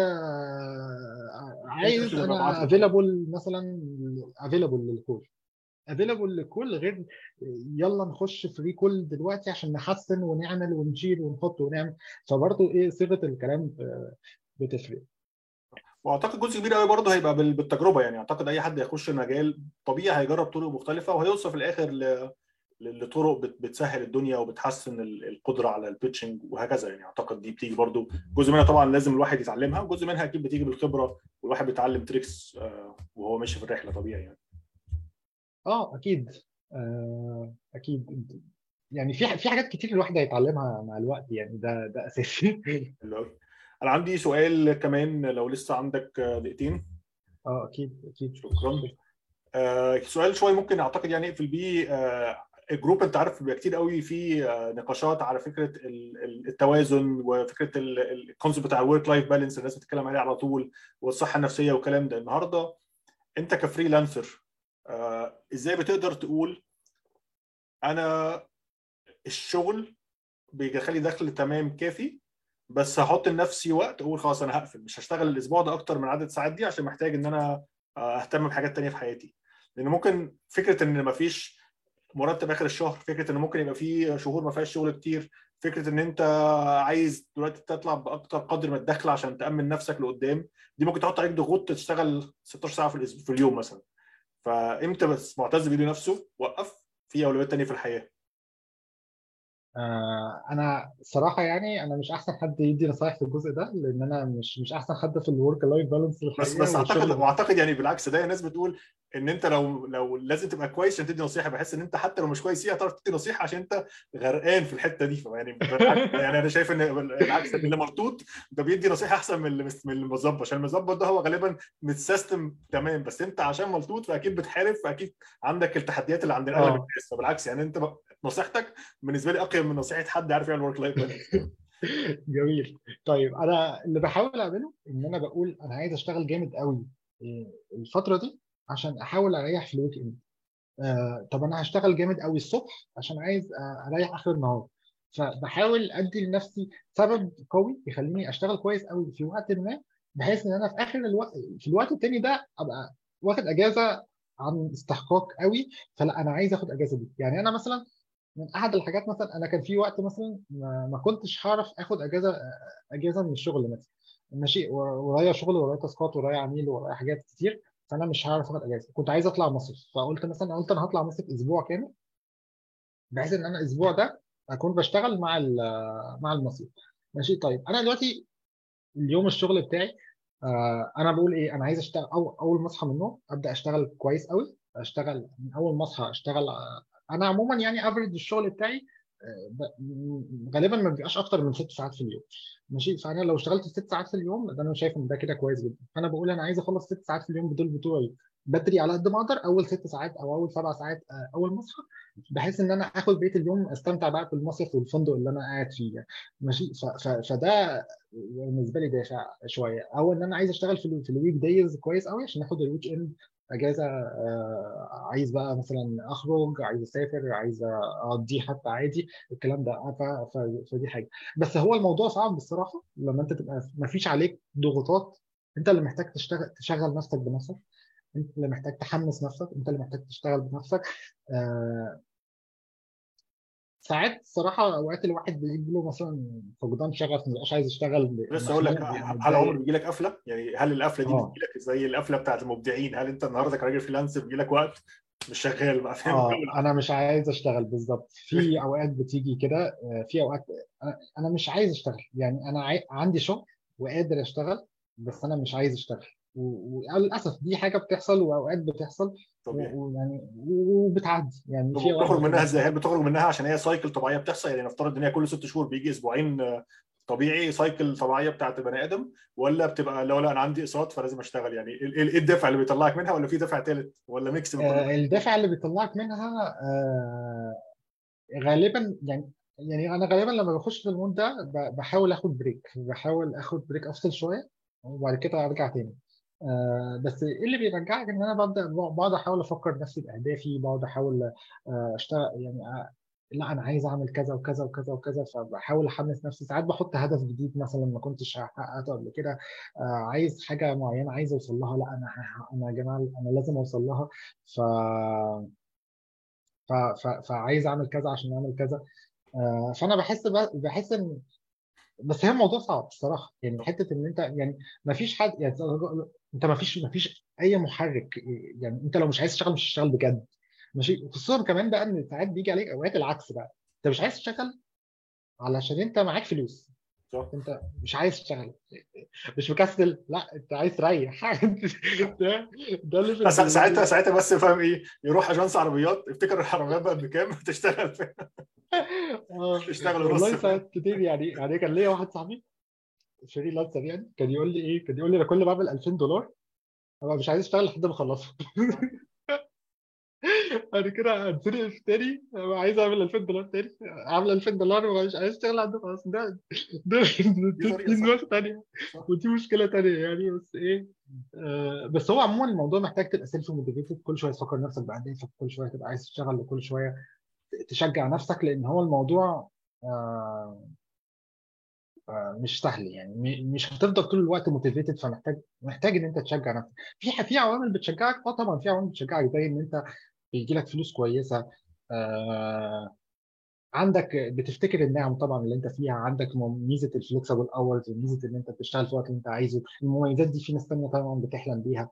عايز انا افيلابل مثلا افيلابل للكول افيلابل للكل غير يلا نخش فري كول دلوقتي عشان نحسن ونعمل ونشيل ونحط ونعمل فبرضه ايه صيغه الكلام بتفرق واعتقد جزء كبير قوي برضه هيبقى بالتجربه يعني اعتقد اي حد هيخش المجال طبيعي هيجرب طرق مختلفه وهيوصل في الاخر ل... لطرق بتسهل الدنيا وبتحسن القدره على البيتشنج وهكذا يعني اعتقد دي بتيجي برضو جزء منها طبعا لازم الواحد يتعلمها وجزء منها اكيد بتيجي بالخبره والواحد بيتعلم تريكس وهو ماشي في الرحله طبيعي يعني اه اكيد آه اكيد يعني في في حاجات كتير الواحد هيتعلمها مع الوقت يعني ده ده اساسي انا عندي سؤال كمان لو لسه عندك دقيقتين اه اكيد اكيد شكرا آه سؤال شويه ممكن اعتقد يعني اقفل بيه آه الجروب انت عارف بيبقى كتير قوي في نقاشات على فكره التوازن وفكره الكونسيبت بتاع الورك لايف بالانس الناس بتتكلم عليه على طول والصحه النفسيه والكلام ده النهارده انت كفريلانسر آه، ازاي بتقدر تقول انا الشغل بيدخل لي دخل تمام كافي بس هحط لنفسي وقت اقول خلاص انا هقفل مش هشتغل الاسبوع ده اكتر من عدد الساعات دي عشان محتاج ان انا آه، اهتم بحاجات تانية في حياتي لان ممكن فكره ان مفيش مرتب اخر الشهر فكره ان ممكن يبقى في شهور ما فيهاش شغل كتير فكره ان انت عايز دلوقتي تطلع باكتر قدر من الدخل عشان تامن نفسك لقدام دي ممكن تحط عليك ضغوط تشتغل 16 ساعه في الأسبوع- في اليوم مثلا فامتى بس معتز بيده نفسه وقف في اولويات تانية في الحياه آه، انا صراحه يعني انا مش احسن حد يدي نصايح في الجزء ده لان انا مش مش احسن حد في الورك لايف بالانس بس الحقيقه بس اعتقد والشغل واعتقد يعني بالعكس ده الناس بتقول ان انت لو لو لازم تبقى كويس عشان تدي نصيحه بحس ان انت حتى لو مش كويس فيها تعرف تدي نصيحه عشان انت غرقان في الحته دي يعني بالعكس يعني انا شايف ان بالعكس اللي مربوط ده بيدي نصيحه احسن من اللي مس- من المظبط عشان المظبط ده هو غالبا متسيستم تمام بس انت عشان ملطوط فاكيد بتحارب فاكيد عندك التحديات اللي عند اغلب اه الناس فبالعكس يعني انت ب- نصيحتك بالنسبه لي اقيم من نصيحه حد عارف يعمل ورك لايف جميل طيب انا اللي بحاول اعمله ان انا بقول انا عايز اشتغل جامد قوي إيه، الفتره دي عشان احاول اريح في الويك اند آه طب انا هشتغل جامد قوي الصبح عشان عايز آه، اريح اخر النهار فبحاول ادي لنفسي سبب قوي يخليني اشتغل كويس قوي في وقت ما بحيث ان انا في اخر الوقت في الوقت التاني ده ابقى واخد اجازه عن استحقاق قوي فلا انا عايز اخد اجازه دي يعني انا مثلا من احد الحاجات مثلا انا كان في وقت مثلا ما, ما كنتش هعرف اخد اجازه اجازه من الشغل مثلا ماشي ورايا شغل ورايا تاسكات ورايا عميل ورايا حاجات كتير فانا مش هعرف اخد اجازه كنت عايز اطلع مصيف فقلت مثلا قلت انا هطلع مصيف اسبوع كامل بحيث ان انا الاسبوع ده اكون بشتغل مع ال- مع المصيف ماشي طيب انا دلوقتي اليوم الشغل بتاعي آه انا بقول ايه انا عايز اشتغل أو اول ما اصحى من النوم ابدا اشتغل كويس قوي اشتغل من اول ما اصحى اشتغل آه، انا عموما يعني افريج الشغل بتاعي آه، ب- م- غالبا ما بيبقاش اكتر من ست ساعات في اليوم ماشي فانا لو اشتغلت ست ساعات في اليوم ده انا شايف ان ده كده كويس جدا فانا بقول انا عايز اخلص ست ساعات في اليوم دول بتوعي بدري على قد ما اقدر اول ست ساعات او اول سبع ساعات آه، اول ما اصحى بحيث ان انا اخد بقيه اليوم استمتع بقى بالمصيف والفندق اللي انا قاعد فيه يعني. ماشي ف- ف- فده بالنسبه لي دافع شويه او ان انا عايز اشتغل في ال- في الويك دايز كويس قوي عشان اخد الويك اند اجازه آه، عايز بقى مثلا اخرج عايز اسافر عايز اقضيه حتى عادي الكلام ده ف- ف- فدي حاجه بس هو الموضوع صعب بصراحه لما انت تبقى ما فيش عليك ضغوطات انت اللي محتاج تشتغل تشغل نفسك بنفسك انت اللي محتاج تحمس نفسك انت اللي محتاج تشتغل بنفسك آه، ساعات صراحة أوقات الواحد بيجي له مثلا فقدان شغف مبقاش عايز يشتغل لسه اقول لك مخنوق يعني هل عمر متضايق بيجي لك قفله؟ يعني هل القفله دي اه بتجي لك زي القفله بتاعت المبدعين؟ هل انت النهارده كراجل فريلانسر بيجي لك وقت مش شغال بقى فاهم جو اه انا مش عايز اشتغل بالظبط في اوقات بتيجي كده آه، في اوقات انا أنا مش عايز اشتغل يعني انا عاي... عندي شغل وقادر اشتغل بس انا مش عايز اشتغل و- وللاسف دي حاجه بتحصل واوقات بتحصل طبيعي و- ويعني وبتعدي يعني طب في اوقات بتخرج منها بتبقى ازاي؟ هل محتاج بتخرج منها عشان هي سايكل طبيعيه بتحصل يعني نفترض ان هي كل ست شهور بيجي اسبوعين آه، طبيعي سايكل طبيعيه بتاعت البني ادم ولا بتبقى لا لا انا عندي اقساط فلازم اشتغل يعني ايه إيه الدافع اللي بيطلعك منها ولا في دافع ثالث ولا ميكس من كل ده؟ آه، الدافع اللي بيطلعك منها آه، غالبا يعني يعني انا غالبا لما بخش في المود ده ب- بحاول اخد بريك بحاول اخد بريك افصل شويه وبعد كده ارجع تاني آه بس ايه اللي بيرجعك ان انا ببدا بقعد احاول افكر نفسي باهدافي بقعد احاول آه اشتغل يعني آه لا انا عايز اعمل كذا وكذا وكذا وكذا فبحاول احمس نفسي ساعات بحط هدف جديد مثلا ما كنتش حققته قبل كده آه عايز حاجه معينه عايز اوصل لها لا انا انا يا جماعه انا لازم اوصل لها ف ف... ف... فعايز اعمل كذا عشان اعمل كذا آه، فانا بحس ب... بحس ان بس هي الموضوع صعب الصراحه يعني حته ان انت يعني ما فيش حد يعني انت ما فيش ما فيش اي محرك يعني انت لو مش عايز تشتغل مش هتشتغل بجد ماشي خصوصا كمان بقى ان ساعات بيجي عليك اوقات العكس بقى انت مش عايز تشتغل علشان انت معاك فلوس صح؟ انت مش عايز تشتغل مش مكسل لا انت عايز تريح ده ده ليفل سا- ساعتها ساعتها بس فاهم ايه يروح اجنس عربيات افتكر العربيات بقت بكام تشتغل فيها اه تشتغل نص والله فاهم ساعات كتير يعني يعني كان ليا واحد صاحبي فريلانسر يعني كان يقول لي ايه كان يقول لي انا كل ما اعمل 2000 دولار انا مش عايز اشتغل لحد ما اخلصهم بعد كده هتزنق في تاني عايز اعمل 2000 دولار تاني عامل 2000 دولار ومش عايز اشتغل عنده خلاص ده ده دي دماغ تانية ودي مشكله تانية يعني بس ايه آه بس هو عموما الموضوع محتاج تبقى سيلف موتيفيتد كل شويه تفكر نفسك باهدافك كل شويه تبقى عايز تشتغل وكل شويه تشجع نفسك لان هو الموضوع آه آه مش سهل يعني مش هتفضل طول الوقت موتيفيتد فمحتاج محتاج ان انت تشجع نفسك في في عوامل بتشجعك اه طبعا في عوامل بتشجعك زي ان انت بيجي لك فلوس كويسه آه عندك بتفتكر النعم طبعا اللي انت فيها عندك ميزه الفلكسبل اورز وميزه ان انت بتشتغل في الوقت اللي انت عايزه المميزات دي في ناس ثانيه طبعا بتحلم بيها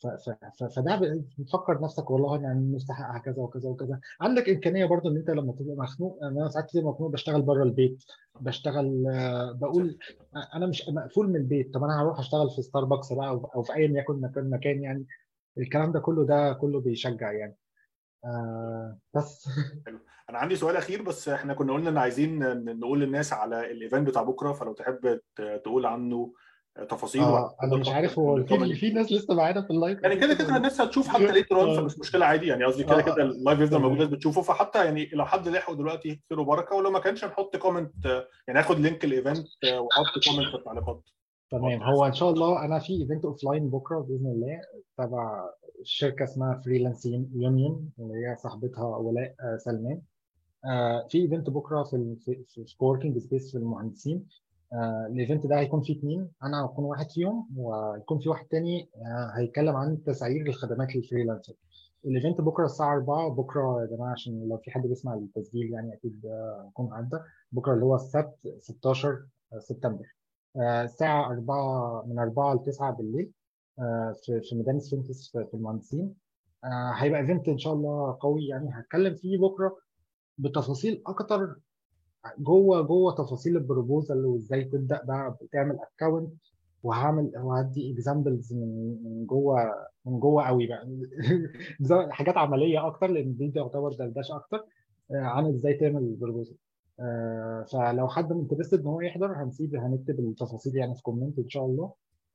فده بتفكر نفسك والله انا يعني مستحقها كذا وكذا وكذا عندك امكانيه برضو ان انت لما تبقى مخنوق انا ساعات كتير مخنوق بشتغل بره البيت بشتغل بقول انا مش مقفول من البيت طب انا هروح اشتغل في ستاربكس بقى او في ايا يكن مكان مكان يعني الكلام ده كله ده كله بيشجع يعني آه بس حلو انا عندي سؤال اخير بس احنا كنا قلنا ان عايزين نقول للناس على الايفنت بتاع بكره فلو تحب تقول عنه تفاصيل اه انا مش عارف هو في في ناس لسه معانا في اللايف يعني كده كده الناس هتشوف حتى ليتر اون فمش مشكله عادي يعني قصدي كده كده اللايف يفضل موجود الناس بتشوفه فحتى يعني لو حد لحقه دلوقتي خير وبركه ولو ما كانش نحط كومنت يعني هاخد لينك الايفنت واحط كومنت في التعليقات تمام هو ان شاء الله انا في ايفنت اوف لاين بكره باذن الله تبع شركه اسمها فريلانس يونيون اللي هي صاحبتها ولاء سلمان في ايفنت بكره في في في كوركينج سبيس في المهندسين الايفنت ده هيكون فيه اثنين انا هكون واحد فيهم وهيكون في واحد تاني هيتكلم عن تسعير الخدمات للفريلانسر الايفنت بكره الساعه 4 بكره يا جماعه عشان لو في حد بيسمع التسجيل يعني اكيد هيكون عدى بكره اللي هو السبت 16 سبتمبر الساعه 4 من 4 ل 9 بالليل في في ميدان سفنكس في المهندسين هيبقى ايفنت ان شاء الله قوي يعني هتكلم فيه بكره بتفاصيل اكتر جوه جوه تفاصيل البروبوزال وازاي تبدا بقى تعمل اكونت وهعمل وهدي اكزامبلز من من جوه من جوه قوي بقى حاجات عمليه اكتر لان دي تعتبر دردشه اكتر عن ازاي تعمل البروبوزال فلو حد انترستد ان هو يحضر هنسيب هنكتب التفاصيل يعني في كومنت ان شاء الله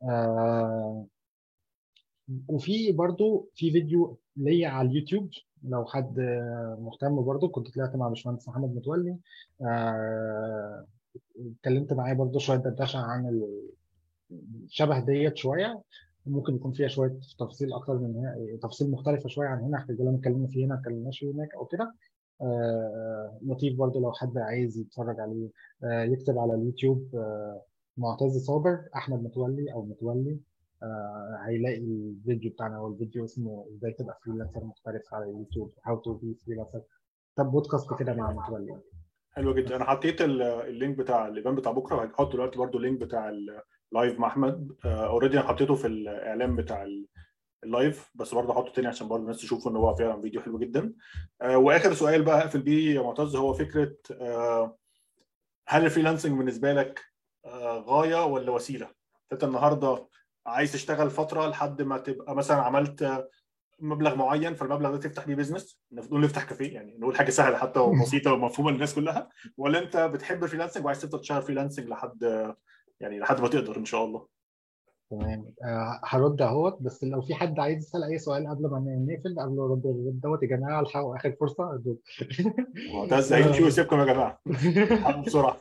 وفي برضو في فيديو ليا على اليوتيوب لو حد مهتم برضو كنت طلعت مع باشمهندس محمد متولي اتكلمت معاه برضو شويه دردشه عن الشبه ديت شويه ممكن يكون فيها شويه تفاصيل اكتر من هنا تفاصيل مختلفه شويه عن هنا احنا اللي اتكلمنا فيه هنا ما اتكلمناش فيه هناك او كده لطيف برضو لو حد عايز يتفرج عليه يكتب على اليوتيوب معتز صابر احمد متولي او متولي آه هيلاقي الفيديو بتاعنا هو الفيديو اسمه ازاي تبقى فريلانسر محترف على اليوتيوب هاو تو بي فريلانسر طب بودكاست كده مع متولي حلو جدا انا حطيت اللينك بتاع الايفنت بتاع بكره وهحط دلوقتي برضو اللينك بتاع اللايف مع احمد اوريدي انا حطيته في الاعلان بتاع اللايف بس برضه احطه تاني عشان برضه الناس تشوف ان هو فعلا فيديو حلو جدا آه واخر سؤال بقى هقفل بيه يا معتز هو فكره آه هل الفريلانسنج بالنسبه لك آه غايه ولا وسيله؟ انت النهارده عايز تشتغل فتره لحد ما تبقى مثلا عملت مبلغ معين فالمبلغ ده تفتح بيه بزنس نقول نفتح كافيه يعني نقول حاجه سهله حتى وبسيطه ومفهومه للناس كلها ولا انت بتحب الفريلانسنج وعايز تفضل تشتغل فريلانسنج لحد يعني لحد ما تقدر ان شاء الله تمام أه هرد اهوت بس لو في حد عايز يسال اي سؤال قبل ما نقفل قبل ما الرد دوت يا جماعه الحقوا اخر فرصه معتز عيد شو يسيبكم يا جماعه بسرعه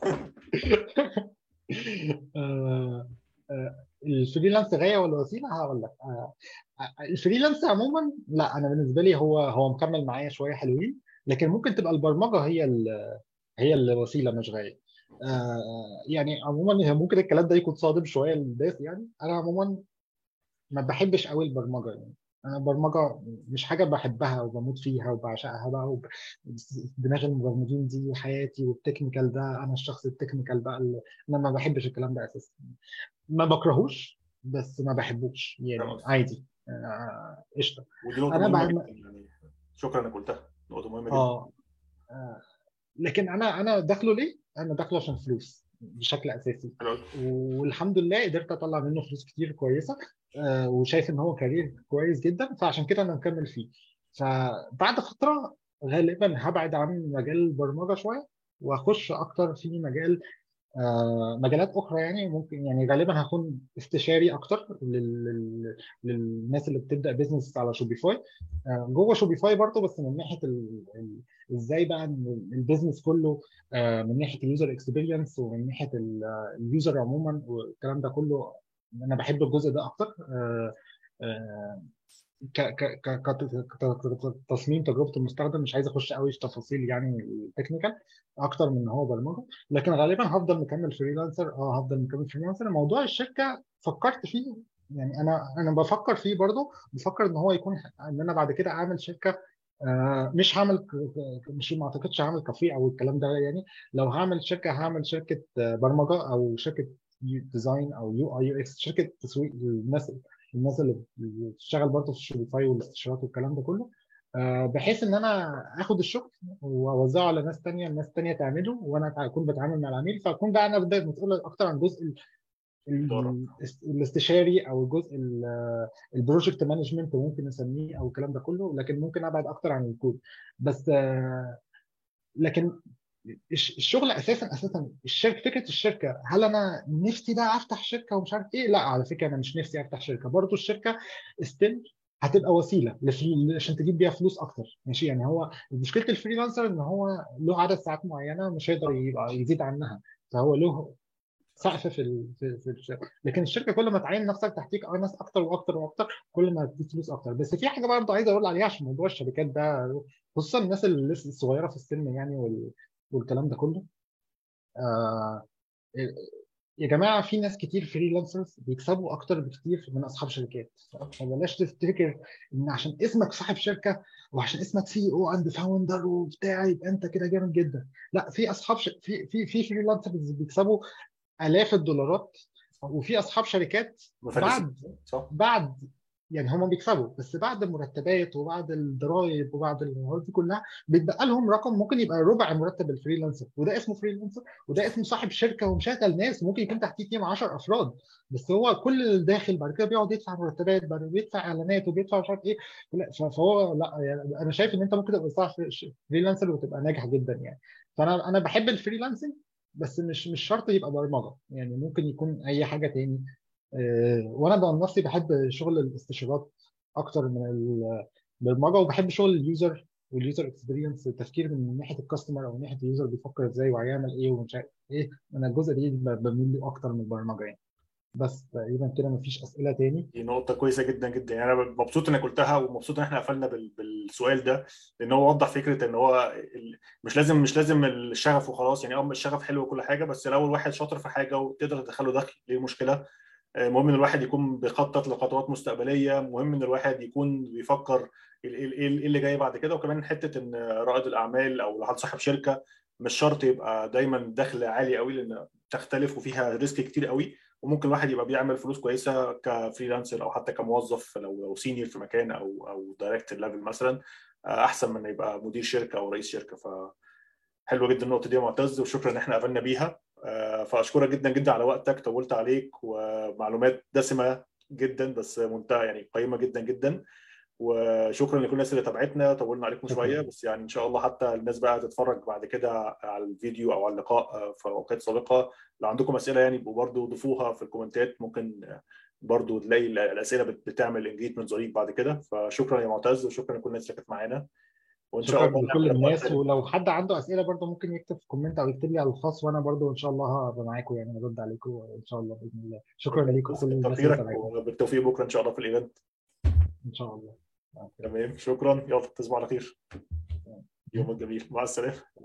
أه الفريلانس غايه ولا وسيله هقول لك الفريلانس عموما لا انا بالنسبه لي هو هو مكمل معايا شويه حلوين لكن ممكن تبقى البرمجه هي هي الوسيله مش غايه يعني عموما ممكن الكلام ده يكون صادم شويه للناس يعني انا عموما ما بحبش قوي البرمجه يعني انا البرمجه مش حاجه بحبها وبموت فيها وبعشقها بقى وب... دماغ المبرمجين دي حياتي والتكنيكال ده انا الشخص التكنيكال بقى اللي... انا ما بحبش الكلام ده اساسا ما بكرهوش بس ما بحبوش يعني عادي قشطه آه انا بعد ما... يعني شكرا انك قلتها نقطه مهمه جدا آه. آه لكن انا انا داخله ليه؟ انا داخله عشان فلوس بشكل اساسي والحمد لله قدرت اطلع منه فلوس كتير كويسه آه وشايف ان هو كارير كويس جدا فعشان كده انا مكمل فيه فبعد فتره غالبا هبعد عن مجال البرمجه شويه واخش اكتر في مجال آه، مجالات اخرى يعني ممكن يعني غالبا هكون استشاري اكتر للناس اللي بتبدا بيزنس على شوبيفاي آه، جوه شوبيفاي برضه بس من ناحيه ازاي بقى البيزنس كله آه، من ناحيه اليوزر اكسبيرينس ومن ناحيه اليوزر عموما والكلام ده كله انا بحب الجزء ده اكتر كتصميم تجربه المستخدم مش عايز اخش قوي في تفاصيل يعني التكنيكال اكتر من ان هو برمجه لكن غالبا هفضل مكمل فريلانسر اه هفضل مكمل فريلانسر موضوع الشركه فكرت فيه يعني انا انا بفكر فيه برضه بفكر ان هو يكون ان انا بعد كده اعمل شركه آه مش هعمل مش ما اعتقدش هعمل كافيه او الكلام ده يعني لو هعمل شركه هعمل شركه برمجه او شركه ديزاين او يو اي يو اكس شركه تسويق للناس الناس اللي بتشتغل برضه في الشوبيفاي والاستشارات والكلام ده كله آه، بحيث ان انا اخد الشغل واوزعه على ناس تانية الناس تانية تعمله وانا اكون بتعامل مع العميل فاكون بقى انا مسؤول اكتر عن جزء الاستشاري او الجزء البروجكت مانجمنت ممكن نسميه او الكلام ده كله لكن ممكن ابعد اكتر عن الكود بس آه، لكن الشغل اساسا اساسا الشركه فكره الشركه هل انا نفسي بقى افتح شركه ومش عارف ايه لا على فكره انا مش نفسي افتح شركه برضو الشركه ستيل هتبقى وسيله عشان تجيب بيها فلوس اكتر ماشي يعني هو مشكله الفريلانسر ان هو له عدد ساعات معينه مش هيقدر يبقى يزيد عنها فهو له سقف في ال... في, في الشركه لكن الشركه كل ما تعين نفسك تحتيك ناس اكتر واكتر واكتر كل ما تديك فلوس اكتر بس في حاجه برضه عايز اقول عليها عشان موضوع الشركات ده خصوصا الناس اللي لسه الصغيره في السن يعني وال... والكلام ده كله آه يا جماعه في ناس كتير فريلانسرز بيكسبوا اكتر بكتير من اصحاب شركات فبلاش تفتكر ان عشان اسمك صاحب شركه وعشان اسمك سي او اند فاوندر وبتاع يبقى انت كده جامد جدا لا في اصحاب ش... في في في فريلانسرز بيكسبوا الاف الدولارات وفي اصحاب شركات بعد صح. بعد يعني هم بيكسبوا بس بعد المرتبات وبعد الضرايب وبعد الحاجات دي كلها بيتبقى لهم رقم ممكن يبقى ربع مرتب الفريلانسر وده اسمه فريلانسر وده اسمه صاحب شركه ومشغل ناس ممكن يكون تحتيه تيم 10 افراد بس هو كل اللي داخل بعد كده بيقعد يدفع مرتبات بعد بيدفع اعلانات وبيدفع مش عارف ايه فهو لا يعني انا شايف ان انت ممكن تبقى صاحب فريلانسر وتبقى ناجح جدا يعني فانا انا بحب الفريلانسنج بس مش مش شرط يبقى برمجه يعني ممكن يكون اي حاجه تاني آه، وانا بقى نفسي بحب شغل الاستشارات اكتر من البرمجه وبحب شغل اليوزر واليوزر اكسبيرينس التفكير من ناحيه الكاستمر او من ناحيه اليوزر بيفكر ازاي وهيعمل ايه ومش عارف ايه انا الجزء ده بميل له اكتر من البرمجه يعني بس تقريبا كده مفيش اسئله تاني دي نقطه كويسه جدا جدا يعني انا مبسوط انك قلتها ومبسوط ان احنا قفلنا بالسؤال ده لان هو وضح فكره ان هو مش لازم مش لازم الشغف وخلاص يعني اه الشغف حلو وكل حاجه بس لو الواحد شاطر في حاجه وتقدر تدخله دخل ليه مشكله مهم ان الواحد يكون بيخطط لخطوات مستقبليه مهم ان الواحد يكون بيفكر ايه اللي جاي بعد كده وكمان حته ان رائد الاعمال او لو حد صاحب شركه مش شرط يبقى دايما دخل عالي قوي لان تختلف وفيها ريسك كتير قوي وممكن الواحد يبقى بيعمل فلوس كويسه كفريلانسر او حتى كموظف لو لو سينيور في مكان او او دايركتور ليفل مثلا احسن من يبقى مدير شركه او رئيس شركه ف حلوه جدا النقطه دي يا معتز وشكرا ان احنا قفلنا بيها آه، فاشكرك جدا جدا على وقتك طولت عليك ومعلومات دسمه جدا بس منتهى يعني قيمه جدا جدا وشكرا لكل الناس اللي تابعتنا طولنا عليكم شويه بس يعني ان شاء الله حتى الناس بقى تتفرج بعد كده على الفيديو او على اللقاء آه، في اوقات سابقه لو عندكم اسئله يعني برضه ضيفوها في الكومنتات ممكن برضه تلاقي الاسئله بتعمل انجيجمنت ظريف بعد كده فشكرا يا معتز وشكرا لكل الناس اللي كانت معانا وان شاء الله لكل الناس ولو حد عنده اسئله برضه ممكن يكتب في كومنت او يكتب لي على الخاص وانا برضه ان شاء الله هبقى معاكم يعني ارد عليكم ان شاء الله باذن الله شكرا ليكم كل الناس بالتوفيق بكره ان شاء الله في الايفنت ان شاء الله تمام شكرا يلا تصبحوا على خير يومك جميل مع السلامه